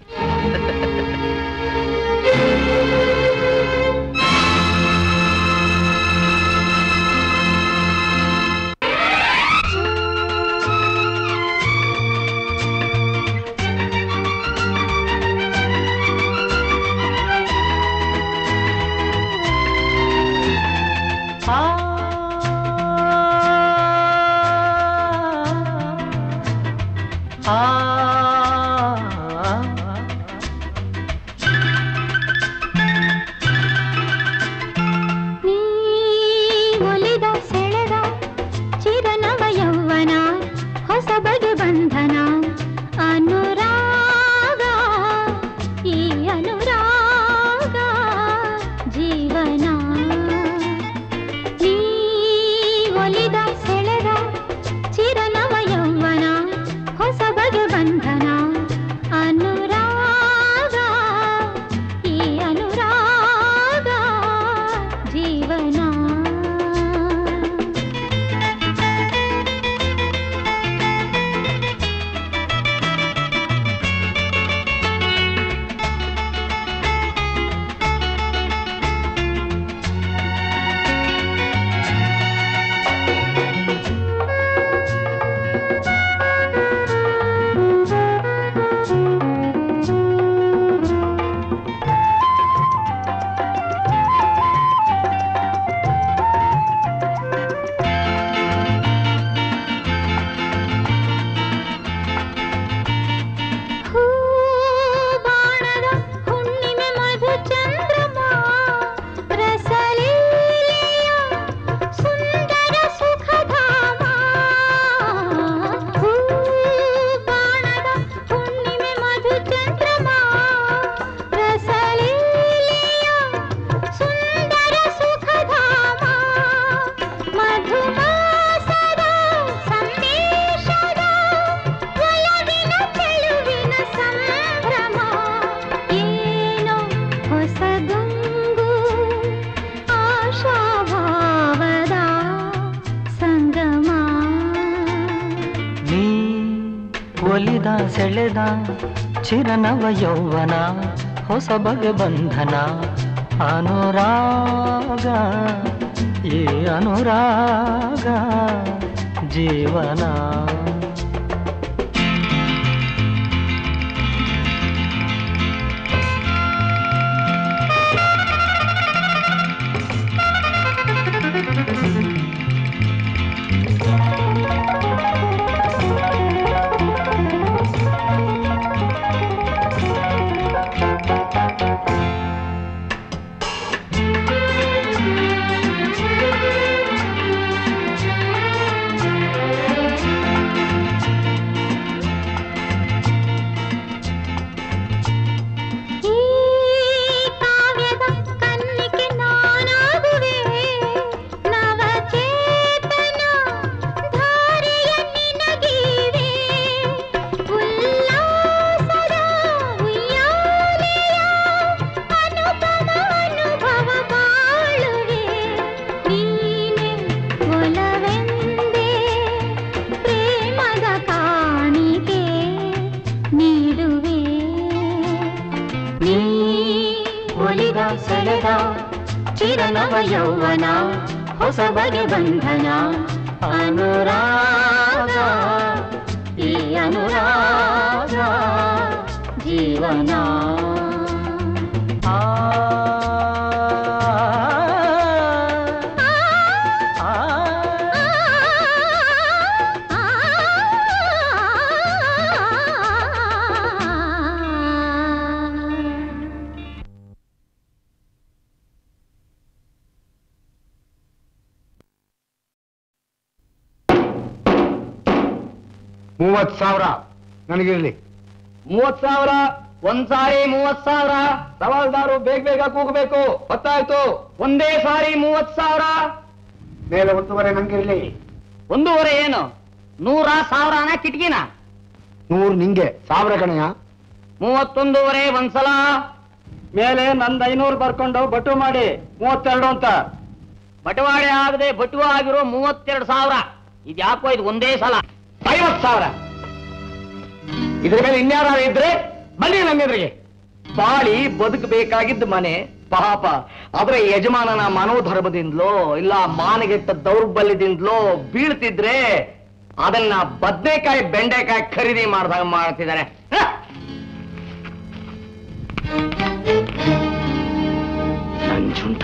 ನೀ ಒಲಿದ ಸೆಳೆದ ಚಿರನವ ಯೌವನ ಹೊಸ ಬಗೆ ಬಂಧನ ಅನುರಾಗ ಈ ಅನುರಾಗ ಜೀವನ ನೀ ಒಲಿದ ಸೆಳೆದ ಚಿರನವ ಯೌವನ ಹೊಸ ಬಗೆ ಬಂಧನ ಅನುರಾಗ ಈ ಅನುರಾಗ ಜೀವನ ಹೂಬಾಣದ ಹುಣ್ಣಿಮೆ ಮಧು ಚಂದ್ರಮ ರಸಲೀಲೆಯ ಸುಂದರ ಸುಖಧಾಮ ಹೂಬಾಣದ ಹುಣ್ಣಿಮೆ ಮಧು ಚಂದ್ರಮ ರಸಲೀಲೆಯ ಸುಂದರ ಸುಖಧಾಮ ಮಧುಮಾಸದ ಸಂದೇಶದ ಒಲವಿನ ಚೆಲುವಿನ ಸಂಭ್ರಮ ಏನೋ ಹೊಸದೊಂದು ಆಶಾಭಾವದ ಸಂಗಮ ನೀ ಒಲಿದ ಸೆಳೆದ ಚಿರನವ ಯೌವನ ಹೊಸ ಬಗೆ ಬಂಧನ ಅನುರಾಗ ಈ ಅನುರಾಗ ಜೀವನ ಈ ಕಾವ್ಯದ ಕನ್ನಿಕೆ ನಾನಾಗುವೆ ನವಚೇತನ ಧಾರೆಯ ನಿನಗೀವೆ ಉಲ್ಲಾಸದ ಉಯ್ಯಾಲೆಯ ಅನುಪಮ ಅನುಭವ ಬಾಳುವೆ ನೀನೆ ಒಲವೆಂದೇ ಪ್ರೇಮದ ಕಾಣಿಕೆ ನೀಡುವೆ ನೀ ಒಲಿದ ಸೆಳೆದ ಚಿರನವ ಯೌವನ ಹೊಸ ಬಗೆ ಬಂಧನ ಅನುರಾಗ ಈ ಅನುರಾಗ ಜೀವನ ಆ ಆ ಮೂವತ್ ಸಾವಿರ ನನಗಿರ್ಲಿ ಮೂವತ್ ಸಾವಿರ ಒಂದ್ ಸಾರಿ ಮೂವತ್ ಸಾವಿರ ಸವಾಲ್ದಾರು ಬೇಗ ಬೇಗ ಕೂಗಬೇಕು ಗೊತ್ತಾಯ್ತು ಒಂದೇ ಸಾರಿ ಮೂವತ್ ಸಾವಿರ ಮೇಲೆ ಒಂದೂವರೆ ನಂಗಿರ್ಲಿ ಒಂದೂವರೆ ಏನು ನೂರ ಸಾವಿರನ ಕಿಟಕಿನ ನೂರು ನಿಂಗೆ ಸಾವಿರ ಕಣಯ್ಯ ಮೂವತ್ತೊಂದೂವರೆ ಒಂದ್ಸಲ ಮೇಲೆ ನಂದ್ ಐನೂರು ಬರ್ಕೊಂಡು ಬಟು ಮಾಡಿ ಮೂವತ್ತೆರಡು ಅಂತ ಬಟವಾಡೆ ಆಗದೆ ಬಟು ಆಗಿರೋ ಮೂವತ್ತೆರಡು ಸಾವಿರ ಇದ್ಯಾಕೋ ಇದು ಒಂದೇ ಸಲ ಐವತ್ ಸಾವಿರ ಇದ್ರ ಮೇಲೆ ಇನ್ಯಾರ ಇದ್ರೆ ಬನ್ನಿ ನಮ್ಮೆದುರಿಗೆ ಬಾಳಿ ಬದುಕಬೇಕಾಗಿದ್ದ ಮನೆ ಪಾಪ ಆದ್ರೆ ಯಜಮಾನನ ಮನೋಧರ್ಮದಿಂದಲೋ ಇಲ್ಲ ಮಾನಗೆಟ್ಟ ದೌರ್ಬಲ್ಯದಿಂದಲೋ ಬೀಳ್ತಿದ್ರೆ ಅದನ್ನ ಬದ್ನೆಕಾಯಿ ಬೆಂಡೆಕಾಯಿ ಖರೀದಿ ಮಾಡ್ದಾಗ ಮಾಡ್ತಿದ್ದಾರೆ ಹ! ನಂಜುಂಡ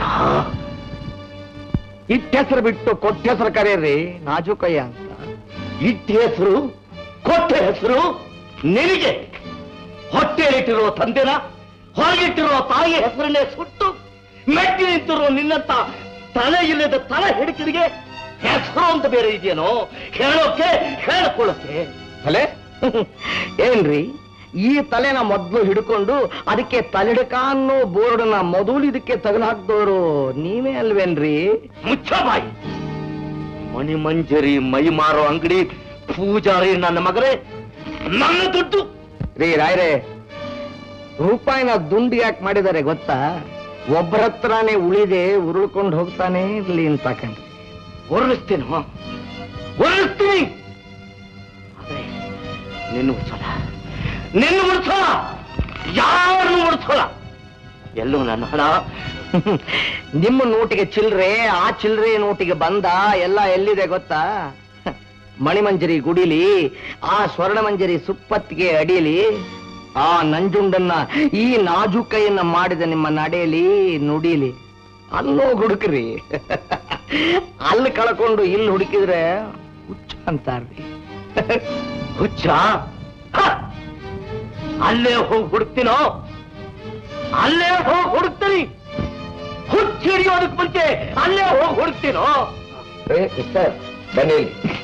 ಇಟ್ಟ ಹೆಸರು ಬಿಟ್ಟು ಕೊಟ್ಟ ಹೆಸರು ಕರೆಯರಿ ನಾಜುಕಯ್ಯ ಅಂತ ಇಟ್ಟ ಹೆಸರು ಕೊಟ್ಟ ಹೆಸರು ನಿನಗೆ ಹೊಟ್ಟೆಲಿಟ್ಟಿರೋ ತಂದೆನ ಹೊರಗಿಟ್ಟಿರೋ ತಾಯಿ ಹೆಸರನ್ನೇ ಸುಟ್ಟು ಮೆಟ್ಟಿ ನಿಂತಿರೋ ನಿನ್ನಂತ ತಲೆ ಇಲ್ಲದ ತಲೆ ಹಿಡಿಕಿರಿಗೆ ಹೆಸರು ಅಂತ ಬೇರೆ ಇದೆಯೇನೋ ಹೇಳೋಕೆ ಹೇಳ್ಕೊಳ್ಳೋಕೆ ತಲೆ ಏನ್ರಿ ಈ ತಲೆನ ಮೊದ್ಲು ಹಿಡ್ಕೊಂಡು ಅದಕ್ಕೆ ತಲೆಡಕ ಅನ್ನೋ ಬೋರ್ಡನ್ನ ಮೊದಲು ಇದಕ್ಕೆ ತಗಲು ಹಾಕ್ದೋರು ನೀವೇ ಅಲ್ವೇನ್ರಿ ಮುಚ್ಚ ಬಾಯಿ ಮಣಿಮಂಜರಿ ಮೈ ಮಾರೋ ಅಂಗಡಿ ಪೂಜಾರಿ ನನ್ನ ಮಗರೇ ನನ್ನ ದುಡ್ಡು ರೀ ರಾಯ್ರೆ ರೂಪಾಯಿನ ದುಂಡು ಯಾಕೆ ಮಾಡಿದ್ದಾರೆ ಗೊತ್ತಾ ಒಬ್ಬರ ಹತ್ರನೇ ಉಳಿದೆ ಉರುಳ್ಕೊಂಡು ಹೋಗ್ತಾನೆ ಇರ್ಲಿ ಅಂತ ಕಂಡ್ರಿ ಉರುಳಿಸ್ತೀನಿ ಹೋ ಉರುಳಿಸ್ತೀನಿ ಆದ್ರೆ ನಿನ್ನ ಉಡ್ಸೋಲ್ಲ ನಿನ್ನ ಉಡ್ಸೋಲ್ಲ ಯಾರನ್ನು ಉಡ್ಸೋಲ್ಲ ಎಲ್ಲೂ ನನ್ನ ಹಣ ನಿಮ್ಮ ನೋಟಿಗೆ ಚಿಲ್ರೆ ಆ ಚಿಲ್ರೆ ನೋಟಿಗೆ ಬಂದ ಎಲ್ಲ ಎಲ್ಲಿದೆ ಗೊತ್ತಾ ಮಣಿಮಂಜರಿ ಗುಡಿಲಿ ಆ ಸ್ವರ್ಣಮಂಜರಿ ಸುಪ್ಪತ್ತಿಗೆ ಅಡಿಲಿ ಆ ನಂಜುಂಡನ್ನ ಈ ನಾಜುಕೈಯನ್ನ ಮಾಡಿದ ನಿಮ್ಮ ನಡೆಯಲಿ ನುಡಿಲಿ ಅಲ್ಲೋ ಹುಡುಕ್ರಿ ಅಲ್ಲಿ ಕಳ್ಕೊಂಡು ಇಲ್ಲಿ ಹುಡುಕಿದ್ರೆ ಹುಚ್ಚ ಅಂತಾರ್ರಿ ಹುಚ್ಚ ಹ! ಅಲ್ಲೇ ಹೋಗಿ ಹುಡುಕ್ತೀನೋ ಅಲ್ಲೇ ಹೋಗಿ ಹುಡುಕ್ತೀನಿ ಹುಚ್ಚ ಹಿಡಿಯೋದಕ್ ಮುಂಚೆ ಅಲ್ಲೇ ಹೋಗಿ ಹುಡುಕ್ತೀನೋ ಸರ್ ಬನ್ನಿ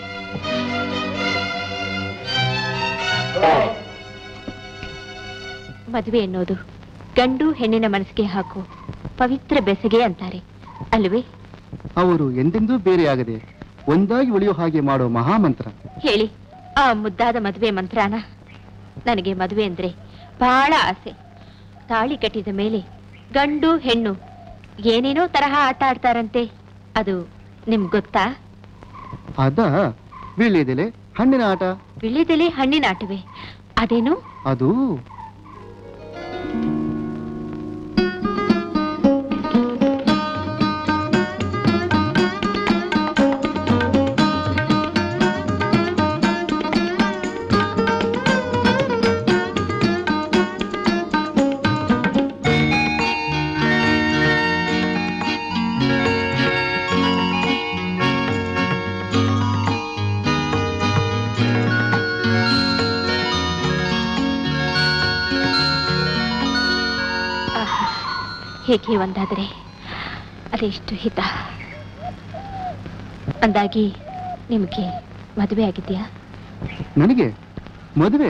ಮದುವೆ ಎನ್ನುವುದು ಗಂಡು ಹೆಣ್ಣಿನ ಮನಸ್ಸಿಗೆ ಹಾಕು ಪವಿತ್ರ ಬೆಸಗೆ ಅಂತಾರೆ ಅಲ್ವೇ ಅವರು ಎಂದೆಂದೂ ಬೇರೆಯಾಗದೆ ಒಂದಾಗಿ ಉಳಿಯೋ ಹಾಗೆ ಮಾಡೋ ಮಹಾಮಂತ್ರ ಹೇಳಿ ಆ ಮುದ್ದಾದ ಮದುವೆ ಮಂತ್ರಾನ ನನಗೆ ಮದುವೆ ಅಂದ್ರೆ ಬಹಳ ಆಸೆ ತಾಳಿ ಕಟ್ಟಿದ ಮೇಲೆ ಗಂಡು ಹೆಣ್ಣು ಏನೇನೋ ತರಹ ಆಟ ಆಡ್ತಾರಂತೆ ಅದು ನಿಮ್ಗ್ ಗೊತ್ತಾ ಅದ ವೀಳ್ಯದೆಲೆ ಹಣ್ಣಿನ ಆಟ ವಿಳ್ಯದೆಲೆ ಹಣ್ಣಿನ ಆಟವೇ ಅದೇನು ಅದು ಆಹಾ, ಹೇಗೆ ಒಂದಾದರೆ ಅದೆಷ್ಟು ಹಿತ ಅಂದಾಗಿ ನಿಮಗೆ ಮದುವೆ ಆಗಿದೆಯಾ ನನಗೆ ಮದುವೆ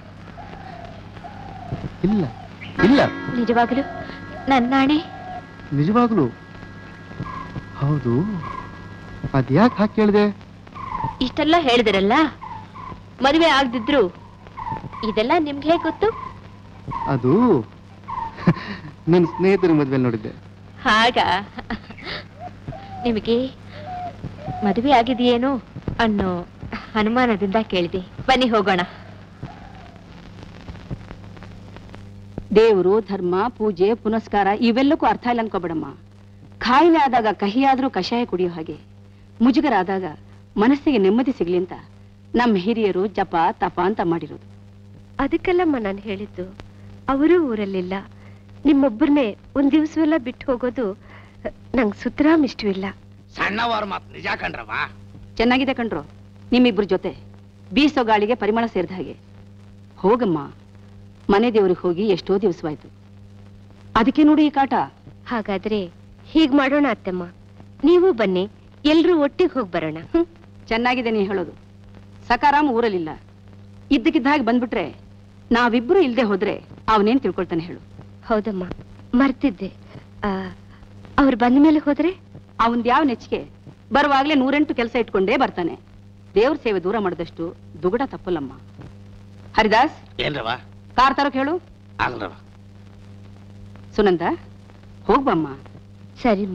ಇಲ್ಲ ಇಲ್ಲ ನಿಜವಾಗಲೂ ನನ್ನಾಣೆ ನಿಜವಾಗ್ಲು ಹೌದು ಅದ್ಯಾಕೆ ಹಾಕಿ ಕೇಳಿದೆ ಇಷ್ಟೆಲ್ಲ ಹೇಳಿದಿರಲ್ಲ ಮದುವೆ ಆಗದಿದ್ರು ಇದೆಲ್ಲ ನಿಮ್ಗೆ ಹೇಗೆ ಗೊತ್ತು ಅದು ನನ್ನ ಸ್ನೇಹಿತರ ಮದುವೆ ನೋಡಿದ್ದೆ ಹಾಗ ನಿಮಗೆ ಮದುವೆ ಆಗಿದೆಯೇನೋ ಅನ್ನೋ ಅನುಮಾನದಿಂದ ಕೇಳಿದೆ ಬನ್ನಿ ಹೋಗೋಣ ದೇವರು ಧರ್ಮ ಪೂಜೆ ಪುನಸ್ಕಾರ ಇವೆಲ್ಲಕ್ಕೂ ಅರ್ಥ ಇಲ್ಲ ಅನ್ಕೋಬೇಡಮ್ಮ ಕಾಯಿಲೆ ಆದಾಗ ಕಹಿಯಾದ್ರೂ ಕಷಾಯ ಕುಡಿಯೋ ಹಾಗೆ ಮುಜುಗರ ಆದಾಗ ಮನಸ್ಸಿಗೆ ನೆಮ್ಮದಿ ಸಿಗ್ಲಿ ಅಂತ ನಮ್ಮ ಹಿರಿಯರು ಜಪ ತಪ ಅಂತ ಮಾಡಿರೋದು ಅದಕ್ಕೆಲ್ಲಮ್ಮ ನಾನು ಹೇಳಿದ್ದು ಅವರೂ ಊರಲ್ಲಿಲ್ಲ ನಿಮ್ಮೊಬ್ಬರನ್ನೇ ಒಂದ್ ದಿವಸವೆಲ್ಲ ಬಿಟ್ಟು ಹೋಗೋದು ನಂಗೆ ಸುತರಾಮ್ ಇಷ್ಟವಿಲ್ಲ ಸಣ್ಣವಾರ ಮಾತು ನಿಜ ಕಂಡ್ರವ ಚೆನ್ನಾಗಿದೆ ಕಣ್ರು ನಿಮ್ಮಿಬ್ರ ಜೊತೆ ಬೀಸೋ ಗಾಳಿಗೆ ಪರಿಮಳ ಸೇರಿದ ಹಾಗೆ ಹೋಗಮ್ಮ ಮನೆ ದೇವ್ರಿಗೆ ಹೋಗಿ ಎಷ್ಟೋ ದಿವಸವಾಯ್ತು ಅದಕ್ಕೆ ನೋಡಿ ಈ ಕಾಟ ಹಾಗಾದ್ರೆ ಹೀಗ್ ಮಾಡೋಣ ಅತ್ತಮ್ಮ ನೀವು ಬನ್ನಿ ಎಲ್ರೂ ಒಟ್ಟಿಗೆ ಹೋಗಿ ಬರೋಣ ಚೆನ್ನಾಗಿದೆ ನೀ ಹೇಳೋದು ಸಕಾರಾಮ್ ಊರಲ್ಲಿಲ್ಲ ಇದ್ದಕ್ಕಿದ್ದ ಹಾಗೆ ಬಂದ್ಬಿಟ್ರೆ ನಾವಿಬ್ರು ಇಲ್ದೆ ಹೋದ್ರೆ ಅವನೇನ್ ತಿಳ್ಕೊಳ್ತಾನೆ ಹೇಳು ಹೌದಮ್ಮ ಮರ್ತಿದ್ದೆ ಅವ್ರು ಬಂದ ಮೇಲೆ ಹೋದ್ರೆ ಅವಂದ್ ಯಾವ ನೆಚ್ಚಿಗೆ ಬರುವಾಗ್ಲೇ ನೂರೆಂಟು ಕೆಲಸ ಇಟ್ಕೊಂಡೇ ಬರ್ತಾನೆ ದೇವ್ರ ಸೇವೆ ದೂರ ಮಾಡಿದಷ್ಟು ದುಗುಡ ತಪ್ಪಲ್ಲಮ್ಮ ಹರಿದಾಸ್ ಏನ್ರವ ಕಾರ್ ತರೋಕ್ ಹೇಳು ಆಗ್ಲವ ಸುನಂದ ಹೋಗ್ಬಮ್ಮ ಸರಿಮ್ಮ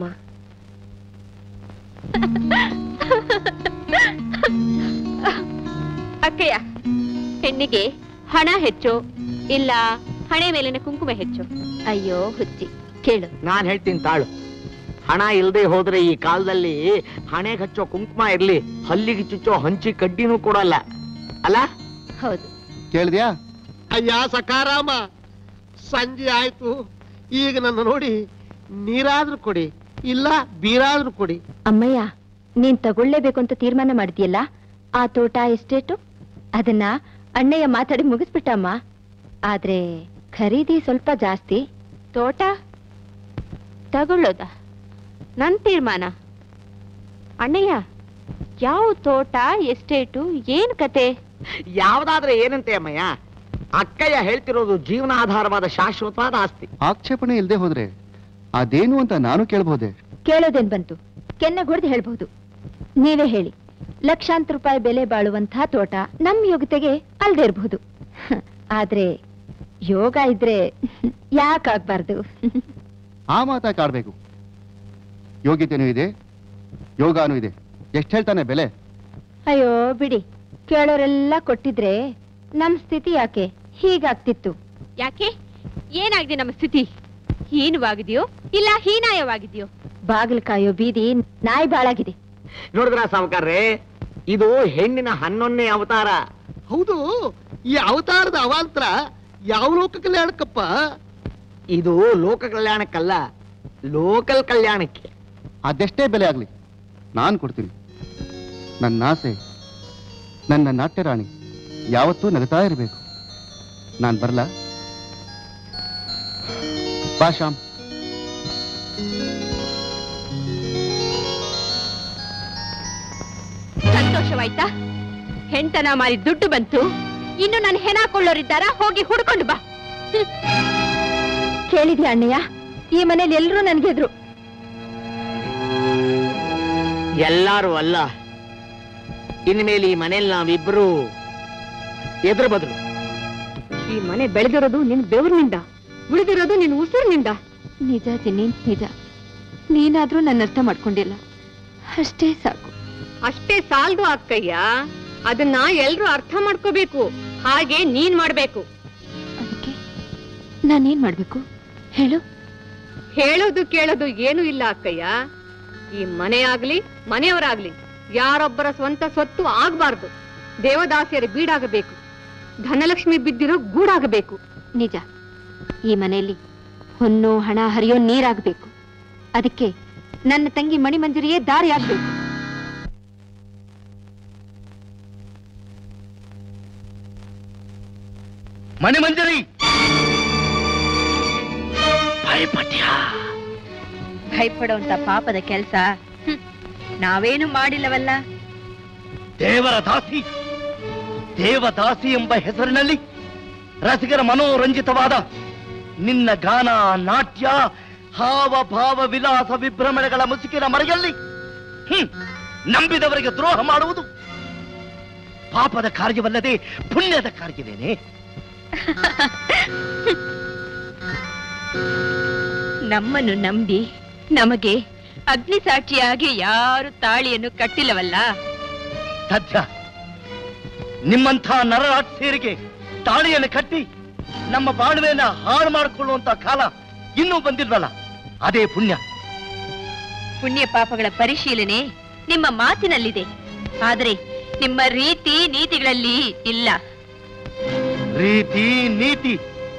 ಅಕ್ಕಯ್ಯ ಹೆಣ್ಣಿಗೆ ಹಣ ಹೆಚ್ಚು ಇಲ್ಲ ಹಣೆ ಮೇಲಿನ ಕುಂಕುಮ ಹೆಚ್ಚು ಅಯ್ಯೋ ಹುಚ್ಚಿ ಕೇಳು ನಾನ್ ಹೇಳ್ತೀನಿ ತಾಳು ಹಣ ಇಲ್ದೆ ಹೋದ್ರೆ ಈ ಕಾಲದಲ್ಲಿ ಹಣೆಗೆ ಹಚ್ಚೋ ಕುಂಕುಮ ಇರ್ಲಿ ಹಲ್ಲಿಗೆ ಚುಚ್ಚೋ ಹಂಚಿ ಕಡ್ಡಿನೂ ಕೊಡಲ್ಲ ಅಲ್ಲ ಹೌದು ಕೇಳಿದ್ಯಾ ಅಯ್ಯ ಸಕಾರಾಮ ಸಂಜೆ ಆಯ್ತು ಈಗ ನನ್ನ ನೋಡಿ ನೀರಾದ್ರೂ ಕೊಡಿ ಇಲ್ಲ ಬೀರಾದ್ರೂ ಕೊಡಿ ಅಮ್ಮಯ್ಯ ನೀನ್ ತಗೊಳ್ಳೇಬೇಕು ಅಂತ ತೀರ್ಮಾನ ಮಾಡಿದ್ಯಲ್ಲ ಆ ತೋಟ ಎಸ್ಟೇಟು ಅದನ್ನ ಅಣ್ಣಯ್ಯ ಮಾತಾಡಿ ಮುಗಿಸ್ಬಿಟ್ಟಮ್ಮ ಆದ್ರೆ ಖರೀದಿ ಸ್ವಲ್ಪ ಜಾಸ್ತಿ ತೋಟ ತಗೊಳ್ಳೋದ ನನ್ ತೀರ್ಮಾನ ಅಣ್ಣಯ್ಯ ಯಾವ ತೋಟ ಎಸ್ಟೇಟು ಏನ್ ಕತೆ ಯಾವ್ದಾದ್ರೆ ಏನಂತೆ ಅಮ್ಮಯ್ಯ ಅಕ್ಕಯ್ಯ ಹೇಳ್ತಿರೋದು ಜೀವನಾಧಾರವಾದ ಶಾಶ್ವತವಾದ ಆಸ್ತಿ ಆಕ್ಷೇಪಣೆ ಇಲ್ಲದೆ ಹೋದ್ರೆ ಅದೇನು ಅಂತ ನಾನು ಕೇಳಬಹುದೇ ಕೇಳೋದೇನ್ ಬಂತು ಕೆನ್ನ ಹೊಡೆದು ಹೇಳ್ಬಹುದು ನೀವೇ ಹೇಳಿ ಲಕ್ಷಾಂತರ ರೂಪಾಯಿ ಬೆಲೆ ಬಾಳುವಂತಹ ತೋಟ ನಮ್ ಯೋಗ್ಯತೆಗೆ ಅಲ್ದೇ ಇರಬಹುದು ಆದ್ರೆ ಯೋಗ ಇದ್ರೆ ಯಾಕಾಗ್ಬಾರ್ದು ಆ ಮಾತಾಕ್ ಆಡ್ಬೇಕು ಯೋಗ್ಯತೆನೂ ಇದೆ ಯೋಗಾನೂ ಇದೆ ಎಷ್ಟು ಹೇಳ್ತಾನೆ ಬೆಲೆ ಅಯ್ಯೋ ಬಿಡಿ ಕೇಳೋರೆಲ್ಲ ಕೊಟ್ಟಿದ್ರೆ ನಮ್ ಸ್ಥಿತಿ ಯಾಕೆ ಹೀಗಾಗ್ತಿತ್ತು ಯಾಕೆ ಏನಾಗಿದೆ ನಮ್ಮ ಸ್ಥಿತಿ ಹೀನವಾಗಿದೆಯೋ ಇಲ್ಲ ಹೀನಾಯವಾಗಿದೆಯೋ ಬಾಗಿಲು ಕಾಯೋ ಬೀದಿ ನಾಯಿ ಬಾಳಾಗಿದೆ ನೋಡಿದ್ರ ಸಾವುಕಾರ್ರೆ ಇದು ಹೆಣ್ಣಿನ ಹನ್ನೊಂದನೇ ಅವತಾರ ಹೌದು ಈ ಅವತಾರದ ಅವಾಂತರ ಯಾವ ಲೋಕ ಕಲ್ಯಾಣಕ್ಕಪ್ಪ ಇದು ಲೋಕ ಕಲ್ಯಾಣಕ್ಕಲ್ಲ ಲೋಕಲ್ ಕಲ್ಯಾಣಕ್ಕೆ ಅದೆಷ್ಟೇ ಬೆಲೆ ಆಗ್ಲಿ ನಾನು ಕೊಡ್ತೀನಿ ನನ್ನ ಆಸೆ ನನ್ನ ನಾಟ್ಯರಾಣಿ ಯಾವತ್ತೂ ನಗತಾ ಇರಬೇಕು ನಾನು ಬರಲ್ಲ ಬಾ ಶ್ಯಾಮ್ ಸಂತೋಷವಾಯ್ತಾ ಹೆಂಡತನ ಮಾರಿ ದುಡ್ಡು ಬಂತು ಇನ್ನು ನನ್ನ ಹೆಣ ಕೊಳ್ಳೋರಿದ್ದಾರ ಹೋಗಿ ಹುಡ್ಕೊಂಡು ಬಾ ಕೇಳಿದ್ಯಾ ಅಣ್ಣಯ್ಯ ಈ ಮನೇಲಿ ಎಲ್ರೂ ನನ್ಗೆದ್ರು ಎಲ್ಲಾರು ಅಲ್ಲ ಇನ್ಮೇಲೆ ಈ ಮನೇಲಿ ನಾವಿಬ್ರು ಎದುರು ಬದ್ರು ಈ ಮನೆ ಬೆಳೆದಿರೋದು ನಿನ್ ಬೆವರಿನಿಂದ ಉಳಿದಿರೋದು ನಿನ್ ಉಸಿರಿನಿಂದ ನಿಜ ತಿನ್ನಿ ನಿಜ ನೀನಾದ್ರೂ ನನ್ನ ಅರ್ಥ ಮಾಡ್ಕೊಂಡಿಲ್ಲ ಅಷ್ಟೇ ಸಾಕು ಅಷ್ಟೇ ಸಾಲ್ದು ಅಕ್ಕಯ್ಯ ಅದನ್ನ ಎಲ್ರು ಅರ್ಥ ಮಾಡ್ಕೋಬೇಕು ಹಾಗೆ ನೀನ್ ಮಾಡ್ಬೇಕು ಅದಕ್ಕೆ ನಾನೇನ್ ಮಾಡ್ಬೇಕು ಹೇಳು ಹೇಳೋದು ಕೇಳೋದು ಏನು ಇಲ್ಲ ಅಕ್ಕಯ್ಯ ಈ ಮನೆ ಆಗ್ಲಿ ಮನೆಯವರಾಗ್ಲಿ ಯಾರೊಬ್ಬರ ಸ್ವಂತ ಸ್ವತ್ತು ಆಗ್ಬಾರ್ದು ದೇವದಾಸಿಯರ ಬೀಡಾಗಬೇಕು ಧನಲಕ್ಷ್ಮಿ ಬಿದ್ದಿರೋ ಗೂಡಾಗಬೇಕು ನಿಜ ಈ ಮನೆಯಲ್ಲಿ ಹೊನ್ನು ಹಣ ಹರಿಯೋ ನೀರಾಗ್ಬೇಕು ಅದಕ್ಕೆ ನನ್ನ ತಂಗಿ ಮಣಿಮಂಜರಿಯೇ ದಾರಿ ಆಗ್ಬೇಕು ಮಣಿಮಂಜರಿ ಭಯಪಡುವಂತ ಪಾಪದ ಕೆಲಸ ನಾವೇನು ಮಾಡಿಲ್ಲವಲ್ಲ ದೇವರ ದಾಸಿ ದೇವದಾಸಿ ಎಂಬ ಹೆಸರಿನಲ್ಲಿ ರಸಿಕರ ಮನೋರಂಜಿತವಾದ ನಿನ್ನ ಗಾನ ನಾಟ್ಯ ಹಾವ ಭಾವ ವಿಲಾಸ ವಿಭ್ರಮಣೆಗಳ ಮುಸುಕಿನ ಮರೆಯಲ್ಲಿ ಹ್ಮ್, ನಂಬಿದವರಿಗೆ ದ್ರೋಹ ಮಾಡುವುದು ಪಾಪದ ಕಾರ್ಯವಲ್ಲದೆ ಪುಣ್ಯದ ಕಾರ್ಯವೇನೆ ನಮ್ಮನ್ನು ನಂಬಿ ನಮಗೆ ಅಗ್ನಿ ಸಾಕ್ಷಿಯಾಗಿ ಯಾರು ತಾಳಿಯನ್ನು ಕಟ್ಟಿಲ್ಲವಲ್ಲ ಸತ್ಯ ನಿಮ್ಮಂಥ ನರರಾಕ್ಷಸರಿಗೆ ತಾಳಿಯನ್ನು ಕಟ್ಟಿ ನಮ್ಮ ಬಾಳುವೆಯನ್ನ ಹಾಳು ಮಾಡಿಕೊಳ್ಳುವಂತ ಕಾಲ ಇನ್ನೂ ಬಂದಿಲ್ವಲ್ಲ ಅದೇ ಪುಣ್ಯ ಪುಣ್ಯ ಪಾಪಗಳ ಪರಿಶೀಲನೆ ನಿಮ್ಮ ಮಾತಿನಲ್ಲಿದೆ ಆದರೆ ನಿಮ್ಮ ರೀತಿ ನೀತಿಗಳಲ್ಲಿ ಇಲ್ಲ ರೀತಿ ನೀತಿ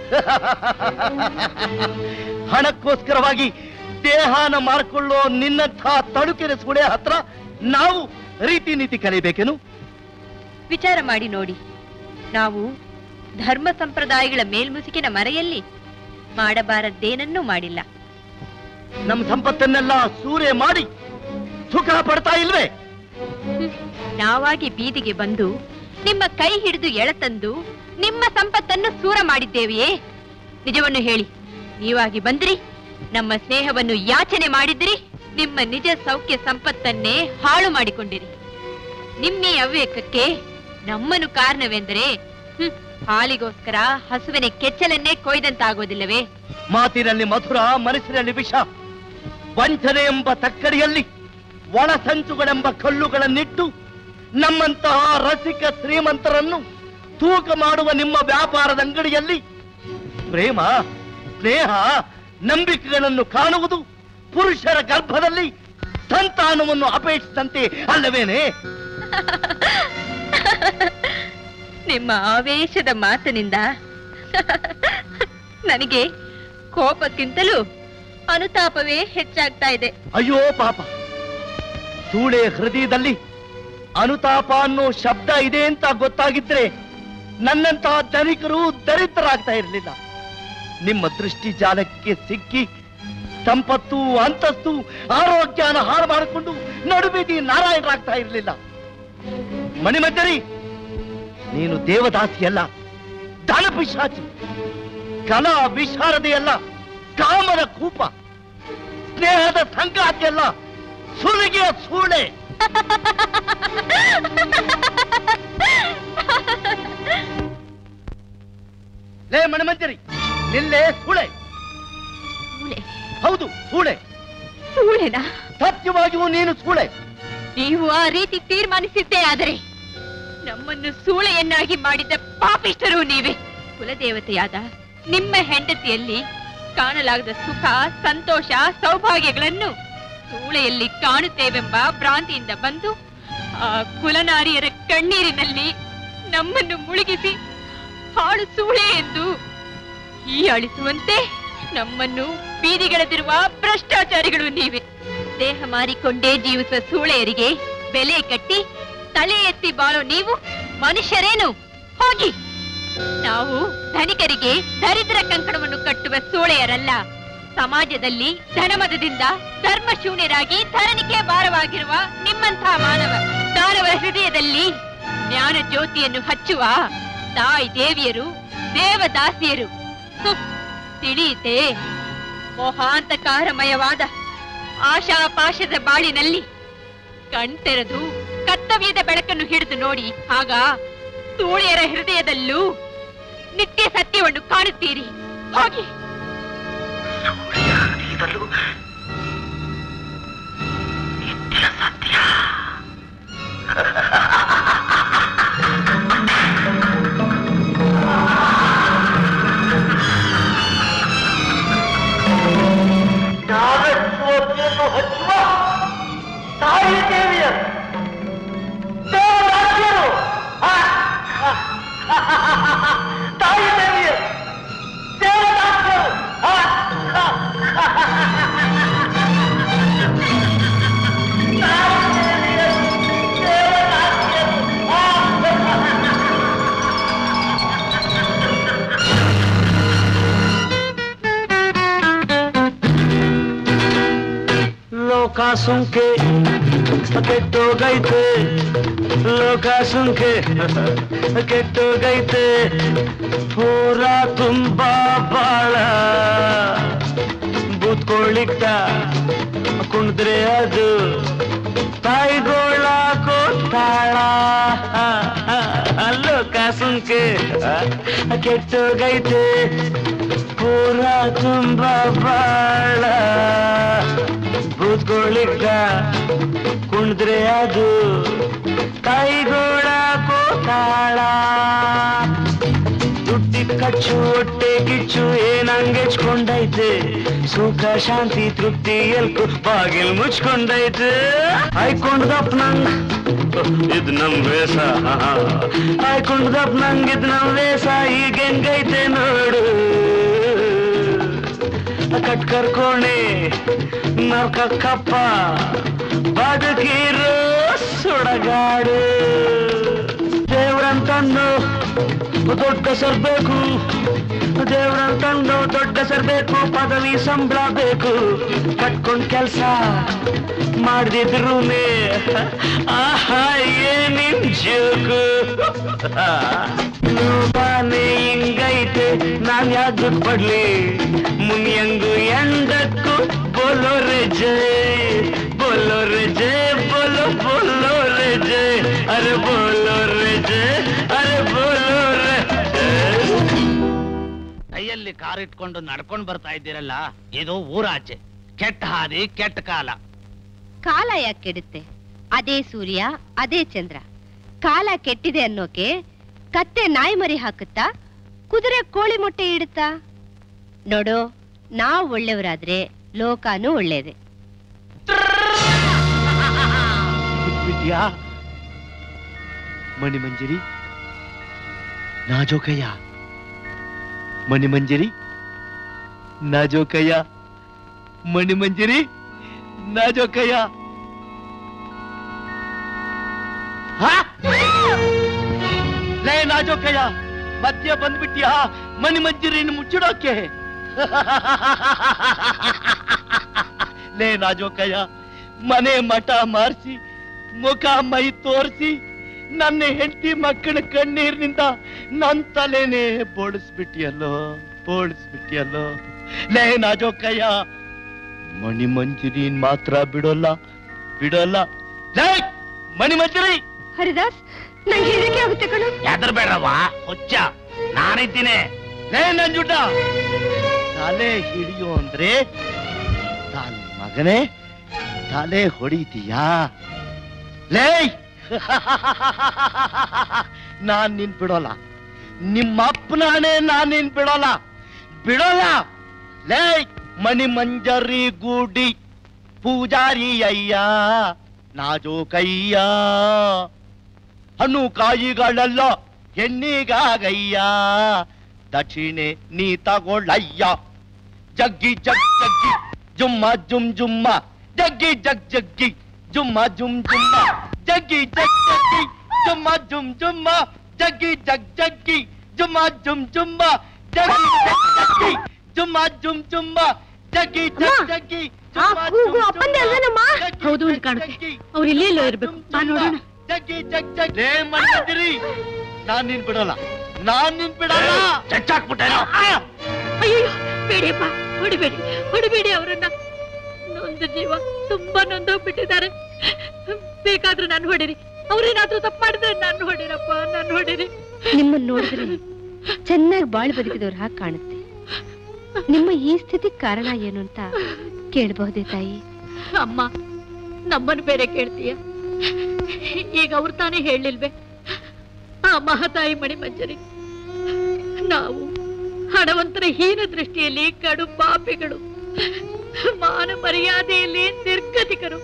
ಹಣಕ್ಕೋಸ್ಕರವಾಗಿ ದೇಹಾನ ಮಾಡಿಕೊಳ್ಳೋ ನಿನ್ನಂಥ ತಡುಕೆರೆ ಸುಡೆ ಹತ್ರ ನಾವು ರೀತಿ ನೀತಿ ಕಲಿಬೇಕೇನು ವಿಚಾರ ಮಾಡಿ ನೋಡಿ ನಾವು ಧರ್ಮ ಸಂಪ್ರದಾಯಗಳ ಮೇಲ್ಮುಸುಕಿನ ಮರೆಯಲ್ಲಿ ಮಾಡಬಾರದ್ದೇನನ್ನೂ ಮಾಡಿಲ್ಲ ನಮ್ಮ ಸಂಪತ್ತನ್ನೆಲ್ಲ ಸೂರೆ ಮಾಡಿ ಸುಖ ಪಡ್ತಾ ಇಲ್ವೇ ನಾವಾಗಿ ಬೀದಿಗೆ ಬಂದು ನಿಮ್ಮ ಕೈ ಹಿಡಿದು ಎಳತಂದು ನಿಮ್ಮ ಸಂಪತ್ತನ್ನು ಸೂರ ಮಾಡಿದ್ದೇವೆಯೇ ನಿಜವನ್ನು ಹೇಳಿ ನೀವಾಗಿ ಬಂದ್ರಿ ನಮ್ಮ ಸ್ನೇಹವನ್ನು ಯಾಚನೆ ಮಾಡಿದ್ರಿ ನಿಮ್ಮ ನಿಜ ಸೌಖ್ಯ ಸಂಪತ್ತನ್ನೇ ಹಾಳು ಮಾಡಿಕೊಂಡಿರಿ ನಿಮ್ಮ ಈ ಅವ್ಯಕಕ್ಕೆ ನಮ್ಮನ್ನು ಕಾರಣವೆಂದರೆ ಹ್ಮ್, ಹಾಲಿಗೋಸ್ಕರ ಹಸುವಿನ ಕೆಚ್ಚಲನ್ನೇ ಕೊಯ್ದಂತಾಗೋದಿಲ್ಲವೇ ಮಾತಿನಲ್ಲಿ ಮಧುರ ಮನಸ್ಸಿನಲ್ಲಿ ವಿಷ ವಂಚನೆ ಎಂಬ ತಕ್ಕಡಿಯಲ್ಲಿ ಒಳಸಂಚುಗಳೆಂಬ ಕಲ್ಲುಗಳನ್ನಿಟ್ಟು ನಮ್ಮಂತಹ ರಸಿಕ ಶ್ರೀಮಂತರನ್ನು ತೂಕ ಮಾಡುವ ನಿಮ್ಮ ವ್ಯಾಪಾರದ ಅಂಗಡಿಯಲ್ಲಿ ಪ್ರೇಮ ಸ್ನೇಹ ನಂಬಿಕೆಗಳನ್ನು ಕಾಣುವುದು ಪುರುಷರ ಗರ್ಭದಲ್ಲಿ ಸಂತಾನವನ್ನು ಅಪೇಕ್ಷಿಸಿದಂತೆ ಅಲ್ಲವೇನೆ ನಿಮ್ಮ ಆವೇಶದ ಮಾತಿನಿಂದ ನನಗೆ ಕೋಪಕ್ಕಿಂತಲೂ ಅನುತಾಪವೇ ಹೆಚ್ಚಾಗ್ತಾ ಇದೆ ಅಯ್ಯೋ ಪಾಪ ಸೂಳೆ ಹೃದಯದಲ್ಲಿ ಅನುತಾಪ ಅನ್ನೋ ಶಬ್ದ ಇದೆ ಅಂತ ಗೊತ್ತಾಗಿದ್ರೆ ನನ್ನಂತಹ ಧನಿಕರು ದರಿದ್ರರಾಗ್ತಾ ಇರಲಿಲ್ಲ ನಿಮ್ಮ ದೃಷ್ಟಿ ಜಾಲಕ್ಕೆ ಸಿಕ್ಕಿ ಸಂಪತ್ತು ಅಂತಸ್ತು ಆರೋಗ್ಯನ ಹಾಳು ಮಾಡಿಕೊಂಡು ನಡುಬೀದಿ ನಾರಾಯಣರಾಗ್ತಾ ಇರಲಿಲ್ಲ ಮಣಿಮದ್ದರಿ ನೀನು ದೇವದಾಸಿಯಲ್ಲ ಧನಪಿಶಾಚಿ ಕಲಾ ವಿಶಾರದೆಯಲ್ಲ ಕಾಮನ ಕೂಪ ಸ್ನೇಹದ ಸಂಗಾತಿಯಲ್ಲ ಸುಲಿಗೆಯ ಸೂಳೆ ಲೇ ಮಣಿಮಂಜರಿ ನಿಲ್ಲೆ ಸೂಳೆ ಹೌದು ಸೂಳೆ ಸೂಳೆನಾ ಸತ್ಯವಾಗಿಯೂ ನೀನು ಸೂಳೆ ನೀವು ಆ ರೀತಿ ತೀರ್ಮಾನಿಸಿದ್ದೇ ಆದರೆ ನಮ್ಮನ್ನು ಸೂಳೆಯನ್ನಾಗಿ ಮಾಡಿದ್ದ ಪಾಪಿಷ್ಟರು ನೀವೇ ಕುಲದೇವತೆಯಾದ ನಿಮ್ಮ ಹೆಂಡತಿಯಲ್ಲಿ ಕಾಣಲಾಗದ ಸುಖ ಸಂತೋಷ ಸೌಭಾಗ್ಯಗಳನ್ನು ಸೂಳೆಯಲ್ಲಿ ಕಾಣುತ್ತೇವೆಂಬ ಭ್ರಾಂತಿಯಿಂದ ಬಂದು ಆ ಕುಲನಾರಿಯರ ಕಣ್ಣೀರಿನಲ್ಲಿ ನಮ್ಮನ್ನು ಮುಳುಗಿಸಿ ಹಾಳು ಸೂಳೆ ಎಂದು ಈ ಅಳಿಸುವಂತೆ ನಮ್ಮನ್ನು ಬೀದಿಗೆಳೆದಿರುವ ಭ್ರಷ್ಟಾಚಾರಿಗಳು ನೀವೇ ದೇಹ ಮಾರಿಕೊಂಡೇ ಜೀವಿಸುವ ಸೂಳೆಯರಿಗೆ ಬೆಲೆ ಕಟ್ಟಿ ತಲೆ ಎತ್ತಿ ಬಾಳೋ ನೀವು ಮನುಷ್ಯರೇನು ಹೋಗಿ ನಾವು ಧನಿಕರಿಗೆ ದರಿದ್ರ ಕಂಕಣವನ್ನು ಕಟ್ಟುವ ಸೂಳೆಯರಲ್ಲ ಸಮಾಜದಲ್ಲಿ ಧನಮದದಿಂದ ಧರ್ಮಶೂನ್ಯರಾಗಿ ಧರಣಿಕೆ ಭಾರವಾಗಿರುವ ನಿಮ್ಮಂತಹ ಮಾನವ ದಾನವರ ಹೃದಯದಲ್ಲಿ ಜ್ಞಾನ ಜ್ಯೋತಿಯನ್ನು ಹಚ್ಚುವ ತಾಯಿ ದೇವಿಯರು ದೇವದಾಸಿಯರು ಹುಂ, ತಿಳಿಯಿತೆ ಮೋಹಾಂತಕಾರಮಯವಾದ ಆಶಾಪಾಶದ ಬಾಳಿನಲ್ಲಿ ಕಣ್ತೆರೆದು ಕರ್ತವ್ಯದ ಬೆಳಕನ್ನು ಹಿಡಿದು ನೋಡಿ ಆಗ ಸೂಳೆಯರ ಹೃದಯದಲ್ಲೂ ನಿತ್ಯ ಸತ್ಯವನ್ನು ಕಾಣುತ್ತೀರಿ ಹೋಗಿ ಹಚ್ಚುವ ತಾಯಿ ದೇವಿಯರು ದೇವರಾಜ್ಯರು ಆ, ಆ, ತಾಯಿ ದೇವಿಯರು ದೇವರಾಜ್ಯರು ಆ, ಆ, ತಾಯಿ ದೇವಿಯರು, ದೇವರಾಜ್ಯರು, ಆ, ಲೋಕ ಸುಂಕೆ ಕೆಟ್ಟೋಗೈತೆ ಲೋಕ ಸುಂಕೆ ಕೆಟ್ಟೋಗೈತೆ ಪೂರ ತುಂಬಾ ಬಾಳ ಬೂತ್ಕೊಳ್ಳಿಕ್ತ ಕುಣಿದ್ರೆ ಅದು ತಾಯಿಗೋಳ ಕೋತಾಳ ಲೋಕ ಸುಂಕೆ ಕೆಟ್ಟೋಗೈತೆ ಪೂರ ತುಂಬಾ ಬಾಳ ಭೂತ್ಗಳಿಗ ಕುಣಿದ್ರೆ ಅದು ಕೈಗೋಳ ಕೋತಾಳ ದುಡ್ಡಿ ಖರ್ಚು ಹೊಟ್ಟೆ ಗಿಚ್ಚು ಏನಂಗೆಚ್ಕೊಂಡೈತೆ ಸುಖ ಶಾಂತಿ ತೃಪ್ತಿ ಎಲ್ಕು ಬಾಗಿಲ್ ಮುಚ್ಕೊಂಡೈತೆ ಆಯ್ಕೊಂಡ್ದಪ್ಪ ನಂಗ್ ಇದ್ ನಮ್ ವೇಷ ಆಯ್ಕೊಂಡ್ದಪ್ಪ ನಂಗ್ ಇದ್ ನಮ್ ವೇಷ ಈಗ ಹೆಂಗೈತೆ ನೋಡು ಕಟ್ಕರ್ಕೋಣೆ ನರ್ಕ ಕಪ್ಪ ಬದುಕಿರೋ ಸುಡಗಾಡು ದೇವ್ರಂತಂದು ದೊಡ್ಡ ಸರ್ಬೇಕು ದೇವ್ರಂತಂದು ದೊಡ್ಡ ಸರ್ಬೇಕು ಪದವಿ ಸಂಬಳ ಬೇಕು ಕಟ್ಕೊಂಡ್ ಕೆಲ್ಸ ಮಾಡ್ದಿದ್ರು ಆಹಾ ಏನಿನ್ ಜೋಕು ಬಾನೆ ಹಿಂಗೈತೆ ನಾನ್ ಯಾಕ್ ದುಡ್ಡು ಪಡ್ಲಿ ಮುನಿಯಂಗು ಎಂಡಕ್ಕೂ ಬೋಲೋ ರೇ ಜೈ ಬೋಲೋ ರೇ ಜೈ ಬೋಲೋ ಬೋಲೋ ರೇ ಜೈ ಅರೆ ಬೋಲೋ ರೇ ಜೈ ಅರೆ ಬೋಲೋ ರೇ ಕೈಯಲ್ಲಿ ಕಾರ್ ಇಟ್ಕೊಂಡು ನಡ್ಕೊಂಡ್ ಬರ್ತಾ ಇದ್ದೀರಲ್ಲ ಇದು ಊರಾಚೆ ಕೆಟ್ಟ ಹಾದಿ ಕೆಟ್ಟ ಕಾಲ ಕಾಲ ಯಾಕೆ ಕೆಡುತ್ತೆ ಅದೇ ಸೂರ್ಯ ಅದೇ ಚಂದ್ರ ಕಾಲ ಕೆಟ್ಟಿದೆ ಅನ್ನೋಕೆ ಕತ್ತೆ ನಾಯಿ ಮರಿ ಹಾಕುತ್ತಾ ಕುದುರೆ ಕೋಳಿ ಮೊಟ್ಟೆ ಇಡುತ್ತಾ ನೋಡು ನಾವ್ ಒಳ್ಳೆಯವರಾದ್ರೆ ಲೋಕಾನು ಒಳ್ಳೇದೆ ಬಿಟ್ಬಿಟ್ಯಾ ಮಣಿಮಂಜರಿ ನಾಜೋಕಯ್ಯ ಮಣಿಮಂಜರಿ ನಾಜೋಕಯ್ಯ ಮಣಿಮಂಜರಿ ನಾಜೋಕಯ್ಯ ಹಾ? ಲೇ ನಾಜೋಕಯ್ಯ ಮಧ್ಯ ಬಂದ್ಬಿಟ್ಯಾ ಮಣಿಮಂಜರಿನ ಮುಚ್ಚಿಡೋಕೆ ಲೇ ನಾಜೋಕಯ್ಯ ಮನೆ ಮಠ ಮಾರಿಸಿ ಮುಖ ಮೈ ತೋರಿಸಿ ನನ್ನ ಹೆಂಡತಿ ಮಕ್ಕಳ ಕಣ್ಣೀರಿನಿಂದ ನನ್ ತಲೆನೇ ಬೋಳಿಸ್ಬಿಟ್ಟಿಯಲ್ಲೋ ಬೋಳಿಸ್ಬಿಟ್ಟಿಯಲ್ಲೋ ಲೇ ನಾಜೋಕಯ್ಯ ಮಣಿ ಮಂಜುರಿನ್ ಮಾತ್ರ ಬಿಡೋಲ್ಲ ಬಿಡೋಲ್ಲ ಲೇ ಮಣಿ ಮಂಜುರಿ ಹರಿದಾಸ್ ನಂಗೆ ಹೆದರಿಕೆ ಆಗುತ್ತೆ ಕಣು ಎದರ್ ಬೇಡವಾ ಹುಚ್ಚ ನಾನಿದ್ದೀನಿ ಲೇ ನಂಜುಟ ತಲೆ ಹಿಡಿಯೋ ಅಂದ್ರೆ ತಾನ್ ಮಗನೇ ತಲೆ ಹೊಡಿತೀಯಾ ಲೇ ನಾನ್ ನಿನ್ ಬಿಡೋಲ್ಲ ನಿಮ್ಮ ಅಪ್ಪನಾಣೆ ನಾನ್ ನಿನ್ ಬಿಡೋಲ್ಲ ಬಿಡೋಲ್ಲ ಲೇ ಮಣಿ ಮಂಜರಿ ಗೂಡಿ ಪೂಜಾರಿ ಅಯ್ಯ ನಾಜೋಕಯ್ಯ ಹಣ್ಣು ಕಾಯಿಗಳೆಲ್ಲ ಹೆಣ್ಣಿಗಾಗಯ್ಯ ದಕ್ಷಿಣೆ ನೀ ತಗೊಳ್ಳಯ್ಯ ಜಗ್ಗಿ ಜಗ್ ಜಗ್ಗಿ ಜುಮ್ಮ ಜುಮ್ ಜುಮ್ಮ ಜಗ್ಗಿ ಜಗ್ ಜಗ್ಗಿ ಜುಮ್ಮ ಜುಮ್ ಜುಮ್ಮ ಜಗ್ಗಿ ಜಗ್ ಜಗ್ಗಿ ಜುಮ್ಮ ಜುಮ್ ಜುಮ್ಮ ಜಗ್ಗಿ ಜಗ್ ಜಗ್ಗಿ ಜುಮ್ಮ ಜುಮ್ ಜುಮ್ಮ ಜಗ್ಗಿ ಜಗ್ ಜಗ್ಗಿ ಜುಮ್ಮ ಜುಮ್ ಜುಮ್ಮ ಜಗ್ಗಿ ಜಗ್ ಜಗ್ಗಿ ಜುಮ್ಮ ಜುಮ್ ಅಪ್ಪಂದೆ ಅಲ್ವೇನಮ್ಮ ಹೌದು ಅಂತ ಕಾಣುತ್ತೆ ಅವ್ರು ಇಲ್ಲೇ ಇಲ್ಲೋ ಇರ್ಬೇಕು ಬಾ ನೋಡೋಣ ಜಗ್ಗಿ ಜಗ್ ಜಗ್ ಲೇ ಮಣ್ಣದಿರಿ ನಾನ್ ನಿನ್ ಬಿಡೋಲ್ಲ ನಾನ್ ನಿನ್ ಬಿಡಲ್ಲ ಚಚ್ಚಾಕ್ಬಿಟ್ಟೇನೋ ಅಯ್ಯೋ ಬೇಡಿಯಪ್ಪ ಹೊಡಿಬೇಡಿ ಹೊಡಿಬೇಡಿ ಅವರನ್ನ ನೊಂದು ಜೀವ ತುಂಬಾ ನೊಂದೋಗ್ಬಿಟ್ಟಿದ್ದಾರೆ ಬೇಕಾದ್ರೂ ನಾನು ಹೊಡಿರಿ ಅವ್ರೇನಾದ್ರೂ ತಪ್ಪು ಮಾಡಿದ್ರೆ ನಾನು ಹೊಡಿರಪ್ಪ ನಾನು ಹೊಡಿರಿ ನಿಮ್ಮನ್ನ ನೋಡಿದ್ರೆ ಚೆನ್ನಾಗಿ ಬಾಳ್ ಬದುಕಿದವ್ರ ಹಾಗೆ ಕಾಣುತ್ತೆ ನಿಮ್ಮ ಈ ಸ್ಥಿತಿ ಕಾರಣ ಏನು ಅಂತ ಕೇಳಬಹುದೇ ತಾಯಿ ಅಮ್ಮ ನಮ್ಮನ್ನು ಬೇರೆ ಕೇಳ್ತೀಯ ಈಗ ಅವ್ರು ತಾನೇ ಹೇಳಿಲ್ವೇ ಆ ಮಹತಾಯಿ ಮಣಿ ಮಂಜರಿ ನಾವು ಹಣವಂತರ ಹೀನ ದೃಷ್ಟಿಯಲ್ಲಿ ಕಡು ಪಾಪಿಗಳು ಮಾನ ಮರ್ಯಾದೆಯಲ್ಲಿ ನಿರ್ಗತಿಕರು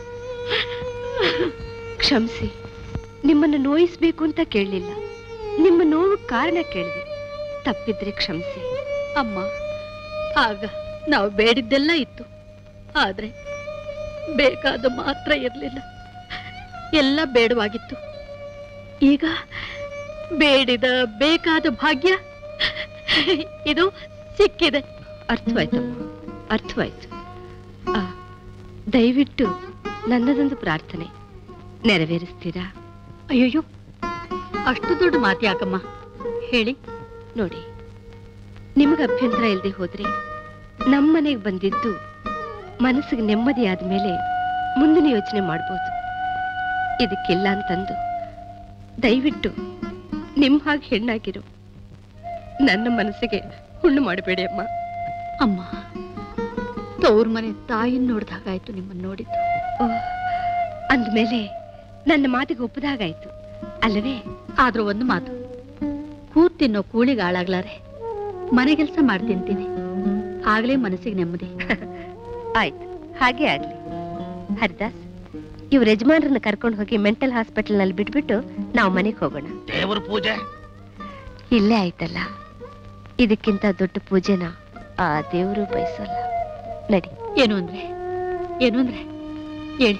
ಕ್ಷಮಿಸಿ ನಿಮ್ಮನ್ನು ನೋಯಿಸ್ಬೇಕು ಅಂತ ಕೇಳಲಿಲ್ಲ ನಿಮ್ಮ ನೋವು ಕಾರಣ ಕೇಳಿದೆ ತಪ್ಪಿದ್ರೆ ಕ್ಷಮಿಸಿ ಅಮ್ಮ ಆಗ ನಾವು ಬೇಡಿದ್ದೆಲ್ಲ ಇತ್ತು ಆದ್ರೆ ಬೇಕಾದ ಮಾತ್ರ ಇರಲಿಲ್ಲ ಎಲ್ಲ ಬೇಡವಾಗಿತ್ತು ಈಗ ಬೇಡಿದ ಬೇಕಾದ ಭಾಗ್ಯ ಇದು ಸಿಕ್ಕಿದೆ ಅರ್ಥವಾಯ್ತಮ್ಮ ಅರ್ಥವಾಯ್ತು ಆ, ದಯವಿಟ್ಟು ನನ್ನದೊಂದು ಪ್ರಾರ್ಥನೆ ನೆರವೇರಿಸ್ತೀರಾ ಅಯ್ಯಯ್ಯೋ ಅಷ್ಟು ದೊಡ್ಡ ಮಾತು ಯಾಕಮ್ಮ ಹೇಳಿ ನೋಡಿ ನಿಮಗೆ ಅಭ್ಯಂತರ ಇಲ್ಲದೆ ಹೋದ್ರೆ ನಮ್ಮನೆಗೆ ಬಂದಿದ್ದು ಮನಸ್ಸಿಗೆ ನೆಮ್ಮದಿ ಆದ್ಮೇಲೆ ಮುಂದಿನ ಯೋಚನೆ ಮಾಡ್ಬೋದು ಇದಕ್ಕಿಲ್ಲ ಅಂತಂದು ದಯವಿಟ್ಟು ನಿಮ್ ಹಾಗೆ ಹೆಣ್ಣಾಗಿರು ನನ್ನ ಮನಸ್ಸಿಗೆ ಹುಣ್ಣು ಮಾಡಬೇಡಿ ಅಮ್ಮ ಅಮ್ಮ ತವ್ರ ಮನೆ ತಾಯಿನ ನೋಡ್ದಾಗಾಯ್ತು ನಿಮ್ಮನ್ನ ನೋಡಿದ್ದು ಓಹ್, ಅಂದ್ಮೇಲೆ ನನ್ನ ಮಾತಿಗೆ ಒಪ್ಪದಾಗಾಯ್ತು ಅಲ್ಲವೇ ಆದ್ರೂ ಒಂದು ಮಾತು ಕೂತ್ ತಿನ್ನೋ ಕೂಳಿಗೆ ಹಾಳಾಗ್ಲಾರೆ ಮನೆ ಕೆಲಸ ಮಾಡಿ ತಿಂತೀನಿ ಆಗ್ಲೇ ಮನಸ್ಸಿಗೆ ನೆಮ್ಮದಿ ಆಯ್ತು ಹಾಗೆ ಆಗ್ಲಿ ಹರಿದಾಸ್ ಇವ್ರ ಯಜಮಾನ್ರನ್ನ ಕರ್ಕೊಂಡು ಹೋಗಿ ಮೆಂಟಲ್ ಹಾಸ್ಪಿಟಲ್ ನಲ್ಲಿ ಬಿಟ್ಬಿಟ್ಟು ನಾವು ಮನೆಗೆ ಹೋಗೋಣ ದೇವ್ರ ಪೂಜೆ ಇಲ್ಲೇ ಆಯ್ತಲ್ಲ ಇದಕ್ಕಿಂತ ದೊಡ್ಡ ಪೂಜೆನ ಆ ದೇವರು ಬಯಸಲ್ಲ ನಡಿ ಏನು ಅಂದ್ರೆ ಏನು ಅಂದ್ರೆ ಹೇಳಿ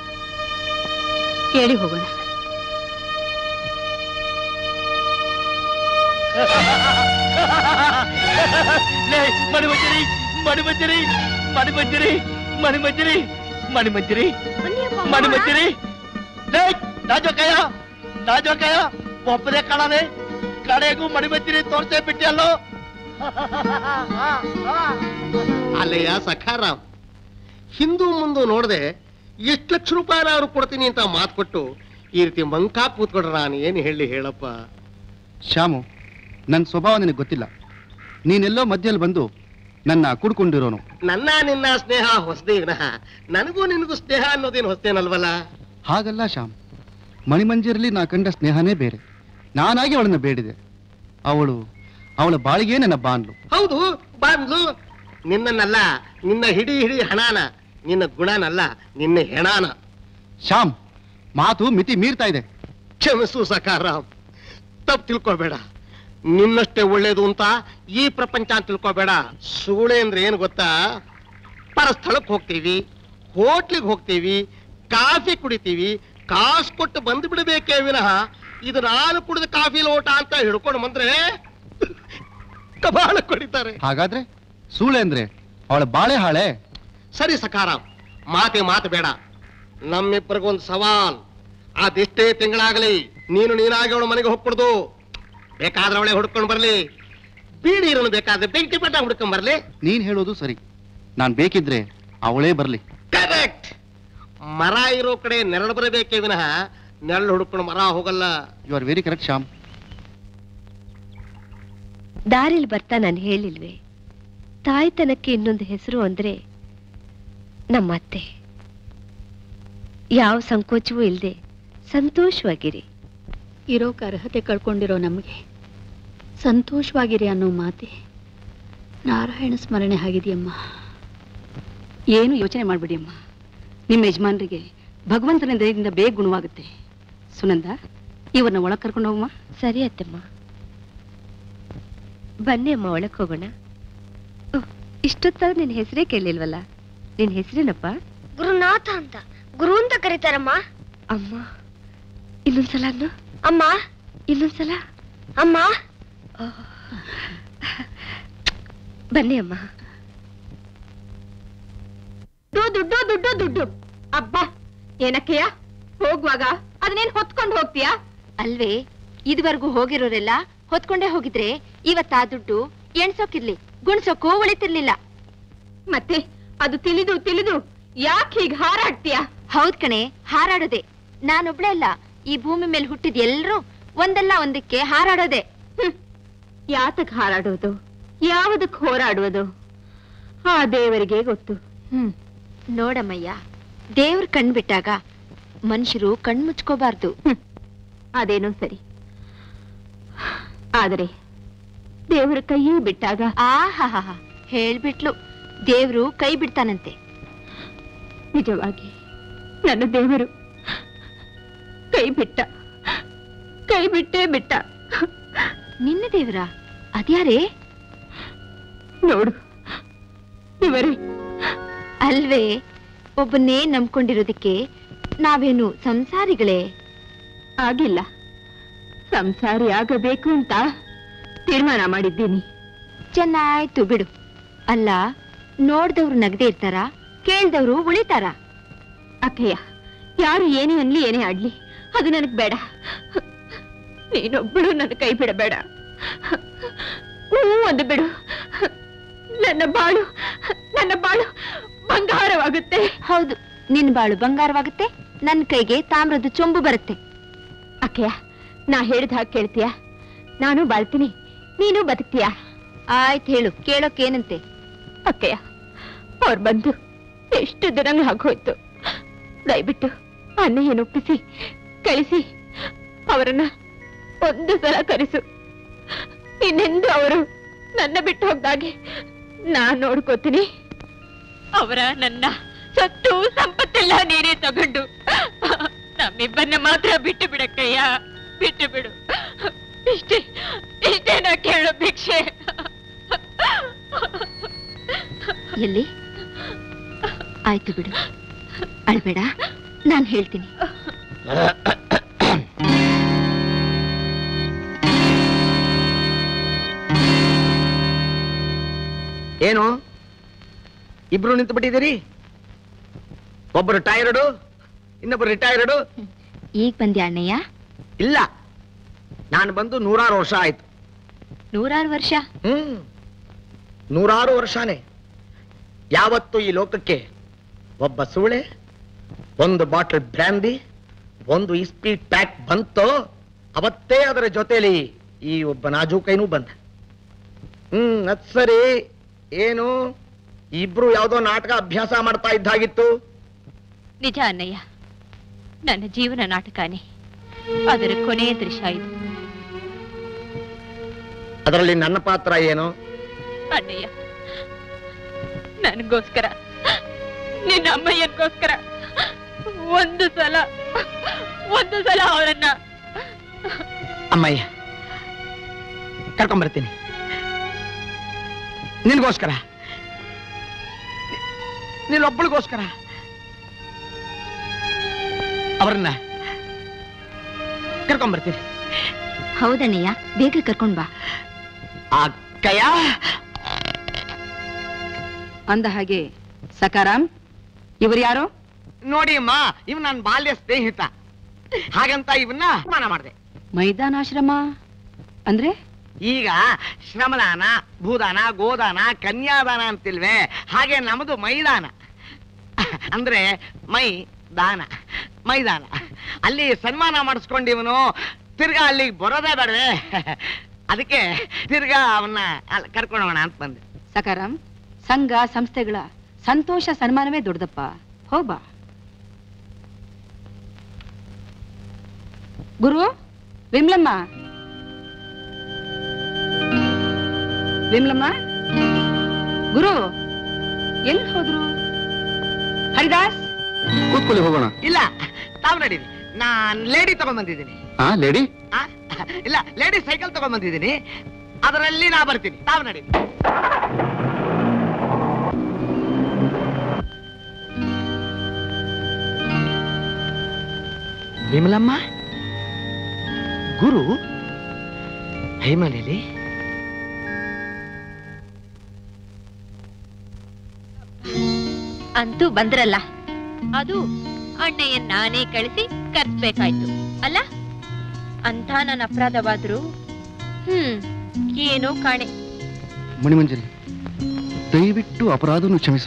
ಹೇಳಿ ಹೋಗೋಣ Ha ha ha ha! ಮಣಿಮಂಜರಿ ಮಣಿಮಂಜರಿ ಮಣಿಮಂಜರಿ ಮಣಿಮಂಜರಿ ಮಣಿಮಂಜರಿ ಮಣಿಮಂಜರಿ ರಾಜೋಕಯ್ಯ ರಾಜೋಕಯ್ಯ ಒಬ್ಬನೇ ಕಳನೆ ಕಡೆಗೂ ಮಣಿಮಂಜರಿ ತೋರ್ಸೇ ಬಿಟ್ಟಿಯಲ್ಲೋ ಅಲ್ಲಯ್ಯ ಸಖಾರಾಮ್ ಹಿಂದೂ ಮುಂದೆ ನೋಡದೆ ಎಷ್ಟು ಲಕ್ಷ ರೂಪಾಯಿ ನಾನು ಕೊಡ್ತೀನಿ ಅಂತ ಮಾತು ಕೊಟ್ಟು ಈ ರೀತಿ ಮಂಕಾ ಕೂತ್ಕೊಂಡ್ರೆ ನಾನು ಏನು ಹೇಳಿ ಹೇಳಪ್ಪ ಶ್ಯಾಮು ನನ್ನ ಸ್ವಭಾವ ನಿನಗೆ ಗೊತ್ತಿಲ್ಲ ನೀನೆಲ್ಲೋ ಮಧ್ಯದಲ್ಲಿ ಬಂದು ನನ್ನ ಕುಡ್ಕೊಂಡಿರೋನು ನನ್ನ ನಿನ್ನ ಸ್ನೇಹ ಹೊಸದೇ ವಿನಃ ನನಗೂ ನಿನಗೂ ಸ್ನೇಹ ಅನ್ನೋದೇನು ಹೊಸದೇನಲ್ವಲ್ಲ ಹಾಗಲ್ಲ ಶ್ಯಾಮ್ ಮಣಿಮಂಜರಲ್ಲಿ ನಾ ಕಂಡ ಸ್ನೇಹನೇ ಬೇರೆ ನಾನಾಗಿ ಅವಳನ್ನ ಬೇಡಿದೆ ಅವಳು ಅವಳ ಬಾಳಿಗೆ ನನ್ನ ಬಾನ್ಲು ಹೌದು ಬಾಂದ್ಲು ನಿನ್ನನ್ನಲ್ಲ ನಿನ್ನ ಹಿಡಿ ಹಿಡಿ ಹಣಾನ ನಿನ್ನ ಗುಣನಲ್ಲ ನಿನ್ನ ಹೆಣಾನ ಶ್ಯಾಮ್ ಮಾತು ಮಿತಿ ಮೀರ್ತಾ ಇದೆ ಕ್ಷಮಿಸು ಸಕಾರಾಮ್ ತಪ್ಪು ತಿಳ್ಕೊಬೇಡ ನಿನ್ನಷ್ಟೇ ಒಳ್ಳೇದು ಅಂತ ಈ ಪ್ರಪಂಚ ಅಂತ ತಿಳ್ಕೊಬೇಡ ಸೂಳೆ ಅಂದ್ರೆ ಏನು ಗೊತ್ತಾ ಪರಸ್ಥಳಕ್ಕೆ ಹೋಗ್ತೀವಿ ಹೋಟ್ಲಿಗೆ ಹೋಗ್ತೀವಿ ಕಾಫಿ ಕುಡಿತೀವಿ ಕಾಸು ಕೊಟ್ಟು ಬಂದು ಬಿಡಬೇಕೇ ವಿನಃ ಇದು ನಾನು ಕುಡಿದ ಕಾಫಿ ಲೋಟ ಅಂತ ಹಿಡ್ಕೊಂಡು ಬಂದ್ರೆ ಕಬಾಳ ಕೊಡಿತಾರೆ ಹಾಗಾದ್ರೆ ಸೂಳೆ ಅಂದ್ರೆ ಅವಳ ಬಾಳೆ ಹಾಳೆ ಸರಿ ಸಕಾರಾಮ್ ಮಾತೆ ಮಾತು ಬೇಡ ನಮ್ಮಿಬ್ಬರಿಗೊಂದು ಸವಾಲ್ ಅದೆಷ್ಟೇ ತಿಂಗಳಾಗಲಿ ನೀನು ನೀನಾಗಿ ಅವಳ ಮನೆಗೆ ಹೋಗ್ಕೊಡ್ದು ಬೇಕಾದ್ರೆ ಅವಳೆ ಹುಡ್ಕೊಂಡು ಬರ್ಲಿ ಬೀಡಿ ಇರೋನು ಬೇಕಾದ್ರೆ ಬೆಂಕಿ ಪಟ್ಟ ಹುಡ್ಕೊಂಡ್ ಬರ್ಲಿ ನೀನ್ ಹೇಳೋದು ಸರಿ ನಾನ್ ಬೇಕಿದ್ರೆ ಅವಳೇ ಬರ್ಲಿ ಕರೆಕ್ಟ್ ಮರ ಇರೋ ಕಡೆ ನೆರಳು ಬರಬೇಕೇ ವಿನಃ ನೆರಳು ಹುಡ್ಕೊಂಡು ಮರ ಹೋಗಲ್ಲ you are very correct Shyam ದಾರಿಲಿ ಬರ್ತಾ ನಾನು ಹೇಳಿಲ್ವೇ ತಾಯ್ತನಕ್ಕೆ ಇನ್ನೊಂದು ಹೆಸರು ಅಂದ್ರೆ ನಮ್ಮ ಅತ್ತೆ ಯಾವ ಸಂಕೋಚವೂ ಇಲ್ಲದೆ ಸಂತೋಷವಾಗಿರಿ ಇರೋಕ್ ಅರ್ಹತೆ ಕಳ್ಕೊಂಡಿರೋ ನಮಗೆ ಸಂತೋಷವಾಗಿರಿ ಅನ್ನೋ ಮಾತೆ ನಾರಾಯಣ ಸ್ಮರಣೆ ಆಗಿದೆಯಮ್ಮ ಏನು ಯೋಚನೆ ಮಾಡಬೇಡಿ ಅಮ್ಮ ನಿಮ್ಮ ಯಜಮಾನರಿಗೆ ಭಗವಂತನ ದಯದಿಂದ ಬೇಗ ಗುಣವಾಗುತ್ತೆ ಸುನಂದ ಇವ್ರನ್ನ ಒಳಗೆ ಕರ್ಕೊಂಡು ಹೋಗಮ್ಮ ಸರಿ ಅತ್ತಮ್ಮ ಬನ್ನಿ ಅಮ್ಮ ಒಳಕ್ ಹೋಗೋಣ ಓಹ್, ಇಷ್ಟೊತ್ತಾಗ ನಿನ್ ಹೆಸರೇ ಕೇಳಿಲ್ವಲ್ಲ ನಿನ್ ಹೆಸರೇನಪ್ಪ ಗುರುನಾಥ ಅಂತ ಗುರು ಅಂತ ಕರೀತಾರಮ್ಮ ಅಮ್ಮ ಇನ್ನೊಂದ್ಸಲ ಅನ್ನು ಅಮ್ಮ ಇನ್ನೊಂದ್ಸಲ ಅಮ್ಮ ಬನ್ನಿ ಅಮ್ಮ ದುಡ್ಡು ದುಡ್ಡು ದುಡ್ಡು ದುಡ್ಡು ಅಬ್ಬಾ ಏನಕ್ಕೆಯ ಹೋಗುವಾಗ ಅದನ್ನೇನ್ ಹೊತ್ಕೊಂಡು ಹೋಗ್ತೀಯಾ ಅಲ್ವೇ ಇದುವರೆಗೂ ಹೋಗಿರೋರೆಲ್ಲ ಹೊತ್ಕೊಂಡೇ ಹೋಗಿದ್ರೆ ಇವತ್ತ ಆ ದುಡ್ಡು ಎಣ್ಸೋಕಿರ್ಲಿ ಗುಣ್ಸೋಕ್ಕೂ ಉಳಿತಿರ್ಲಿಲ್ಲ ಮತ್ತೆ ಅದು ತಿಳಿದು ತಿಳಿದು ಯಾಕೆ ಹೀಗ್ ಹಾರಾಡ್ತೀಯಾ ಹೌದ್ ಕಣೆ ಹಾರಾಡೋದೆ ನಾನೊಬ್ಳೆ ಅಲ್ಲ ಈ ಭೂಮಿ ಮೇಲೆ ಹುಟ್ಟಿದ ಎಲ್ರೂ ಒಂದಲ್ಲ ಒಂದಕ್ಕೆ ಹಾರಾಡೋದೆ ಯಾತಕ್ ಹಾರಾಡೋದು ಯಾವುದಕ್ ಹೋರಾಡುವುದು ಆ ದೇವರಿಗೆ ಗೊತ್ತು ಹ್ಮ್ ನೋಡಮ್ಮಯ್ಯ ದೇವ್ರ ಕಣ್ ಬಿಟ್ಟಾಗ ಮನುಷ್ಯರು ಕಣ್ ಮುಚ್ಕೋಬಾರ್ದು ಅದೇನೋ ಸರಿ ಆದರೆ ದೇವರ ಕೈಯೇ ಬಿಟ್ಟಾಗ ಆಹಾ ಹೇಳ್ಬಿಟ್ಲು ದೇವ್ರು ಕೈ ಬಿಡ್ತಾನಂತೆ ನಿಜವಾಗಿ ನನ್ನ ದೇವರು ಕೈ ಬಿಟ್ಟ ಕೈ ಬಿಟ್ಟೇ ಬಿಟ್ಟ ನಿನ್ನ ದೇವ್ರ ಅದ್ಯಾರೇ ನೋಡು ಇವರೇ ಅಲ್ವೇ ಒಬ್ಬನ್ನೇ ನಂಬ್ಕೊಂಡಿರೋದಕ್ಕೆ ನಾವೇನು ಸಂಸಾರಿಗಳೇ ಆಗಿಲ್ಲ ಸಂಸಾರಿ ಆಗಬೇಕು ಅಂತ ತೀರ್ಮಾನ ಮಾಡಿದ್ದೀನಿ ಚೆನ್ನಾಯ್ತು ಬಿಡು ಅಲ್ಲ ನೋಡ್ದವ್ರು ನಗದೆ ಇರ್ತಾರ ಕೇಳ್ದವ್ರು ಉಳಿತಾರ ಅಕ್ಕಯ್ಯ ಯಾರು ಏನೇ ಅನ್ಲಿ ಏನೇ ಆಡ್ಲಿ ಅದು ನನಗ್ ಬೇಡ ನೀನೊಬ್ಬಳು ನನ್ನ ಕೈ ಬಿಡಬೇಡ ಹ್ಞೂ ಒಂದು ಬಿಡು ನನ್ನ ಬಾಳು ನನ್ನ ಬಾಳು ಬಂಗಾರವಾಗುತ್ತೆ ಹೌದು ನಿನ್ ಬಾಳು ಬಂಗಾರವಾಗುತ್ತೆ ನನ್ ಕೈಗೆ ತಾಮ್ರದ ಚೊಂಬು ಬರುತ್ತೆ ಅಕ್ಕಯ್ಯ ನಾ ಹೇಳಿದ ಹಾಗೆ ಕೇಳ್ತೀಯ ನಾನು ಬಾಳ್ತೀನಿ ನೀನು ಬದುಕ್ತೀಯ ಆಯ್ತು ಹೇಳು ಕೇಳೋಕೇನಂತೆ ಅಕ್ಕಯ್ಯ ಅವ್ರು ಬಂದು ಎಷ್ಟು ದಿನ ಆಗೋಯ್ತು ದಯವಿಟ್ಟು ಅಣ್ಣಯ್ಯನ ಒಪ್ಪಿಸಿ ಕಳಿಸಿ ಅವರನ್ನ ಒಂದು ಸಲ ಕರೆಸು ಇನ್ನೆಂದು ಅವರು ನನ್ನ ಬಿಟ್ಟು ಹೋಗ್ದಾಗೆ ನಾನ್ ನೋಡ್ಕೋತೀನಿ ಅವರ ನನ್ನ ಸತ್ತು ಸಂಪತ್ತೆಲ್ಲ ನೀನೇ ತಗೊಂಡು ನಮ್ಮಿಬ್ಬರನ್ನ ಮಾತ್ರ ಬಿಟ್ಟು ಬಿಡಕ್ಕಯ್ಯ ಬಿಟ್ಟು ಬಿಡು ಇಷ್ಟೇ ಇಷ್ಟೇ ನಾ ಕೇಳೋ ಭಿಕ್ಷೆ ಎಲ್ಲಿ ಆಯ್ತು ಬಿಡು ಅಳ್ಬೇಡ ನಾನ್ ಹೇಳ್ತೀನಿ ಏನು ಇಬ್ರು ನಿಂತು ಬಿಟ್ಟಿದ್ದೀರಿ ಒಬ್ಬರು ಟೈರ್ಡು ಇನ್ನೊಬ್ಬರು ರಿಟೈರ್ಡು ಈಗ ಬಂದ್ಯಾ ಅಣ್ಣಯ್ಯ ಇಲ್ಲ ನಾನು ಬಂದು ನೂರಾರು ವರ್ಷ ಆಯ್ತು ನೂರಾರು ವರ್ಷ ಹ್ಮ್ ನೂರಾರು ವರ್ಷನೇ ಯಾವತ್ತು ಈ ಲೋಕಕ್ಕೆ ಒಬ್ಬ ಸೂಳೆ ಒಂದು ಬಾಟಲ್ ಬ್ರ್ಯಾಂಡಿ ಒಂದು ಇಸ್ಪಿ ಪ್ಯಾಕ್ ಬಂತೋ ಅವತ್ತೇ ಅದರ ಜೊತೆಲಿ ಈ ಒಬ್ಬ ನಾಜೂಕೈನೂ ಬಂದ ಹ್ಮ್ ಅದ್ ಸರಿ ಏನು ಇಬ್ರು ಯಾವ್ದೋ ನಾಟಕ ಅಭ್ಯಾಸ ಮಾಡ್ತಾ ಇದ್ದಾಗಿತ್ತು ನಿಜ ಅಣ್ಣಯ್ಯ ನನ್ನ ಜೀವನ ನಾಟಕನೇ ಅದರ ಕೊನೆಯ ದೃಶ್ಯ ಇದು ಅದರಲ್ಲಿ ನನ್ನ ಪಾತ್ರ ಏನು ಅಣ್ಣಯ್ಯ ನನಗೋಸ್ಕರ ನಿನ್ನ ಅಮ್ಮಯ್ಯನ್ಗೋಸ್ಕರ ಒಂದು ಸಲ ಒಂದು ಸಲ ಅವರನ್ನ ಅಮ್ಮಯ್ಯ ಕರ್ಕೊಂಬರ್ತೀನಿ ನಿನ್ಗೋಸ್ಕರ ನೀನೊಬ್ಬಳಿಗೋಸ್ಕರ ಅವರನ್ನ ಕರ್ಕೊಂಬರ್ತೀನಿ ಹೌದಣ್ಣಯ್ಯ ಬೇಗ ಕರ್ಕೊಂಡ್ ಬಾ ಅಕ್ಕಯ್ಯ ಅಂದ ಹಾಗೆ ಸಕಾರಾಮ್ ಇವರು ಯಾರು ನೋಡಿ ಅಮ್ಮ ಇವ್ ನನ್ನ ಬಾಲ್ಯ ಸ್ನೇಹಿತ ಹಾಗಂತ ಇವನ್ನ ಅಪಮಾನ ಮಾಡಿದೆ ಮೈದಾನಾಶ್ರಮ ಅಂದ್ರೆ ಈಗ ಶ್ರಮದಾನ ಭೂದಾನ ಗೋದಾನ ಕನ್ಯಾದಾನ ಅಂತಿಲ್ವೇ ಹಾಗೆ ನಮ್ಮದು ಮೈದಾನ ಅಂದ್ರೆ ಮೈ ದಾನ ಮೈದಾನ ಅಲ್ಲಿ ಸನ್ಮಾನ ಮಾಡಿಸ್ಕೊಂಡಿವನು ತಿರ್ಗಾ ಅಲ್ಲಿಗೆ ಬರೋದೇ ಬೇಡವೆ ಅದಕ್ಕೆ ತಿರ್ಗಾ ಅವನ್ನ ಅಲ್ಲಿ ಕರ್ಕೊಂಡೋಣ ಅಂತ ಬಂದೆ ಸಕಾರಾಮ್ ಸಂಘ ಸಂಸ್ಥೆಗಳ ಸಂತೋಷ ಸನ್ಮಾನವೇ ದೊಡ್ಡದಪ್ಪ ಹೋಗ್ಬಾ ಗುರು ವಿಮ್ಲಮ್ಮ ವಿಮ್ಲಮ್ಮ ಗುರು ಎಲ್ಲಿ ಹೋದ್ರು ಹರಿದಾಸ್ ಕೂತ್ಕೊಳ್ಳಿ ಹೋಗೋಣ ಇಲ್ಲ ತಾವು ನಡೀರಿ ನಾನ್ ಲೇಡಿ ತಗೊಂಡ್ಬಂದಿದ್ದೀನಿ ಹಾ ಲೇಡಿ ಆ? ಇಲ್ಲ ಲೇಡಿ ಸೈಕಲ್ ತಗೊಂಡ್ಬಂದಿದ್ದೀನಿ ಅದರಲ್ಲಿ ನಾ ಬರ್ತೀನಿ ತಾವು ನಡೀರಿ ವಿಮಲಮ್ಮ ಗುರು ಹೇಮನೇಲಿ ಅಂತೂ ಬಂದ್ರಲ್ಲ ಅದು ಅಣ್ಣಯ್ಯನ್ ನಾನೇ ಕಳಿಸಿ ಕರ್ಸ್ಬೇಕಾಯ್ತು ಅಲ್ಲ ಅಂತ ನನ್ನ ಅಪರಾಧವಾದ್ರು ಹ್ಮ್ ಏನೋ ಕಾಣೆ ಮಣಿಮಂಜರಿ ದಯವಿಟ್ಟು ಅಪರಾಧವನ್ನು ಕ್ಷಮಿಸು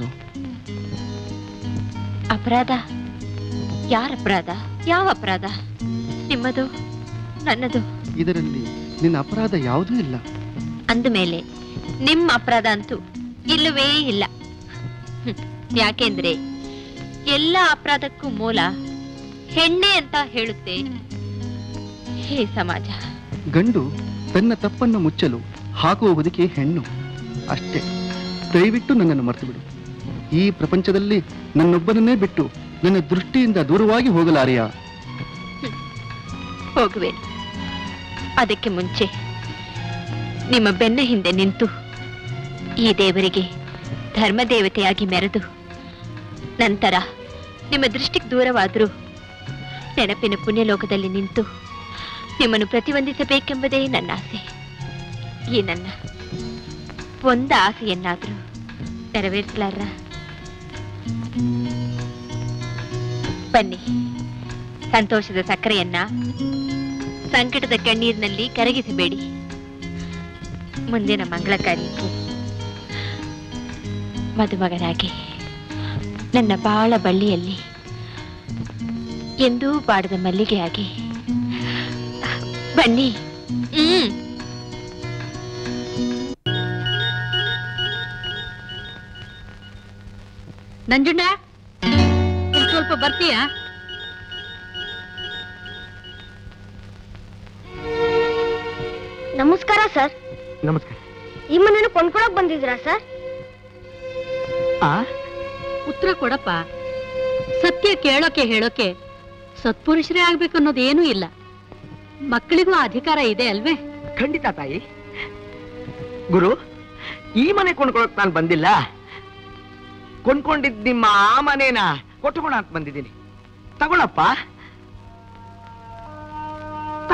ಅಪರಾಧ ಯಾರ ಅಪರಾಧ ಯಾವ ಅಪರಾಧ ನಿಮ್ಮದು ನನ್ನದು ಇದರಲ್ಲಿ ನಿನ್ನ ಅಪರಾಧ ಯಾವುದೂ ಇಲ್ಲ ಅಂದಮೇಲೆ ನಿಮ್ಮ ಅಪರಾಧ ಅಂತೂ ಇಲ್ಲವೇ ಇಲ್ಲ ಹ್ಮ್. ಯಾಕೆಂದ್ರೆ ಎಲ್ಲ ಅಪರಾಧಕ್ಕೂ ಮೂಲ ಹೆಣ್ಣೆ ಅಂತ ಹೇಳುತ್ತೆ ಹೇ ಸಮಾಜ ಗಂಡು ತನ್ನ ತಪ್ಪನ್ನು ಮುಚ್ಚಲು ಹಾಕುವ ಬದುಕಿ ಹೆಣ್ಣು ಅಷ್ಟೇ ದಯವಿಟ್ಟು ನನ್ನನ್ನು ಮರೆತು ಬಿಡು ಈ ಪ್ರಪಂಚದಲ್ಲಿ ನನ್ನೊಬ್ಬನನ್ನೇ ಬಿಟ್ಟು ನನ್ನ ದೃಷ್ಟಿಯಿಂದ ದೂರವಾಗಿ ಹೋಗಲಾರೆಯಾ ಹೋಗುವೆ ಅದಕ್ಕೆ ಮುಂಚೆ ನಿಮ್ಮ ಬೆನ್ನ ಹಿಂದೆ ನಿಂತು ಈ ದೇವರಿಗೆ ಧರ್ಮದೇವತೆಯಾಗಿ ಮೆರೆದು ನಂತರ ನಿಮ್ಮ ದೃಷ್ಟಿಗೆ ದೂರವಾದರೂ ನೆನಪಿನ ಪುಣ್ಯಲೋಕದಲ್ಲಿ ನಿಂತು ನಿಮ್ಮನ್ನು ಪ್ರತಿಬಂಧಿಸಬೇಕೆಂಬುದೇ ನನ್ನ ಆಸೆ ಈ ನನ್ನ ಒಂದು ಆಸೆಯನ್ನಾದರೂ ನೆರವೇರಿಸಲಾರ ಬನ್ನಿ ಸಂತೋಷದ ಸಕ್ಕರೆಯನ್ನ ಸಂಕಟದ ಕಣ್ಣೀರಿನಲ್ಲಿ ಕರಗಿಸಬೇಡಿ ಮುಂದಿನ ಮಂಗಳ ಕಾರ್ಯಕ್ಕೆ ಮದುಮಗನಾಗಿ ನನ್ನ ಬಾಳ ಬಳ್ಳಿಯಲ್ಲಿ ಎಂದೂ ಬಾಡದ ಮಲ್ಲಿಗೆಯಾಗಿ ಬನ್ನಿ ಹ್ಮ್ ನಂಜುಂಡ ಇಲ್ಲಿ ಸ್ವಲ್ಪ ಬರ್ತೀಯಾ ನಮಸ್ಕಾರ ಸರ್ ನಮಸ್ಕಾರ ಈ ಮನೇನು ಕೊಂಡ್ಕೊಳಕ್ ಬಂದಿದ್ದೀರಾ ಸರ್ ಆ ಉತ್ತರ ಕೊಡಪ್ಪ ಸತ್ಯ ಕೇಳೋಕೆ ಹೇಳೋಕೆ ಸತ್ಪುರುಷರೇ ಆಗ್ಬೇಕು ಅನ್ನೋದು ಏನೂ ಇಲ್ಲ ಮಕ್ಕಳಿಗೂ ಆ ಅಧಿಕಾರ ಇದೆ ಅಲ್ವೇ ಖಂಡಿತ ತಾಯಿ ಗುರು ಈ ಮನೆ ಕೊಂಡ್ಕೊಳಕ್ ನಾನು ಬಂದಿಲ್ಲ ಕೊಂಡ್ಕೊಂಡಿದ್ ನಿಮ್ಮ ಆ ಮನೇನ ಕೊಟ್ಟುಕೊಳ ಅಂತ ಬಂದಿದ್ದೀನಿ ತಗೊಳಪ್ಪ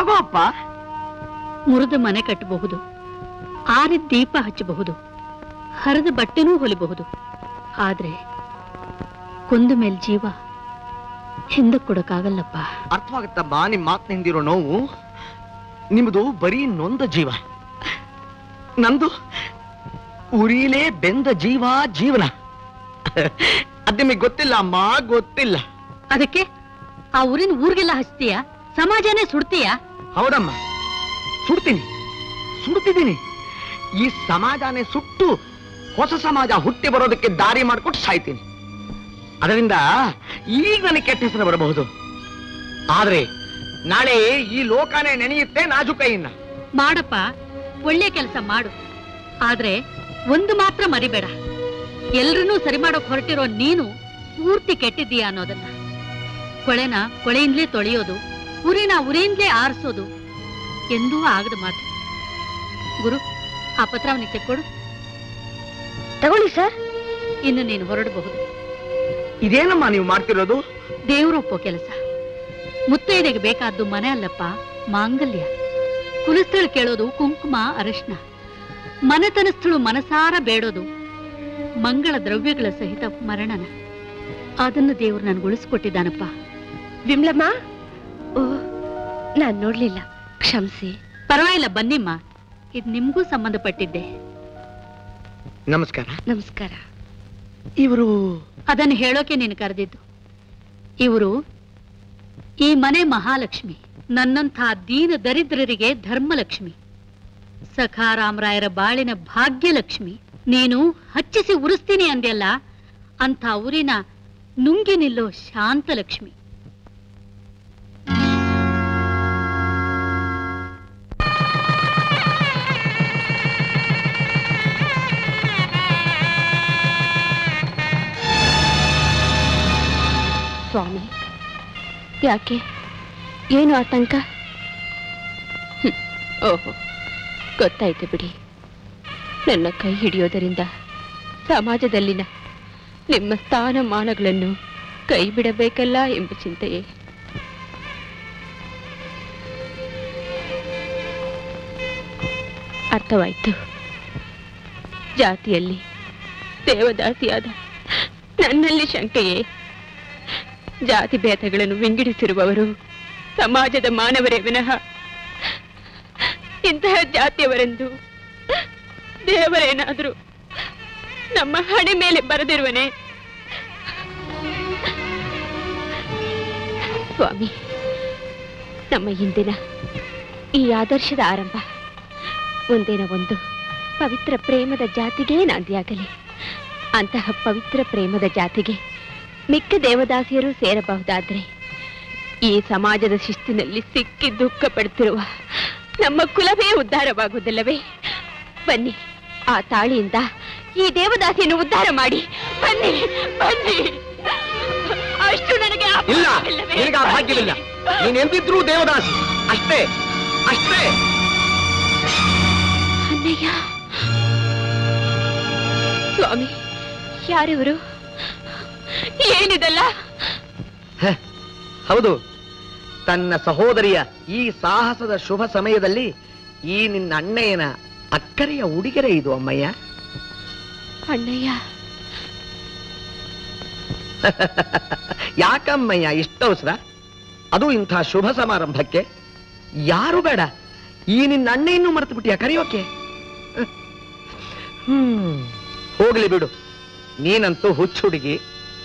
ತಗೋಪ್ಪ ಮುರಿದ ಮನೆ ಕಟ್ಟಬಹುದು ಆರಿದ ದೀಪ ಹಚ್ಚಬಹುದು ಹರಿದ ಬಟ್ಟೆನೂ ಹೊಲಿಬಹುದು ಆದ್ರೆ ಕೊಂದ ಮೇಲ್ ಜೀವ ಹಿಂದಕ್ಕೆ ಕೊಡಕ್ಕಾಗಲ್ಲಪ್ಪ ಅರ್ಥವಾಗುತ್ತಮ್ಮ ನಿಮ್ ಮಾತ್ ಹಿಂದಿರೋ ನೋವು ನಿಮ್ದು ಬರೀ ನೊಂದ ಜೀವ ನಂದು ಉರಿಲೇ ಬೆಂದ ಜೀವ ಜೀವನ ಅದ್ ನಿಮಗೆ ಗೊತ್ತಿಲ್ಲ ಅಮ್ಮ ಗೊತ್ತಿಲ್ಲ ಅದಕ್ಕೆ ಆ ಊರಿನ ಊರಿಗೆಲ್ಲ ಹಚ್ತೀಯ ಸಮಾಜನೇ ಸುಡ್ತೀಯ ಹೌದಮ್ಮ ಸುಡ್ತೀನಿ ಸುಡ್ತಿದ್ದೀನಿ ಈ ಸಮಾಜನೇ ಸುಟ್ಟು ಹೊಸ ಸಮಾಜ ಹುಟ್ಟಿ ಬರೋದಕ್ಕೆ ದಾರಿ ಮಾಡ್ಕೊಟ್ಟು ಸಾಯ್ತೀನಿ ಅದರಿಂದ ಈಗ ನನಗೆ ಕೆಟ್ಟ ಹೆಸರು ಬರಬಹುದು ಆದ್ರೆ ನಾಳೆ ಈ ಲೋಕನೇ ನೆನೆಯುತ್ತೆ ನಾಜುಕೈಯನ್ನ ಮಾಡಪ್ಪ ಒಳ್ಳೆ ಕೆಲಸ ಮಾಡು ಆದ್ರೆ ಒಂದು ಮಾತ್ರ ಮರಿಬೇಡ ಎಲ್ರನ್ನೂ ಸರಿ ಮಾಡೋಕ್ ಹೊರಟಿರೋ ನೀನು ಪೂರ್ತಿ ಕೆಟ್ಟಿದ್ದೀಯ ಅನ್ನೋದನ್ನ ಕೊಳೆನ ಕೊಳೆಯಿಂದಲೇ ತೊಳೆಯೋದು ಉರಿನ ಉರಿಯಿಂದಲೇ ಆರಿಸೋದು ಎಂದೂ ಆಗದ ಮಾತು ಗುರು ಆ ಪತ್ರ ಅವನಿಗೆ ತೆಕ್ಕೊಡು ತಗೊಳ್ಳಿ ಸರ್ ಇನ್ನು ನೀನು ಹೊರಡಬಹುದು ಇದೇನಮ್ಮ ನೀವು ಮಾಡ್ತಿರೋದು ದೇವ್ರು ಒಪ್ಪೋ ಕೆಲಸ ಮುತ್ತೈದೆಗೆ ಬೇಕಾದ್ದು ಮನೆ ಅಲ್ಲಪ್ಪ ಮಾಂಗಲ್ಯ ಕುಲಸ್ಥಳು ಕೇಳೋದು ಕುಂಕುಮ ಅರಶಿನ ಮನೆತನಸ್ಥಳು ಮನಸಾರ ಬೇಡೋದು ಮಂಗಳ ದ್ರವ್ಯಗಳ ಸಹಿತ ಮರಣನ ಅದನ್ನು ದೇವ್ರು ನನ್ಗೆ ಉಳಿಸ್ಕೊಟ್ಟಿದ್ದಾನಪ್ಪ ವಿಮ್ಲಮ್ಮ ಓ ನಾನ್ ನೋಡ್ಲಿಲ್ಲ ಕ್ಷಮಿಸಿ ಪರವಾಗಿಲ್ಲ ಬನ್ನಿಮ್ಮ ಇದು ನಿಮ್ಗೂ ಸಂಬಂಧಪಟ್ಟಿದ್ದೆ ನಮಸ್ಕಾರ ನಮಸ್ಕಾರ ಇವರು ಅದನ್ನು ಹೇಳೋಕೆ ನೀನು ಕರೆದಿದ್ದು ಇವರು ಈ ಮನೆ ಮಹಾಲಕ್ಷ್ಮಿ ನನ್ನಂಥ ದೀನ ದರಿದ್ರರಿಗೆ ಧರ್ಮಲಕ್ಷ್ಮಿ ಸಖಾರಾಮರಾಯರ ಬಾಳಿನ ಭಾಗ್ಯಲಕ್ಷ್ಮಿ ನೀನು ಹಚ್ಚಿಸಿ ಉರಿಸ್ತೀನಿ ಅಂದ್ಯಲ್ಲ ಅಂಥ ಊರಿನ ನುಂಗಿ ನಿಲ್ಲೋ ಶಾಂತಲಕ್ಷ್ಮಿ ಸ್ವಾಮಿ ಯಾಕೆ ಏನು ಆತಂಕ ಹ್ಮ್, ಓಹೋ ಗೊತ್ತಾಯ್ತು ಬಿಡಿ ನನ್ನ ಕೈ ಹಿಡಿಯೋದರಿಂದ ಸಮಾಜದಲ್ಲಿನ ನಿಮ್ಮ ಸ್ಥಾನಮಾನಗಳನ್ನು ಕೈ ಬಿಡಬೇಕಲ್ಲ ಎಂಬ ಚಿಂತೆಯೇ ಅರ್ಥವಾಯ್ತು ಜಾತಿಯಲ್ಲಿ ದೇವದಾಸಿಯಾದ ನನ್ನಲ್ಲಿ ಶಂಕೆಯೇ ಜಾತಿ ಭೇದಗಳನ್ನು ವಿಂಗಡಿಸಿರುವವರು ಸಮಾಜದ ಮಾನವರೇ ವಿನಃ ಇಂತಹ ಜಾತಿಯವರೆಂದು ದೇವರೇನಾದರೂ ನಮ್ಮ ಹಣೆ ಮೇಲೆ ಬರೆದಿರುವನೇ ಸ್ವಾಮಿ ನಮ್ಮ ಇಂದಿನ ಈ ಆದರ್ಶದ ಆರಂಭ ಒಂದೇನ ಒಂದು ಪವಿತ್ರ ಪ್ರೇಮದ ಜಾತಿಗೆ ನಾಂದಿಯಾಗಲಿ ಅಂತಹ ಪವಿತ್ರ ಪ್ರೇಮದ ಜಾತಿಗೆ ಮಿಕ್ಕ ದೇವದಾಸಿಯರು ಸೇರಬಹುದಾದ್ರೆ ಈ ಸಮಾಜದ ಶಿಸ್ತಿನಲ್ಲಿ ಸಿಕ್ಕಿ ದುಃಖ ಪಡ್ತಿರುವ ನಮ್ಮ ಕುಲವೇ ಉದ್ಧಾರವಾಗುವುದಿಲ್ಲವೇ ಬನ್ನಿ ಆ ತಾಳಿಯಿಂದ ಈ ದೇವದಾಸಿಯನ್ನು ಉದ್ಧಾರ ಮಾಡಿ ಬನ್ನಿ ಬನ್ನಿ ಅಷ್ಟು ನನಗೆ ಇಲ್ಲ ಅಪರಾಧವಿಲ್ಲವೇ? ನಿನಗೆ ಆ ಭಾಗ್ಯವಿಲ್ಲ ನೀನ್ ಎಂದಿದ್ರೂ ದೇವದಾಸಿ ಅಷ್ಟೇ ಅಷ್ಟೇ ಅಣ್ಣಯ್ಯ ಸ್ವಾಮಿ ಯಾರಿವರು ಏನಿದಲ್ಲ ಹ, ಹೌದು ತನ್ನ ಸಹೋದರಿಯ ಈ ಸಾಹಸದ ಶುಭ ಸಮಯದಲ್ಲಿ ಈ ನಿನ್ನ ಅಣ್ಣಯ್ಯನ ಅಕ್ಕರೆಯ ಉಡುಗೊರೆ ಇದು ಅಮ್ಮಯ್ಯ ಅಣ್ಣಯ್ಯ ಯಾಕಮ್ಮಯ್ಯ ಇಷ್ಟವಸರ ಅದು ಇಂಥ ಶುಭ ಸಮಾರಂಭಕ್ಕೆ ಯಾರು ಬೇಡ ಈ ನಿನ್ನ ಅಣ್ಣಯನ್ನು ಮರೆತು ಬಿಟ್ಟಿಯ ಕರೆಯೋಕೆ ಹ್ಮ್ ಹೋಗ್ಲಿ ಬಿಡು ನೀನಂತೂ ಹುಚ್ಚು ಹುಡುಗಿ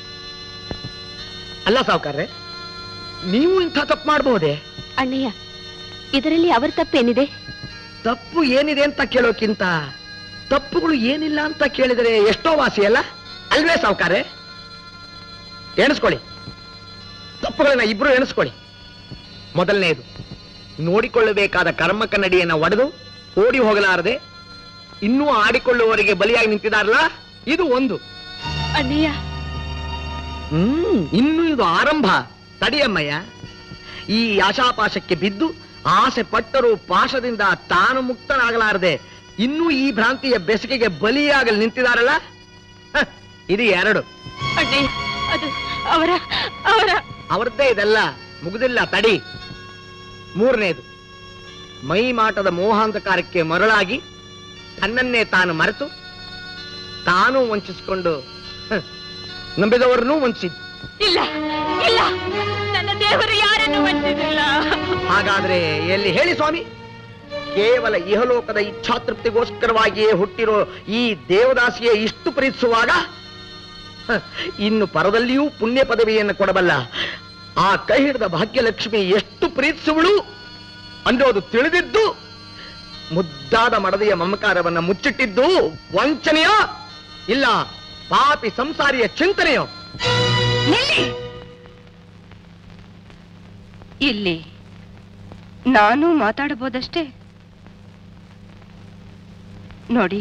ಅಲ್ಲ ಸಾವುಕಾರ್ರೆ ನೀವು ಇಂಥ ತಪ್ಪು ಮಾಡಬಹುದೇ ಅಣ್ಣಯ್ಯ ಇದರಲ್ಲಿ ಅವರ ತಪ್ಪೇನಿದೆ ತಪ್ಪು ಏನಿದೆ ಅಂತ ಕೇಳೋಕ್ಕಿಂತ ತಪ್ಪುಗಳು ಏನಿಲ್ಲ ಅಂತ ಕೇಳಿದರೆ ಎಷ್ಟೋ ವಾಸಿ ಅಲ್ಲ ಅಲ್ವೇ ಸಾವುಕಾರೆ ಎಣಿಸ್ಕೊಳ್ಳಿ ತಪ್ಪುಗಳನ್ನ ಇಬ್ರು ಎಣಿಸ್ಕೊಳ್ಳಿ ಮೊದಲನೇದು ನೋಡಿಕೊಳ್ಳಬೇಕಾದ ಕರ್ಮ ಕನ್ನಡಿಯನ್ನ ಒಡೆದು ಓಡಿ ಹೋಗಲಾರದೆ ಇನ್ನೂ ಆಡಿಕೊಳ್ಳುವವರಿಗೆ ಬಲಿಯಾಗಿ ನಿಂತಿದಾರಲ್ಲ ಇದು ಒಂದು ಅಣ್ಣಯ್ಯ ಹ್ಮ್ ಇನ್ನು ಇದು ಆರಂಭ ತಡಿಯಮ್ಮಯ್ಯ ಈ ಆಶಾಪಾಶಕ್ಕೆ ಬಿದ್ದು ಆಸೆ ಪಟ್ಟರು ಪಾಶದಿಂದ ತಾನು ಮುಕ್ತನಾಗಲಾರದೆ ಇನ್ನೂ ಈ ಭ್ರಾಂತಿಯ ಬೆಸಕಿಗೆ ಬಲಿಯಾಗಲು ನಿಂತಿದಾರಲ್ಲ ಹ, ಇದು ಎರಡು ಅಣ್ಣಯ್ಯ ಅದು ಅವರ ಅವರ ಅವರದ್ದೇ ಇದೆಲ್ಲ ಮುಗುದಿಲ್ಲ ತಡಿ ಮೂರನೇದು ಮೈ ಮಾಟದ ಮೋಹಾಂಧಕಾರಕ್ಕೆ ಮರಳಾಗಿ ತನ್ನನ್ನೇ ತಾನು ಮರೆತು ತಾನು ವಂಚಿಸಿಕೊಂಡು ಹ, ನಂಬಿದವರನ್ನೂ ವಂಚಿಸಿದ್ ಇಲ್ಲ ಇಲ್ಲ ನನ್ನ ದೇವರು ಯಾರನ್ನು ವಂಚಿಸಿಲ್ಲ ಹಾಗಾದ್ರೆ ಎಲ್ಲಿ ಹೇಳಿ ಸ್ವಾಮಿ ಕೇವಲ ಇಹಲೋಕದ ಇಚ್ಛಾತೃಪ್ತಿಗೋಸ್ಕರವಾಗಿಯೇ ಹುಟ್ಟಿರೋ ಈ ದೇವದಾಸಿಗೆ ಇಷ್ಟು ಪ್ರೀತಿಸುವಾಗ ಹ, ಇನ್ನು ಪರದಲ್ಲಿಯೂ ಪುಣ್ಯ ಪದವಿಯನ್ನು ಕೊಡಬಲ್ಲ ಆ ಕೈ ಹಿಡಿದ ಭಾಗ್ಯಲಕ್ಷ್ಮಿ ಎಷ್ಟು ಪ್ರೀತಿಸುವಳು ಅನ್ನೋದು ತಿಳಿದಿದ್ದು ಮುದ್ದಾದ ಮಡದಿಯ ಮಮಕಾರವನ್ನ ಮುಚ್ಚಿಟ್ಟಿದ್ದು ವಂಚನೆಯೋ ಇಲ್ಲ ಪಾಪಿ ಸಂಸಾರಿಯ ಚಿಂತನೆಯೋ ಇಲ್ಲಿ ನಾನು ಮಾತಾಡಬಹುದಷ್ಟೇ ನೋಡಿ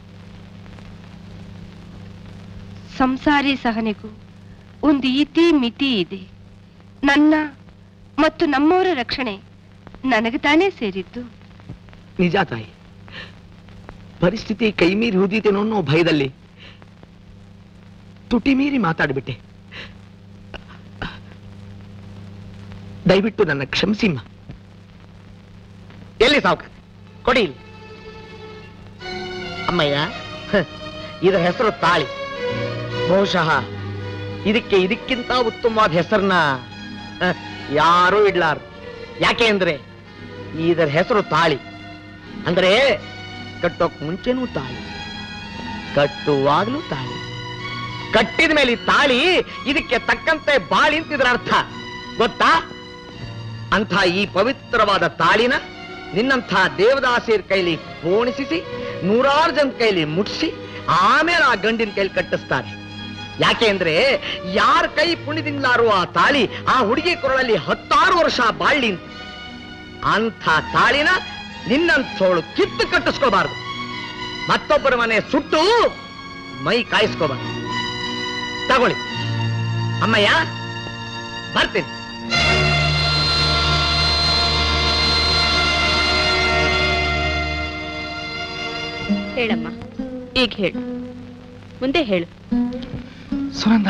ಸಂಸಾರಿ ಸಹನೆಗೂ ಒಂದು ಇತಿ ಮಿತಿ ಇದೆ ನನ್ನ ಮತ್ತು ನಮ್ಮವರ ರಕ್ಷಣೆ ನನಗೆ ತಾನೇ ಸೇರಿದ್ದು ನಿಜ ತಾಯಿ ಪರಿಸ್ಥಿತಿ ಕೈ ಮೀರಿ ಹುದೀತೇನೋ ಅನ್ನೋ ಭಯದಲ್ಲಿ ತುಟಿ ಮೀರಿ ಮಾತಾಡ್ಬಿಟ್ಟೆ ದಯವಿಟ್ಟು ನನ್ನ ಕ್ಷಮಿಸಿಮ್ಮ ಎಲ್ಲಿ ಸಾವುಕ ಕೊಡಿ ಇಲ್ಲಿ. ಅಮ್ಮಯ್ಯ ಹ, ಇದರ ಹೆಸರು ತಾಳಿ ಬಹುಶಃ ಇದಕ್ಕೆ ಇದಕ್ಕಿಂತ ಉತ್ತಮವಾದ ಹೆಸರನ್ನ ಯಾರೂ ಇಡ್ಲಾರ ಯಾಕೆ ಅಂದ್ರೆ ಇದರ ಹೆಸರು ತಾಳಿ ಅಂದ್ರೆ ಕಟ್ಟೋಕ್ ಮುಂಚೆನೂ ತಾಳಿ ಕಟ್ಟುವಾಗ್ಲೂ ತಾಳಿ ಕಟ್ಟಿದ ಮೇಲೆ ಈ ತಾಳಿ ಇದಕ್ಕೆ ತಕ್ಕಂತೆ ಬಾಳಿ ಅಂತ ಇದರ ಅರ್ಥ ಗೊತ್ತಾ ಅಂಥ ಈ ಪವಿತ್ರವಾದ ತಾಳಿನ ನಿನ್ನಂಥ ದೇವದಾಸಿಯರ ಕೈಲಿ ಪೋಣಿಸಿ ನೂರಾರು ಜನ ಕೈಲಿ ಮುಟ್ಸಿ ಆಮೇಲೆ ಆ ಗಂಡಿನ ಕೈಲಿ ಕಟ್ಟಿಸ್ತಾರೆ ಯಾಕೆ ಅಂದ್ರೆ ಯಾರ ಕೈ ಪುಣ್ಯದಿಂದಲಾರುವ ಆ ತಾಳಿ ಆ ಹುಡುಗಿ ಕೊರಳಲ್ಲಿ ಹತ್ತಾರು ವರ್ಷ ಬಾಳ್ಲಿ ಅಂತ ಅಂಥ ತಾಳಿನ ನಿನ್ನಂಥೋಳು ಕಿತ್ತು ಕಟ್ಟಿಸ್ಕೋಬಾರ್ದು ಮತ್ತೊಬ್ಬರ ಮನೆ ಸುಟ್ಟು ಮೈ ಕಾಯಿಸ್ಕೋಬಾರ್ದು ತಗೊಳ್ಳಿ ಅಮ್ಮಯ್ಯ ಬರ್ತೀನಿ ಹೇಳಮ್ಮ ಈಗ ಹೇಳು ಮುಂದೆ ಹೇಳು ಸುನಂದ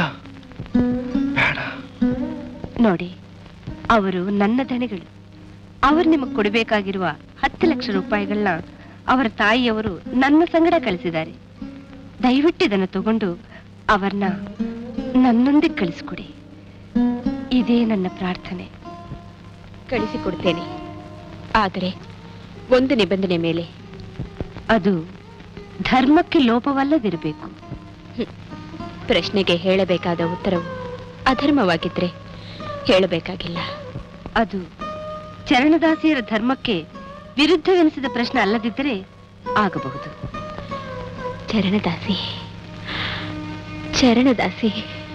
ನೋಡಿ ಅವರು ನನ್ನ ದಣಿಗಳು ಅವರು ನಿಮಗೆ ಕೊಡಬೇಕಾಗಿರುವ ಹತ್ತು ಲಕ್ಷ ರೂಪಾಯಿಗಳನ್ನ ಅವರ ತಾಯಿಯವರು ನನ್ನ ಸಂಗಡ ಕಳಿಸಿದ್ದಾರೆ ದಯವಿಟ್ಟು ಇದನ್ನು ತಗೊಂಡು ಅವರನ್ನ ನನ್ನೊಂದಿಗೆ ಕಳಿಸ್ಕೊಡಿ ಇದೇ ನನ್ನ ಪ್ರಾರ್ಥನೆ ಕಳಿಸಿಕೊಡ್ತೇನೆ ಆದರೆ ಒಂದು ನಿಬಂಧನೆ ಮೇಲೆ ಅದು ಧರ್ಮಕ್ಕೆ ಲೋಪವಲ್ಲದಿರಬೇಕು ಪ್ರಶ್ನೆಗೆ ಹೇಳಬೇಕಾದ ಉತ್ತರವು ಅಧರ್ಮವಾಗಿದ್ರೆ ಹೇಳಬೇಕಾಗಿಲ್ಲ ಅದು ಚರಣದಾಸಿಯರ ಧರ್ಮಕ್ಕೆ ವಿರುದ್ಧವೆನಿಸಿದ ಪ್ರಶ್ನೆ ಅಲ್ಲದಿದ್ದರೆ ಆಗಬಹುದು ಚರಣದಾಸಿ ಚರಣದಾಸಿ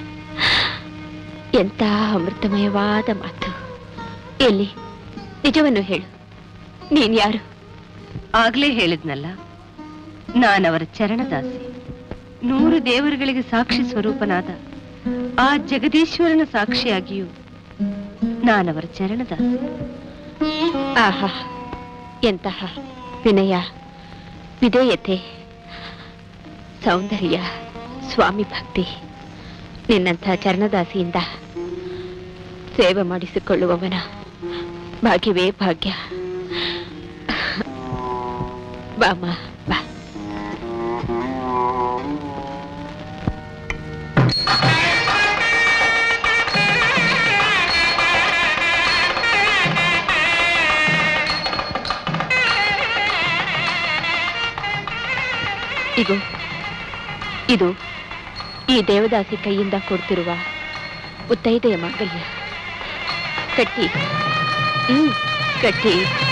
ಎಂತ ಅಮೃತಮಯವಾದ ಮಾತು ಎಲ್ಲಿ ನಿಜವನ್ನು ಹೇಳು ನೀನ್ ಯಾರು ಆಗ್ಲೇ ಹೇಳಿದ್ನಲ್ಲ ನಾನವರ ಚರಣದಾಸಿ ನೂರು ದೇವರುಗಳಿಗೆ ಸಾಕ್ಷಿ ಸ್ವರೂಪನಾದ ಆ ಜಗದೀಶ್ವರನ ಸಾಕ್ಷಿಯಾಗಿಯೂ ನಾನವರ ಚರಣದಾಸಿ ಆಹಾ ಎಂತಹ ವಿನಯ ವಿಧೇಯತೆ ಸೌಂದರ್ಯ ಸ್ವಾಮಿ ಭಕ್ತಿ ನಿನ್ನಂಥ ಚರಣದಾಸಿಯಿಂದ ಸೇವೆ ಮಾಡಿಸಿಕೊಳ್ಳುವವನ ಭಾಗ್ಯವೇ ಭಾಗ್ಯ ಬಾಮ ಬಾ ಇದು ಇದು ಈ ದೇವದಾಸಿ ಕೈಯಿಂದ ಕೊಡ್ತಿರುವ ಮುತ್ತೈದೆಯ ಮಾಂಗಲ್ಯ ಕಟ್ಟಿ ಹ್ಮ್ ಕಟ್ಟಿ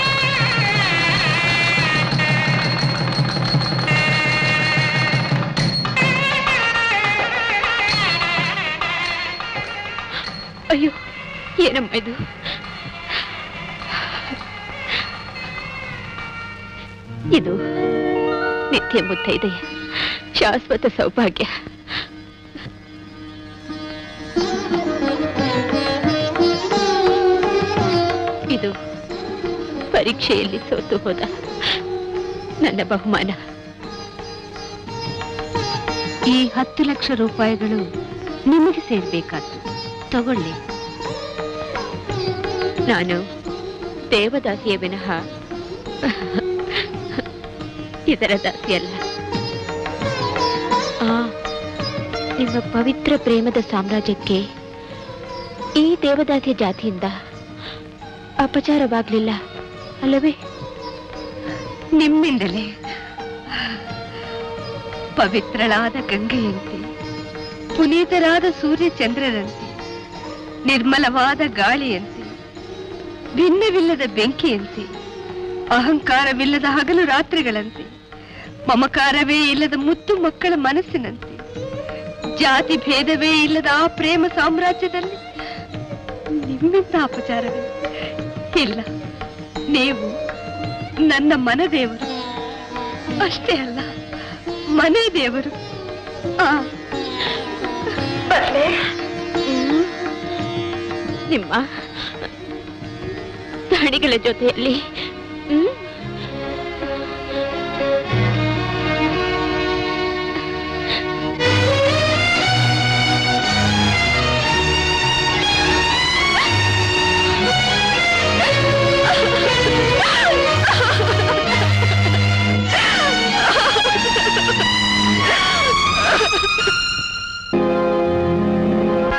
ಅಯ್ಯೋ ಏನಮ್ಮ ಇದು ಇದು ನಿತ್ಯ ಮುತ್ತೈದೆಯ ಶಾಶ್ವತ ಸೌಭಾಗ್ಯ ಇದು ಪರೀಕ್ಷೆಯಲ್ಲಿ ಸೋತು ಹೋದ ನನ್ನ ಬಹುಮಾನ ಈ ಹತ್ತು ಲಕ್ಷ ರೂಪಾಯಿಗಳು ನಿಮಗೆ ಸೇರ್ಬೇಕಾದ್ದು ತಗೊಳ್ಳಿ ನಾನು ದೇವದಾಸಿಯ ವಿನಃ ಇದರ ದಾಸಿಯಲ್ಲ ನಿಮ್ಮ ಪವಿತ್ರ ಪ್ರೇಮದ ಸಾಮ್ರಾಜ್ಯಕ್ಕೆ ಈ ದೇವದಾಸಿಯ ಜಾತಿಯಿಂದ ಅಪಚಾರವಾಗ್ಲಿಲ್ಲ ಅಲ್ಲವೇ ನಿಮ್ಮಿಂದಲೇ ಪವಿತ್ರಳಾದ ಗಂಗೆಯಂತೆ ಪುನೀತರಾದ ಸೂರ್ಯ ಚಂದ್ರರಂತೆ ನಿರ್ಮಲವಾದ ಗಾಳಿಯಂತೆ ಭಿನ್ನವಿಲ್ಲದ ಬೆಂಕಿಯಂತೆ ಅಹಂಕಾರವಿಲ್ಲದ ಹಗಲು ರಾತ್ರಿಗಳಂತೆ ಮಮಕಾರವೇ ಇಲ್ಲದ ಮುತ್ತು ಮಕ್ಕಳ ಮನಸ್ಸಿನಂತೆ ಜಾತಿ ಭೇದವೇ ಇಲ್ಲದ ಆ ಪ್ರೇಮ ಸಾಮ್ರಾಜ್ಯದಲ್ಲಿ ನಿಮ್ಮಿಂದ ಅಪಚಾರವೇ ಇಲ್ಲ ನೀವು ನನ್ನ ಮನದೇವರು ಅಷ್ಟೇ ಅಲ್ಲ ಮನೆ ದೇವರು ಆ ನಿಮ್ಮ ದಾಣಿಗಳ ಜೊತೆಯಲ್ಲಿ ಹ್ಮ್?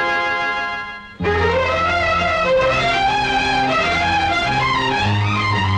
ಆ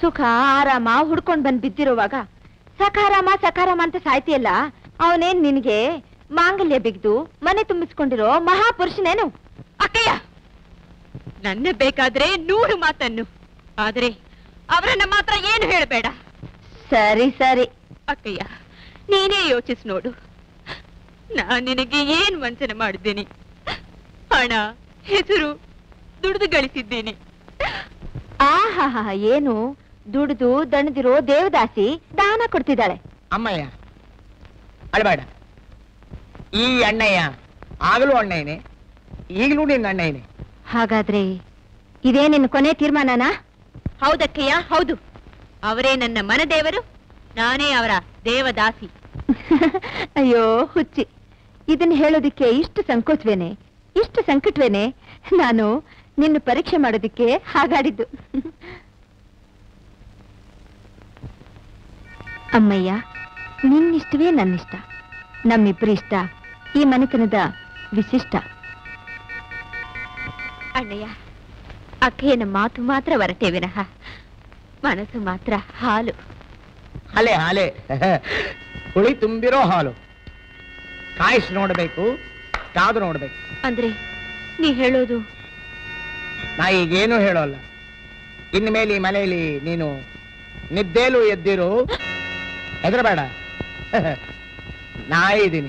ಸುಖ ಆರಾಮ ಹುಡ್ಕೊಂಡ್ ಬಂದ್ ಬಿದ್ದಿರುವಾಗ ಸಕಾರಾಮ ಸಕಾರಾಮ ಅಂತ ಸಾಯ್ತಿಯಲ್ಲ ಅವನೇನ್ ನಿನಗೆ ಮಾಂಗಲ್ಯ ಬಿಗ್ದು ಮನೆ ತುಂಬಿಸ್ಕೊಂಡಿರೋ ಮಹಾಪುರುಷನೇನು ಅಕ್ಕಯ್ಯ ನನ್ನ ಬೇಕಾದ್ರೆ ನೂರು ಮಾತನ್ನು ಆದ್ರೆ ಅವರನ್ನ ಮಾತ್ರ ಏನು ಹೇಳಬೇಡ ಸರಿ ಸರಿ ಅಕ್ಕಯ್ಯ ನೀನೇ ಯೋಚಿಸ್ ನೋಡು ನಾನ್ ನಿನಗೆ ಏನ್ ವಂಚನೆ ಮಾಡಿದ್ದೀನಿ ಹಣ ಹೆಸರು ದುಡಿದು ಗಳಿಸಿದ್ದೀನಿ ಆಹಾ ಏನು ದುಡ್ದು ದಣದಿರೋ ದೇವದಾಸಿ ದಾನ ಕೊಡ್ತಿದ್ದಾಳೆ ಅಮ್ಮಯ್ಯ ಅಳಬೇಡ ಈ ಅಣ್ಣಯ್ಯ ಆಗಲೂ ಅಣ್ಣಯ್ಯನೇ ಈಗಲೂ ನಿನ್ನ ಅಣ್ಣಯ್ಯನೇ ಹಾಗಾದ್ರೆ ಇದೇ ನಿನ್ನ ಕೊನೆ ತೀರ್ಮಾನನಾ ಹೌದಕ್ಕಯ್ಯ ಹೌದು ಅವರೇ ನನ್ನ ಮನದೇವರು ನಾನೇ ಅವರ ದೇವದಾಸಿ ಅಯ್ಯೋ ಹುಚ್ಚಿ ಇದನ್ನ ಹೇಳೋದಿಕ್ಕೆ ಇಷ್ಟು ಸಂಕೋಚವೇನೆ ಇಷ್ಟು ಸಂಕಟವೇನೆ ನಾನು ನಿನ್ನ ಪರೀಕ್ಷೆ ಮಾಡೋದಿಕ್ಕೆ ಹಾಗಾಡಿದ್ದು ಅಮ್ಮಯ್ಯ ನಿನ್ನಿಷ್ಟವೇ ನನ್ನಿಷ್ಟ ನಮ್ಮಿಬ್ಬರ ಇಷ್ಟ ಈ ಮನೆತನದ ವಿಶಿಷ್ಟ ಅಣ್ಣಯ್ಯ ಅಕ್ಕಯ್ಯನ ಮಾತು ಮಾತ್ರ ಹೊರಟೆ ವಿನಃ ಮನಸ್ಸು ಮಾತ್ರ ಹಾಲು ಹಾಲೆ ಹಾಲೆ ಹುಳಿ ತುಂಬಿರೋ ಹಾಲು ಕಾಯಿಸಿ ನೋಡಬೇಕು ಕಾದು ನೋಡ್ಬೇಕು ಅಂದ್ರೆ ನೀ ಹೇಳೋದು ನಾ ಈಗೇನು ಹೇಳೋಲ್ಲ ಇನ್ಮೇಲೆ ಈ ಮನೆಯಲ್ಲಿ ನೀನು ನಿದ್ದೇಲು ಎದ್ದಿರು ಹೆದರಬೇಡ ನಾ ಇದ್ದೀನಿ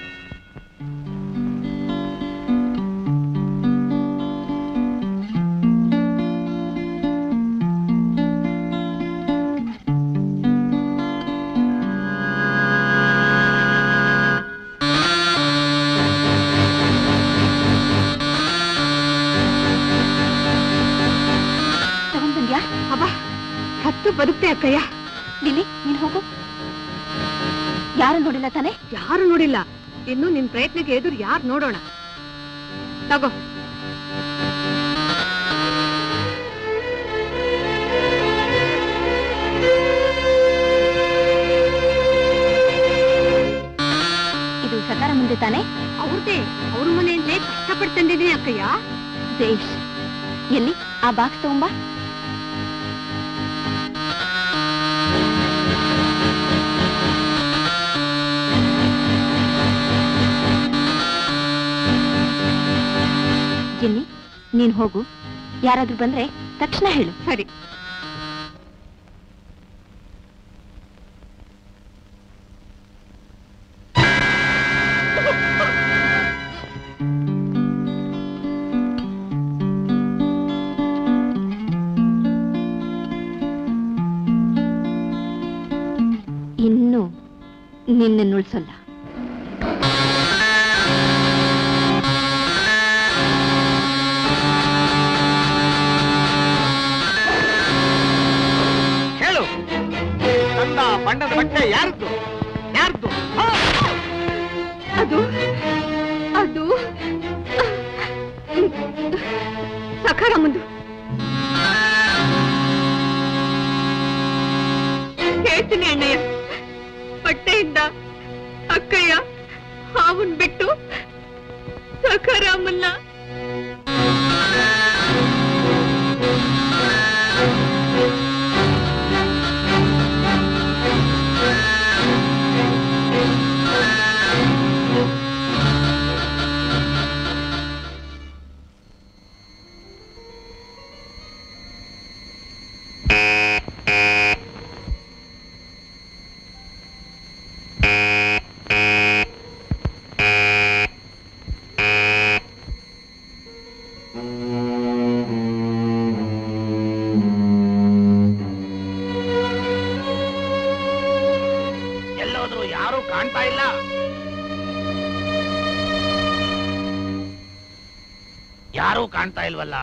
ತಗೊಂಡ್ಬಂದ್ಯಾ ಅಬ್ಬಾ ಹತ್ತು ಬದುಕ್ತೆ ಅಕ್ಕಯ್ಯ ಲಿಲಿ ನೀನ್ ಹೋಗು ಯಾರು ನೋಡಿಲ್ಲ ತಾನೆ ಯಾರು ನೋಡಿಲ್ಲ ಇನ್ನು ನಿನ್ ಪ್ರಯತ್ನಕ್ಕೆ ಎದುರು ಯಾರು ನೋಡೋಣ ತಗೋ ಇದು ಸಕಾರ ಮುಂದೆ ತಾನೆ ಅವ್ರದೇ ಅವ್ರ ಮನೆಯಿಂದಲೇ ಕಷ್ಟಪಟ್ಟು ತಂದಿದ್ದೀನಿ ಅಕ್ಕಯ್ಯ ದೇಶ್ ಎಲ್ಲಿ ಆ ಬಾಕ್ಸ್ ತಗೊಂಬಾ ಜಿನ್ನಿ ನೀನ್ ಹೋಗು ಯಾರಾದ್ರೂ ಬಂದ್ರೆ ತಕ್ಷಣ ಹೇಳು ಸರಿ ಇನ್ನು ನಿನ್ನ ಉಳ್ಸಲ್ಲ ಹೇಳು ನನ್ನ ಬಣ್ಣದ ಬಟ್ಟೆ ಯಾರದ್ದು ಯಾರದ್ದು ಅದು ಅದು ಸಖಾರಮ್ಮಂದು ಹೇಳ್ತೀನಿ ಅಣ್ಣಯ್ಯ ಬಟ್ಟೆಯಿಂದ ಅಕ್ಕಯ್ಯ ಹಾವನ್ ಬಿಟ್ಟು ಸಖಾರಾಮನ್ನ ಎಲ್ಲೋದ್ರು ಯಾರು ಕಾಣ್ತಾ ಇಲ್ಲ ಯಾರೂ ಕಾಣ್ತಾ ಇಲ್ವಲ್ಲ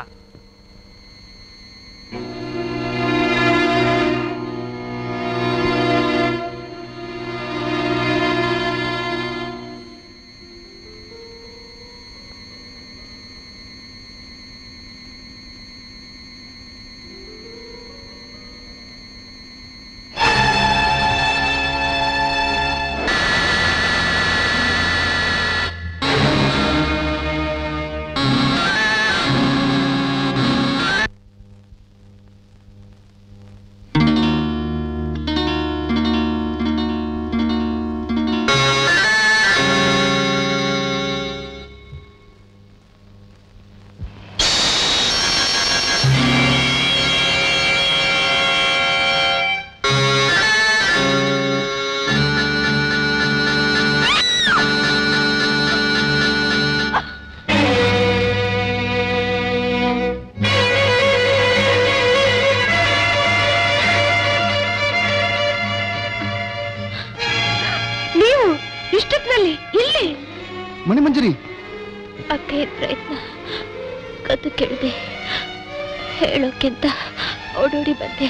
ಹೇಳೋಕ್ಕಿಂತ ಓಡೋಡಿ ಬಂದೆ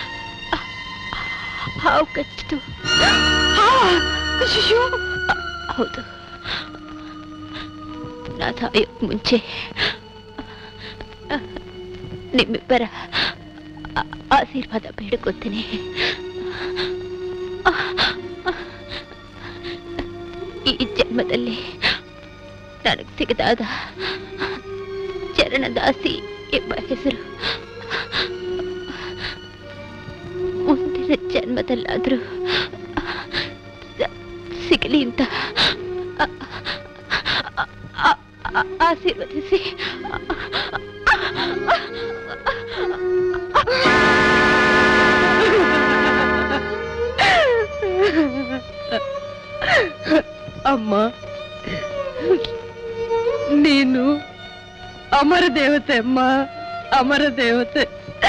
ಹಾವು ಕಚ್ಚಿತು ಅಯ್ಯೋ! ಹೌದು ನಾ ಸಾಯೋಕ್ ಮುಂಚೆ ನಿಮ್ಮಿಬ್ಬರ ಆ- ಆಶೀರ್ವಾದ ಬೇಡ್ಕೊತೀನಿ ಈ ಜನ್ಮದಲ್ಲಿ ನನಗೆ ಸಿಗದಾದ ಚರಣದಾಸಿ ಎಂಬ ಹೆಸರು ಮುಂದಿನ ಜನ್ಮದಲ್ಲಾದ್ರೂ ಸ- ಸಿಗಲಿ ಅಂತ ಆ- ಆ- ಆ- ಆಶೀರ್ವದಿಸಿ ಅಮ್ಮ ನೀನು ಅಮರ ದೇವತೆ ಅಮ್ಮ ಅಮರ ದೇವತೆ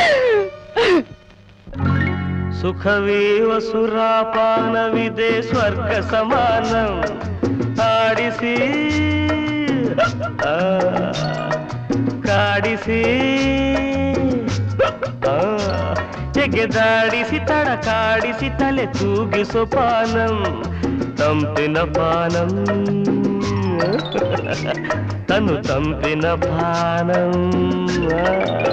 ಸುಖವೀವ ಸುರಾಪಾನವಿದೆ ಸ್ವರ್ಗ ಸಮಾನ ಆಡಿಸಿ ಆ, ಕಾಡಿಸಿ ಆ, ಜಗೆದಾಡಿಸಿ ತಡ ಕಾಡಿಸಿ ತಲೆ ತೂಗಿಸೋ ಪಾನಂ ತಂಪಿನ ಪಾನಂ ತನು ತಂಪಿನ ಪಾನಂ ಆ.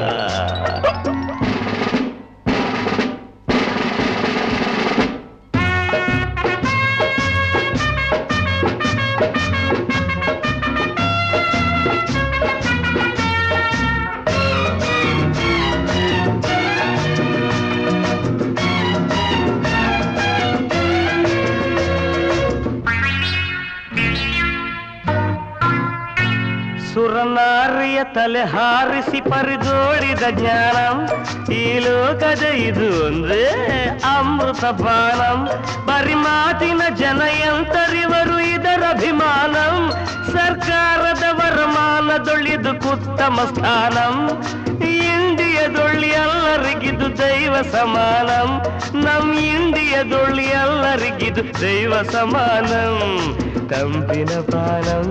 ಸುರನಾರಿಯ ತಲೆ ಹಾರಿಸಿ ಪರಿದೋಡಿದ ಜ್ಞಾನಂ ಈ ಲೋಕದ ಇದು ಒಂದೇ ಅಮೃತ ಪಾನಂ ಬರಿ ಮಾತಿನ ಜನ ಎಂತರಿವರು ಇದರ ಅಭಿಮಾನಂ ಸರ್ಕಾರದ ವರಮಾನದೊಳಿದು ಉತ್ತಮ ಸ್ಥಾನಂ ಇಂಡಿಯದೊಳ್ಳಿ ಎಲ್ಲರಿಗಿದು ದೈವ ಸಮಾನಂ ನಮ್ ಇಂಡಿಯದೊಳ್ಳಿ ಎಲ್ಲರಿಗಿದು ದೈವ ಸಮಾನಂ ತಂಪಿನ ಪಾನಂ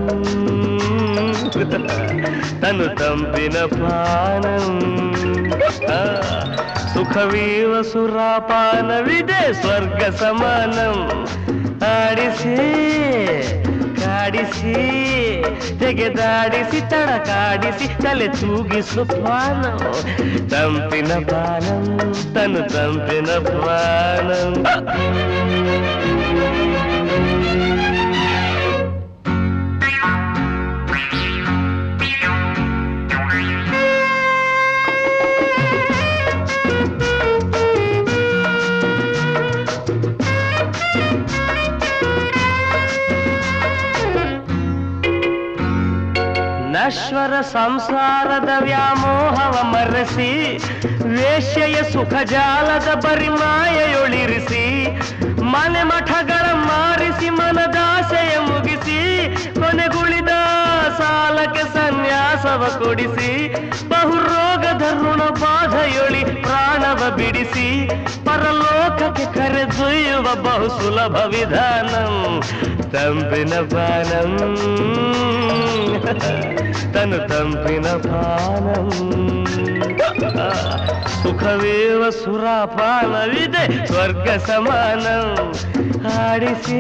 ತನು ತಂಪಿನ ಪಾನಂ ಆ, ಸುಖವೀವ ಸುರಾಪಾನವಿದೆ ಸ್ವರ್ಗ ಸಮಾನಂ ಆಡಿಸಿ ಕಾಡಿಸಿ ತೆಗೆದಾಡಿಸಿ ತಡಕಾಡಿಸಿ ತಲೆ ತೂಗಿಸು ಪಾನಂ ತಂಪಿನ ಪಾನಂ ತನು ತಂಪಿನ ಪಾನಂ ನಶ್ವರ ಸಂಸಾರದ ವ್ಯಾಮೋಹವ ಮರೆಸಿ ವೇಶ್ಯೆಯ ಸುಖ ಜಾಲದ ಬರಿಮಾಯೆಯೊಳಿರಿಸಿ ಮನೆ ಮಠಗಳ ಮಾರಿಸಿ ಮನದಾಸೆಯ ಮುಗಿಸಿ ಕೊನೆಗುಳಿದ ಸಾಲಕ್ಕೆ ಸನ್ಯಾಸವ ಕೊಡಿಸಿ ಬಹುರೋಗದ ಋಣ ಬಾಧೆಯೊಳಿ ಪ್ರಾಣವ ಬಿಡಿಸಿ ಪರಲೋಕಕ್ಕೆ ಕರೆದೊಯ್ಯುವ ಬಹು ಸುಲಭ ವಿಧಾನಂ ತಂಪಿನ ಪಾನಂ ತನು ತಂಪಿನ ಪಾನಂ ಸುಖವೇವ ಸುರಾಪಾನವಿದೆ ಸ್ವರ್ಗ ಸಮಾನಂ ಆಡಿಸಿ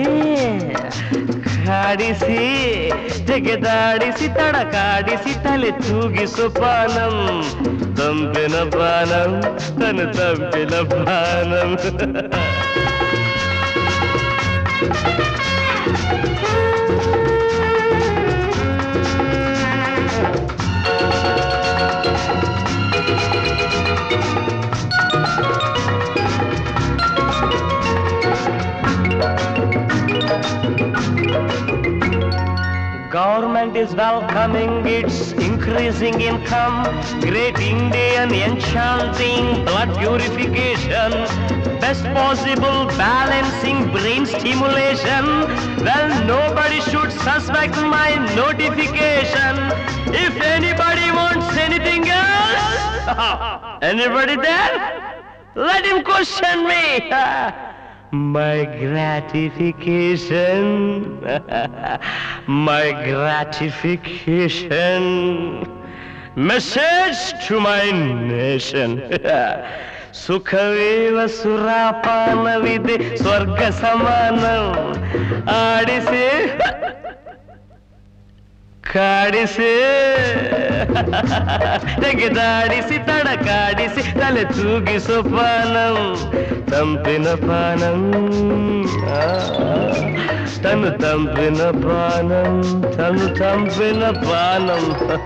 ಕಾಡಿಸಿ ತೆಗೆದಾಡಿಸಿ ತಡಕಾಡಿಸಿ ತಲೆ ತೂಗಿಸು ಪಾನಂ ತಂಪಿನ ಪಾನಂ ತನು ತಂಪಿನ ಪಾನಂ Government is welcoming its increasing income, great Indian enchanting blood purification, best possible balancing brain stimulation. Well, nobody should suspect my notification. If anybody wants anything else, anybody there? Let him question me. My gratification, my gratification. Message to my nation ಸುಖವೇವ ಸುರಾಪಾನವಿದೆ ಸ್ವರ್ಗ ಸಮಾನ ಆಡಿಸಿ ಕಾಡಿಸಿ ತೆಗೆದಾಡಿಸಿ ತಡಕಾಡಿಸಿ ತಲೆ ತೂಗಿಸೋ ಪಾನಂ ತಂಪಿನ ಪಾನಂ ಆ, ತನು ತಂಪಿನ ಪಾನಂ ತನು ತಂಪಿನ ಪಾನಂ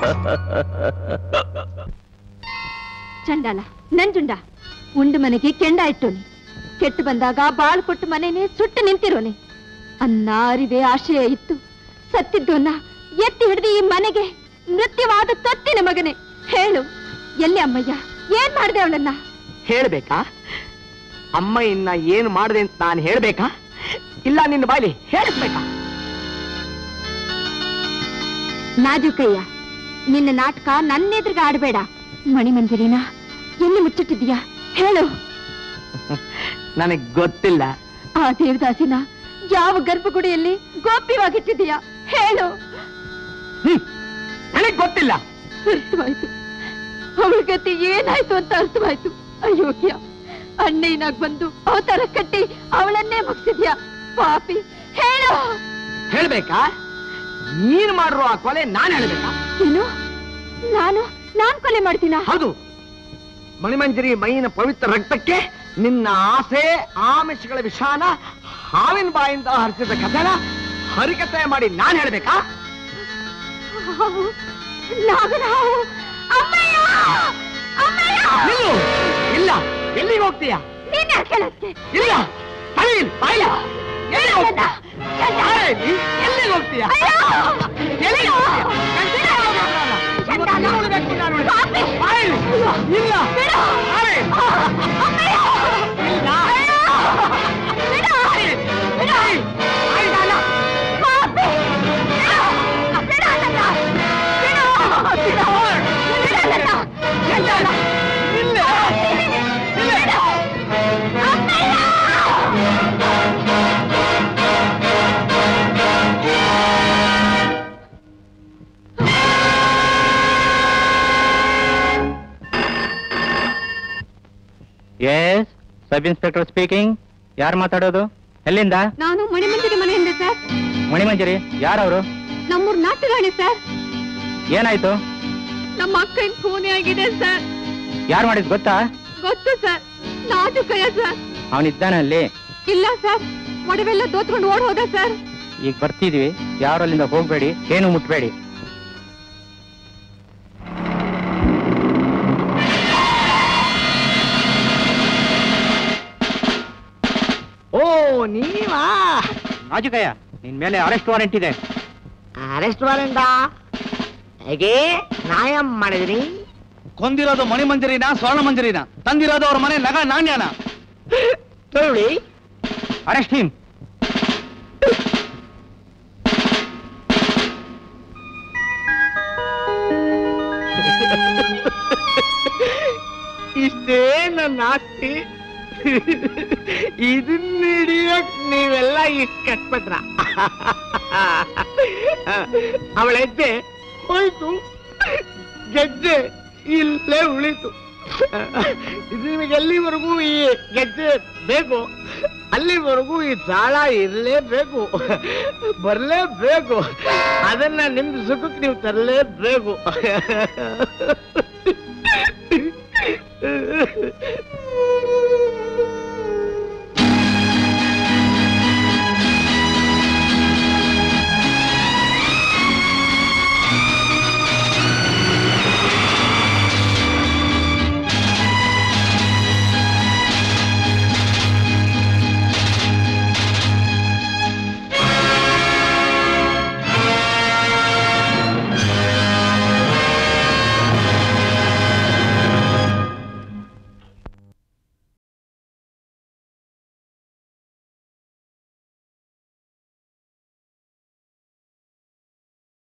ಚಂಡಾಲ ನಂಜುಂಡ ಉಂಡು ಮನೆಗೆ ಕೆಂಡ ಇಟ್ಟೋನಿ ಕೆಟ್ಟು ಬಂದಾಗ ಬಾಳು ಕೊಟ್ಟು ಮನೆನೇ ಸುಟ್ಟು ನಿಂತಿರೋನಿ ಅನ್ನ ಅರಿವೆ ಆಶಯ ಇತ್ತು ಸತ್ತಿದ್ದೋನ್ನ ಎತ್ತಿ ಹಿಡಿದು ಈ ಮನೆಗೆ ನೃತ್ಯವಾದ ತೊತ್ತಿನ ಮಗನೇ ಹೇಳು ಎಲ್ಲಿ ಅಮ್ಮಯ್ಯ ಏನ್ ಮಾಡ್ದೆ ಅವಳನ್ನ ಹೇಳ್ಬೇಕಾ ಅಮ್ಮ ಇನ್ನ ಏನು ಮಾಡಿದೆ ಅಂತ ನಾನು ಹೇಳ್ಬೇಕಾ ಇಲ್ಲ ನಿನ್ನ ಬಾಯ್ಲಿ ಹೇಳಿಸ್ಬೇಕಾ ನಾಜುಕಯ್ಯ ನಿನ್ನ ನಾಟಕ ನನ್ನೆದ್ರಿಗೆ ಆಡಬೇಡ ಮಣಿಮಂಜರಿನ ಎಲ್ಲಿ ಮುಚ್ಚಿಟ್ಟಿದೀಯಾ ಹೇಳು ನನಗ್ ಗೊತ್ತಿಲ್ಲ ಆ ದೇವದಾಸಿನ ಯಾವ ಗರ್ಭಗುಡಿಯಲ್ಲಿ ಗೋಪ್ಯವಾಗಿಟ್ಟಿದೀಯಾ ಹೇಳು ನನಗ್ ಗೊತ್ತಿಲ್ಲ ಅರ್ಥವಾಯ್ತು ಅವಳ ಗತಿ ಏನಾಯ್ತು ಅಂತ ಅರ್ಥವಾಯ್ತು ಅಯೋಗ್ಯ ಅಣ್ಣಯ್ಯನಾಗ್ ಬಂದು ಅವತಾರ ಕಟ್ಟಿ ಅವಳನ್ನೇ ಮುಗಿಸಿದ್ಯಾ ಪಾಪಿ ಹೇಳು ಹೇಳ್ಬೇಕಾ ನೀನ್ ಮಾಡಿರೋ ಆ ಕೊಲೆ ನಾನ್ ಹೇಳ್ಬೇಕಾ ಏನು ನಾನು ನಾನ್ ಕೊಲೆ ಮಾಡ್ತೀನ ಹೌದು ಮಣಿಮಂಜರಿ ಮೈಯಿನ ಪವಿತ್ರ ರಕ್ತಕ್ಕೆ ನಿನ್ನ ಆಸೆ ಆಮಿಷಗಳ ವಿಷಾನ ಹಾವಿನ ಬಾಯಿಂದ ಹರಿಸಿದ ಕಥೆನ ಹರಿಕತೆ ಮಾಡಿ ನಾನ್ ಹೇಳ್ಬೇಕಾ ನಾಗರಾವು ಅಮ್ಮಯ್ಯ ಅಮ್ಮಯ್ಯ ನಿಲ್ಲು ಇಲ್ಲ ಎಲ್ಲಿಗೆ ಹೋಗ್ತೀಯ ನೀನ್ ಯಾಕೆ ಕೇಳಕ್ಕೆ ಇಲ್ಲ ತಡಿ ಇಲ್ಲಿ, ಬಾಯ್ಲೆ. ಎಲ್ಲಿಗೆ ಹೋಗ್ತೀಯ ಬಾರೆ, ನೀ ಎಲ್ಲಿಗೆ ಹೋಗ್ತೀಯ ಎಲ್ಲಿಗೆ ಹೋಗ್ತೀಯ? ಗಂಟೆನೇ ಹೋಗೋದ್ರಲ್ಲ. ಇವತ್ತು ನೋಡ್ಬೇಕು ನಾನು. ಬಾಯ್ಲೆ. ಇಲ್ಲ ಬಾರೆ. ಇಲ್ಲ. ಬಾರೆ. ಬಾರೆ. ಬಾಯ್ಲಲ್ಲ. ಎಸ್ ಸಬ್ ಇನ್ಸ್ಪೆಕ್ಟರ್ ಸ್ಪೀಕಿಂಗ್ ಯಾರು ಮಾತಾಡೋದು ಎಲ್ಲಿಂದ ನಾನು ಮಣಿಮಂಜರಿ ಮನೆಯಿಂದ ಸರ್ ಮಣಿಮಂಜರಿ ಯಾರವರು ನಮ್ಮೂರ್ ನಾಟಗಾಣಿ ಸರ್ ಏನಾಯ್ತು ನಮ್ಮ ಅಕ್ಕನ ಖೂನಿ ಆಗಿದೆ ಸರ್ ಯಾರು ಮಾಡಿದ್ ಗೊತ್ತಾ ಗೊತ್ತು ಸರ್ ನಾಜುಕಯ್ಯ ಸರ್ ಅವನಿದ್ದಾನೆ ಅಲ್ಲಿ ಇಲ್ಲ ಸರ್ ಒಡವೆಲ್ಲ ದೋತ್ಕೊಂಡು ಓಡ್ ಹೋದ ಸರ್ ಈಗ ಬರ್ತಿದ್ವಿ ಯಾರು ಅಲ್ಲಿಂದ ಹೋಗ್ಬೇಡಿ ಏನು ಮುಟ್ಬೇಡಿ ಓ ನೀವಾ ರಾಜುಕಯ್ಯ ನಿನ್ ಮೇಲೆ ಅರೆಸ್ಟ್ ವಾರೆಂಟ್ ಇದೆ ಅರೆಸ್ಟ್ ವಾರೆಂಟಾ ಹೇಗೆ ನ್ಯಾಯ ಮಾಡಿದ್ರಿ ಕೊಂದಿರೋದು ಮಣಿಮಂಜರಿನ ಸ್ವರ್ಣ ಮಂಜರಿನ ತಂದಿರೋದು ಅವ್ರ ಮನೆ ನಗ ನಾಣ್ಯನ ನೋಡಿ ಅರೆಸ್ಟ್ ಹಿಮ್ ಇಷ್ಟೇ ನನ್ನ ಆಸ್ತಿ ಇದನ್ನ ಹಿಡಿಯಕ್ ನೀವೆಲ್ಲ ಇಷ್ಟ ಕಟ್ಬಿಟ್ರ ಅವಳ ಹೆಜ್ಜೆ ಹೋಯ್ತು ಗೆಜ್ಜೆ ಇಲ್ಲೇ ಉಳಿತು ಇದು ನಿಮಗೆ ಎಲ್ಲಿವರೆಗೂ ಈ ಗೆಜ್ಜೆ ಬೇಕು ಅಲ್ಲಿವರೆಗೂ ಈ ತಾಳ ಇರಲೇಬೇಕು ಬರಲೇಬೇಕು ಅದನ್ನ ನಿಮ್ದು ಸುಖಕ್ಕೆ ನೀವು ತರಲೇಬೇಕು